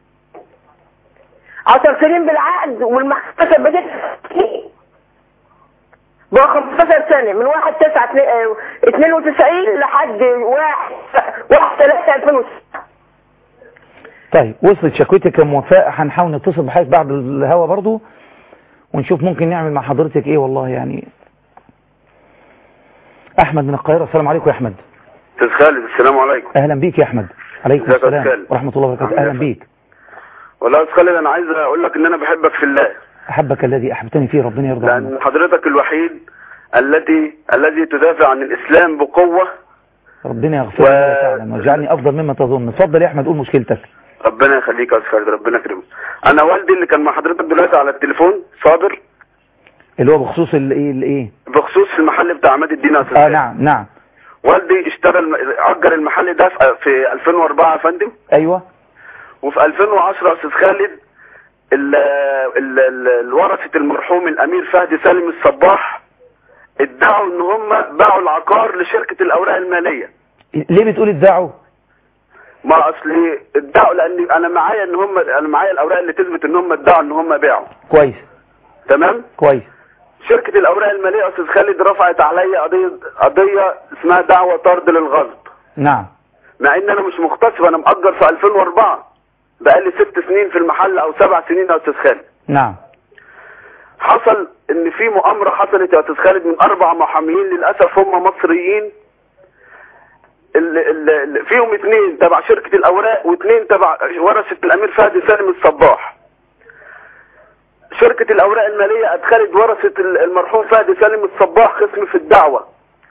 10 سنين بالعقد والمحكمة ثبتت بقى 15 سنة من 1 9 92 لحد 1 1 3 2006 طيب وصلت شكوتك يا ام وفاء هنحاول نتصل بحضرتك بعد الهوا برضو ونشوف ممكن نعمل مع حضرتك ايه والله يعني احمد من القاهره السلام عليكم يا احمد استاذ خالد السلام عليكم اهلا بيك يا احمد عليكم ازيك يا السلام أستاذ؟ ورحمه الله وبركاته اهلا بيك والله يا استاذ خالد انا عايز اقول لك ان انا بحبك في الله احبك الذي احببتني فيه ربنا يرضى عنك لان حضرتك الوحيد الذي الذي تدافع عن الاسلام بقوه ربنا يغفر لي وتعلم واجعلني افضل مما تظن اتفضل يا احمد قول مشكلتك ربنا يخليك يا استاذ خالد ربنا يكرمك انا والدي اللي كان مع حضرتك دلوقتي على التليفون صابر اللي هو بخصوص الايه الايه بخصوص المحل بتاع عماد الدين يا استاذ اه خالد. نعم نعم والدي اشتغل اجر المحل ده في- في 2004 يا فندم ايوه وفي 2010 يا استاذ خالد ال- ال- ال- الورثة المرحوم الامير فهد سالم الصباح ادعوا ان هم باعوا العقار لشركة الاوراق المالية ليه بتقول ادعوا ما اصلي ادعوا لان انا معايا ان هم انا معايا الاوراق اللي تثبت ان هم ادعوا ان هم باعوا كويس تمام كويس شركة الاوراق المالية يا استاذ خالد رفعت عليا قضية قضية اسمها دعوة طرد للغصب نعم مع ان انا مش مغتصب انا مأجر في 2004 بقالي ست سنين في المحل او سبع سنين يا استاذ خالد نعم حصل ان في مؤامرة حصلت يا استاذ خالد من اربع محاميين للاسف هم مصريين ال ال ال فيهم اثنين تبع شركة الاوراق واثنين تبع ورثة الامير فهد سالم الصباح شركة الاوراق المالية ادخلت ورثة ال- المرحوم فهد سالم الصباح قسم في الدعوة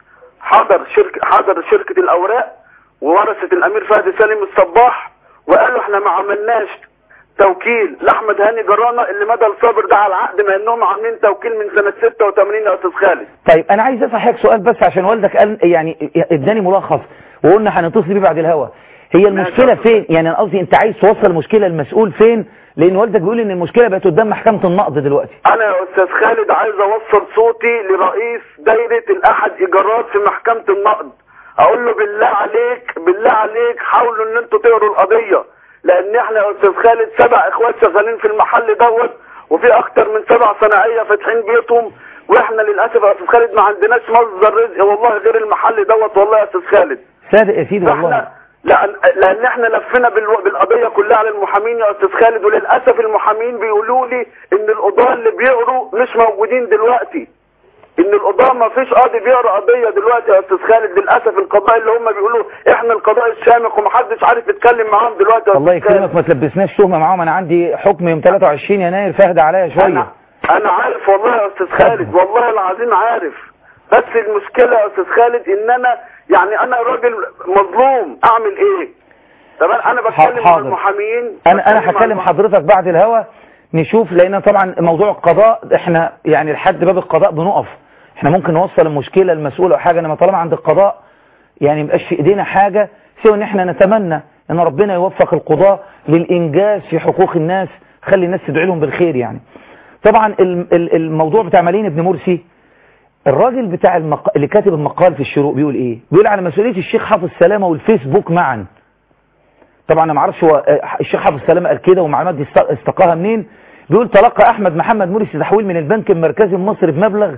حضر شركة حضر شركة الاوراق وورثة الامير فهد سالم الصباح وقالوا احنا ما عملناش توكيل لاحمد هاني جرانا اللي مدى الصابر ده على العقد مع انهم عاملين توكيل من سنة 86 يا استاذ خالد طيب انا عايز اسال حضرتك سؤال بس عشان والدك قال يعني اداني ملخص وقلنا هنتصل بيه بعد الهوا هي المشكله فين يعني انا قصدي انت عايز توصل المشكله المسؤول فين لان والدك بيقول ان المشكله بقت قدام محكمه النقض دلوقتي انا يا استاذ خالد عايز اوصل صوتي لرئيس دايرة الاحد ايجارات في محكمة النقد اقول له بالله عليك بالله عليك حاولوا ان انتوا تقروا القضية لان احنا يا استاذ خالد سبع اخوات شغالين في المحل دوت وفي اكتر من سبع صناعية فاتحين بيوتهم واحنا للاسف يا استاذ خالد ما عندناش مصدر رزق والله غير المحل دوت والله يا استاذ خالد صادق يا سيدي والله لان لان احنا لفينا بالو- بالقضيه كلها على المحامين يا استاذ خالد وللاسف المحامين بيقولوا لي ان القضاه اللي بيقروا مش موجودين دلوقتي ان القضاه ما فيش قاضي بيقرا قضيه دلوقتي يا استاذ خالد للاسف القضاء اللي هم بيقولوا احنا القضاء الشامخ ومحدش عارف يتكلم معاهم دلوقتي يا الله استاذ خالد يكرمك ما تلبسناش تهمه معاهم انا عندي حكم يوم 23 يناير فاهد عليا شويه انا عارف والله يا استاذ خالد والله العظيم عارف بس المشكله يا استاذ خالد ان انا يعني انا راجل مظلوم اعمل ايه طبعا انا بتكلم مع حاضر. المحامين انا انا هكلم حضرتك بعد الهوا نشوف لان طبعا موضوع القضاء احنا يعني لحد باب القضاء بنقف احنا ممكن نوصل المشكله المسؤول او حاجه انما طالما عند القضاء يعني مبقاش في ايدينا حاجه سوى ان احنا نتمنى ان ربنا يوفق القضاة للانجاز في حقوق الناس خلي الناس تدعي لهم بالخير يعني طبعا ال- ال- الموضوع بتاع مالين ابن مرسي الراجل بتاع المق... اللي كاتب المقال في الشروق بيقول ايه بيقول على مسؤوليه الشيخ حافظ سلامه والفيسبوك معا طبعا انا ما اعرفش هو آه، الشيخ حافظ سلامه قال كده والمعلومات دي است- استقاها منين بيقول تلقى احمد محمد مرسي تحويل من البنك المركزي المصري بمبلغ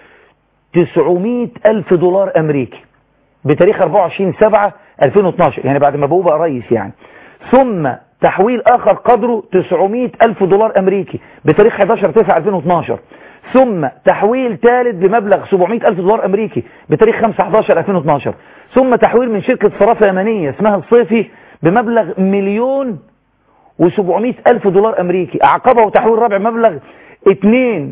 900 الف دولار امريكي بتاريخ 24 7 2012 يعني بعد ما بقوا بقى رئيس يعني ثم تحويل اخر قدره 900 الف دولار امريكي بتاريخ 11 9 2012 ثم تحويل ثالث بمبلغ 700 الف دولار امريكي بتاريخ 5 11 2012 ثم تحويل من شركة صرافة يمنية اسمها الصيفي بمبلغ مليون و700 الف دولار امريكي اعقبه تحويل رابع مبلغ 2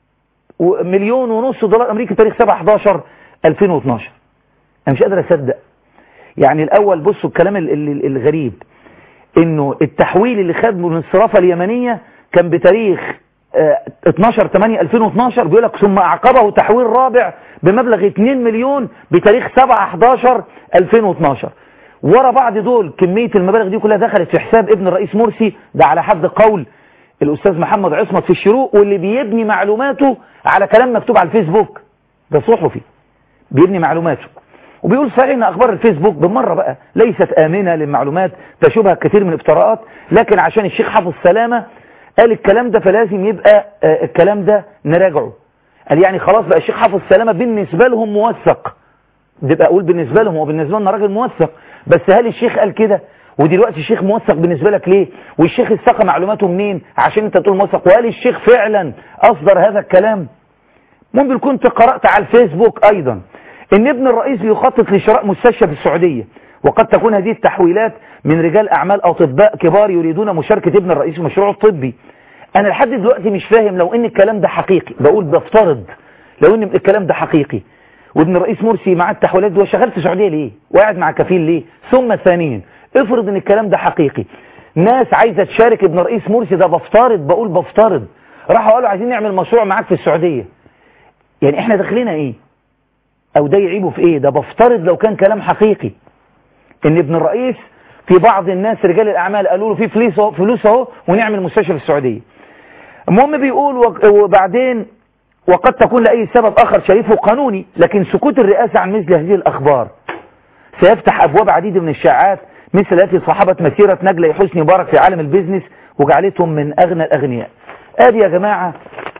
مليون ونص دولار امريكي بتاريخ 7 11 2012 انا مش قادر اصدق يعني الاول بصوا الكلام ال- ال- الغريب انه التحويل اللي خد من الصرافة اليمنية كان بتاريخ آه، 12 8 2012 بيقول لك ثم اعقبه تحويل رابع بمبلغ 2 مليون بتاريخ 7 11 2012 ورا بعض دول كمية المبالغ دي كلها دخلت في حساب ابن الرئيس مرسي ده على حد قول الاستاذ محمد عصمت في الشروق واللي بيبني معلوماته على كلام مكتوب على الفيسبوك ده صحفي بيبني معلوماته وبيقول صحيح ان اخبار الفيسبوك بالمرة بقى ليست امنة للمعلومات تشوبها كثير من الافتراءات لكن عشان الشيخ حافظ سلامة قال الكلام ده فلازم يبقى آه، الكلام ده نراجعه قال يعني خلاص بقى الشيخ حافظ سلامة بالنسبة لهم موثق ده بقى اقول بالنسبة لهم وبالنسبة لنا راجل موثق بس هل الشيخ قال كده ودلوقتي الشيخ موثق بالنسبة لك ليه والشيخ استقى معلوماته منين عشان انت تقول موثق وهل الشيخ فعلا اصدر هذا الكلام ممكن كنت قرأت على الفيسبوك ايضا ان ابن الرئيس بيخطط لشراء مستشفى في السعودية وقد تكون هذه التحويلات من رجال اعمال اطباء كبار يريدون مشاركة ابن الرئيس في مشروعه الطبي انا لحد دلوقتي مش فاهم لو ان الكلام ده حقيقي بقول بفترض لو ان الكلام ده حقيقي وابن الرئيس مرسي مع التحويلات دي هو شغال في السعوديه ليه وقاعد مع كفيل ليه ثم ثانيا افرض ان الكلام ده حقيقي ناس عايزه تشارك ابن الرئيس مرسي ده بفترض بقول بفترض راحوا قالوا عايزين نعمل مشروع معاك في السعوديه يعني احنا داخلين ايه او ده يعيبه في ايه ده بفترض لو كان كلام حقيقي ان ابن الرئيس في بعض الناس رجال الاعمال قالوا له في فلوس اهو فلوس اهو ونعمل مستشفى في السعوديه المهم بيقول وك- وبعدين وقد تكون لأي سبب آخر شريفه قانوني لكن سكوت الرئاسة عن مثل هذه الأخبار سيفتح أبواب عديدة من الشائعات مثل التي صاحبت مسيرة نجلة حسني مبارك في عالم البيزنس وجعلتهم من أغنى الأغنياء آدي يا جماعة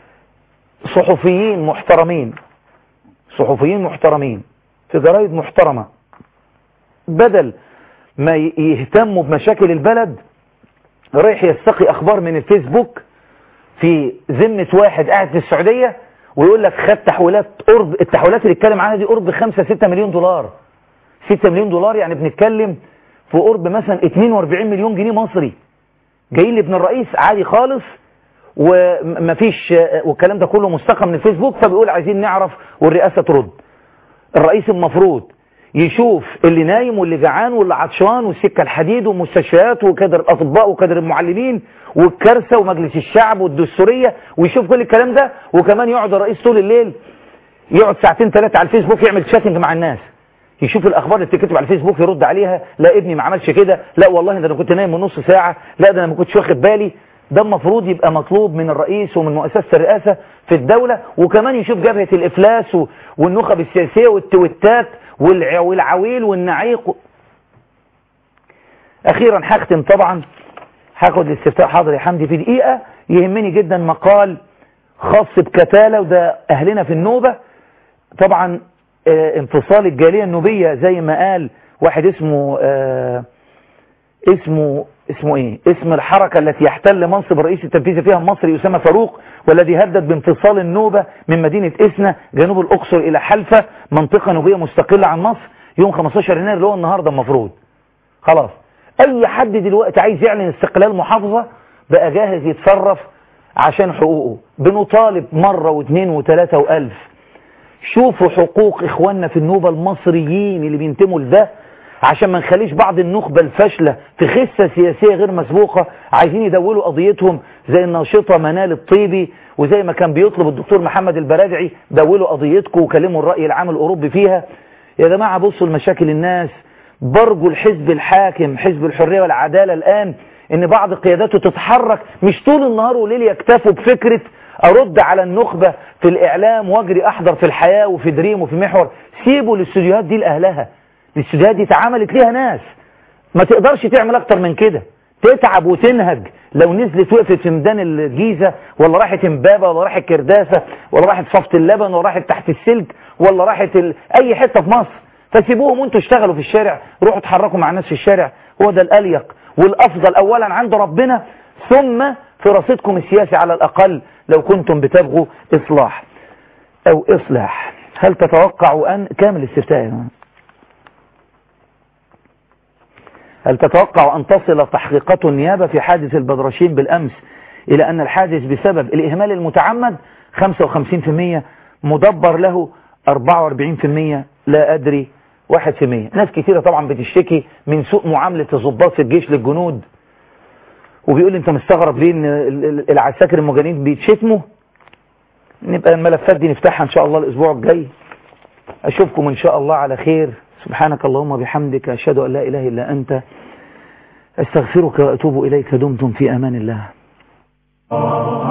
صحفيين محترمين صحفيين محترمين في جرايد محترمة بدل ما ي- يهتموا بمشاكل البلد رايح يستقي اخبار من الفيسبوك في ذمة واحد قاعد في السعودية ويقول لك خد تحويلات قرب التحويلات اللي اتكلم عنها دي قرب 5 6 مليون دولار 6 مليون دولار يعني بنتكلم في قرب مثلا 42 مليون جنيه مصري جايين لابن الرئيس عادي خالص ومفيش والكلام ده كله مستقى من الفيسبوك فبيقول عايزين نعرف والرئاسة ترد الرئيس المفروض يشوف اللي نايم واللي جعان واللي عطشان والسكة الحديد والمستشفيات وكادر الأطباء وكادر المعلمين والكارثة ومجلس الشعب والدستورية ويشوف كل الكلام ده وكمان يقعد الرئيس طول الليل يقعد ساعتين ثلاثة على الفيسبوك يعمل شاتنج مع الناس يشوف الاخبار اللي بتتكتب على الفيسبوك يرد عليها لا ابني ما عملش كده لا والله ده انا كنت نايم من نص ساعه لا ده انا ما كنتش واخد بالي ده المفروض يبقى مطلوب من الرئيس ومن مؤسسه الرئاسه في الدوله وكمان يشوف جبهه الافلاس و- والنخب السياسيه والتويتات والع- والعويل والنعيق و- اخيرا هختم طبعا هاخد الاستفتاء حاضر يا حمدي في دقيقه يهمني جدا مقال خاص بكتاله وده اهلنا في النوبه طبعا آه، انفصال الجالية النوبية زي ما قال واحد اسمه آه، اسمه اسمه ايه اسم الحركة التي يحتل منصب الرئيس التنفيذي فيها المصري أسامة فاروق والذي هدد بانفصال النوبة من مدينة إسنا جنوب الأقصر إلى حلفة منطقة نوبية مستقلة عن مصر يوم 15 يناير اللي هو النهاردة المفروض خلاص أي حد دلوقتي عايز يعلن استقلال محافظة بقى جاهز يتصرف عشان حقوقه بنطالب مرة واثنين وثلاثة وألف شوفوا حقوق إخواننا في النوبة المصريين اللي بينتموا لده عشان ما نخليش بعض النخبة الفاشلة في خسة سياسية غير مسبوقة عايزين يدولوا قضيتهم زي الناشطة منال الطيبي وزي ما كان بيطلب الدكتور محمد البرادعي دولوا قضيتكم وكلموا الرأي العام الأوروبي فيها يا جماعة بصوا لمشاكل الناس برجوا الحزب الحاكم حزب الحرية والعدالة الآن ان بعض قياداته تتحرك مش طول النهار وليل يكتفوا بفكرة ارد على النخبة في الاعلام واجري احضر في الحياة وفي دريم وفي محور سيبوا الاستوديوهات دي لاهلها الاستوديوهات دي اتعملت ليها ناس ما تقدرش تعمل اكتر من كده تتعب وتنهج لو نزلت وقفت في ميدان الجيزة ولا راحت امبابة ولا راحت كرداسة ولا راحت صفت اللبن ولا راحت تحت السلك ولا راحت ال... اي حتة في مصر فسيبوهم وانتوا اشتغلوا في الشارع روحوا اتحركوا مع الناس في الشارع هو ده الاليق والافضل اولا عند ربنا ثم في رصيدكم السياسي على الاقل لو كنتم بتبغوا اصلاح او اصلاح هل تتوقع ان كامل الاستفتاء يا جماعة. هل تتوقع أن تصل تحقيقات النيابة في حادث البدرشين بالأمس إلى أن الحادث بسبب الإهمال المتعمد 55% مدبر له 44% لا أدري 1% ناس كثيرة طبعا بتشتكي من سوء معاملة الضباط في الجيش للجنود وبيقول لي انت مستغرب ليه ان ال- ال- العساكر المجانين بيتشتموا نبقى الملفات دي نفتحها ان شاء الله الاسبوع الجاي اشوفكم ان شاء الله على خير سبحانك اللهم وبحمدك اشهد ان لا اله الا انت استغفرك واتوب اليك دمتم في امان الله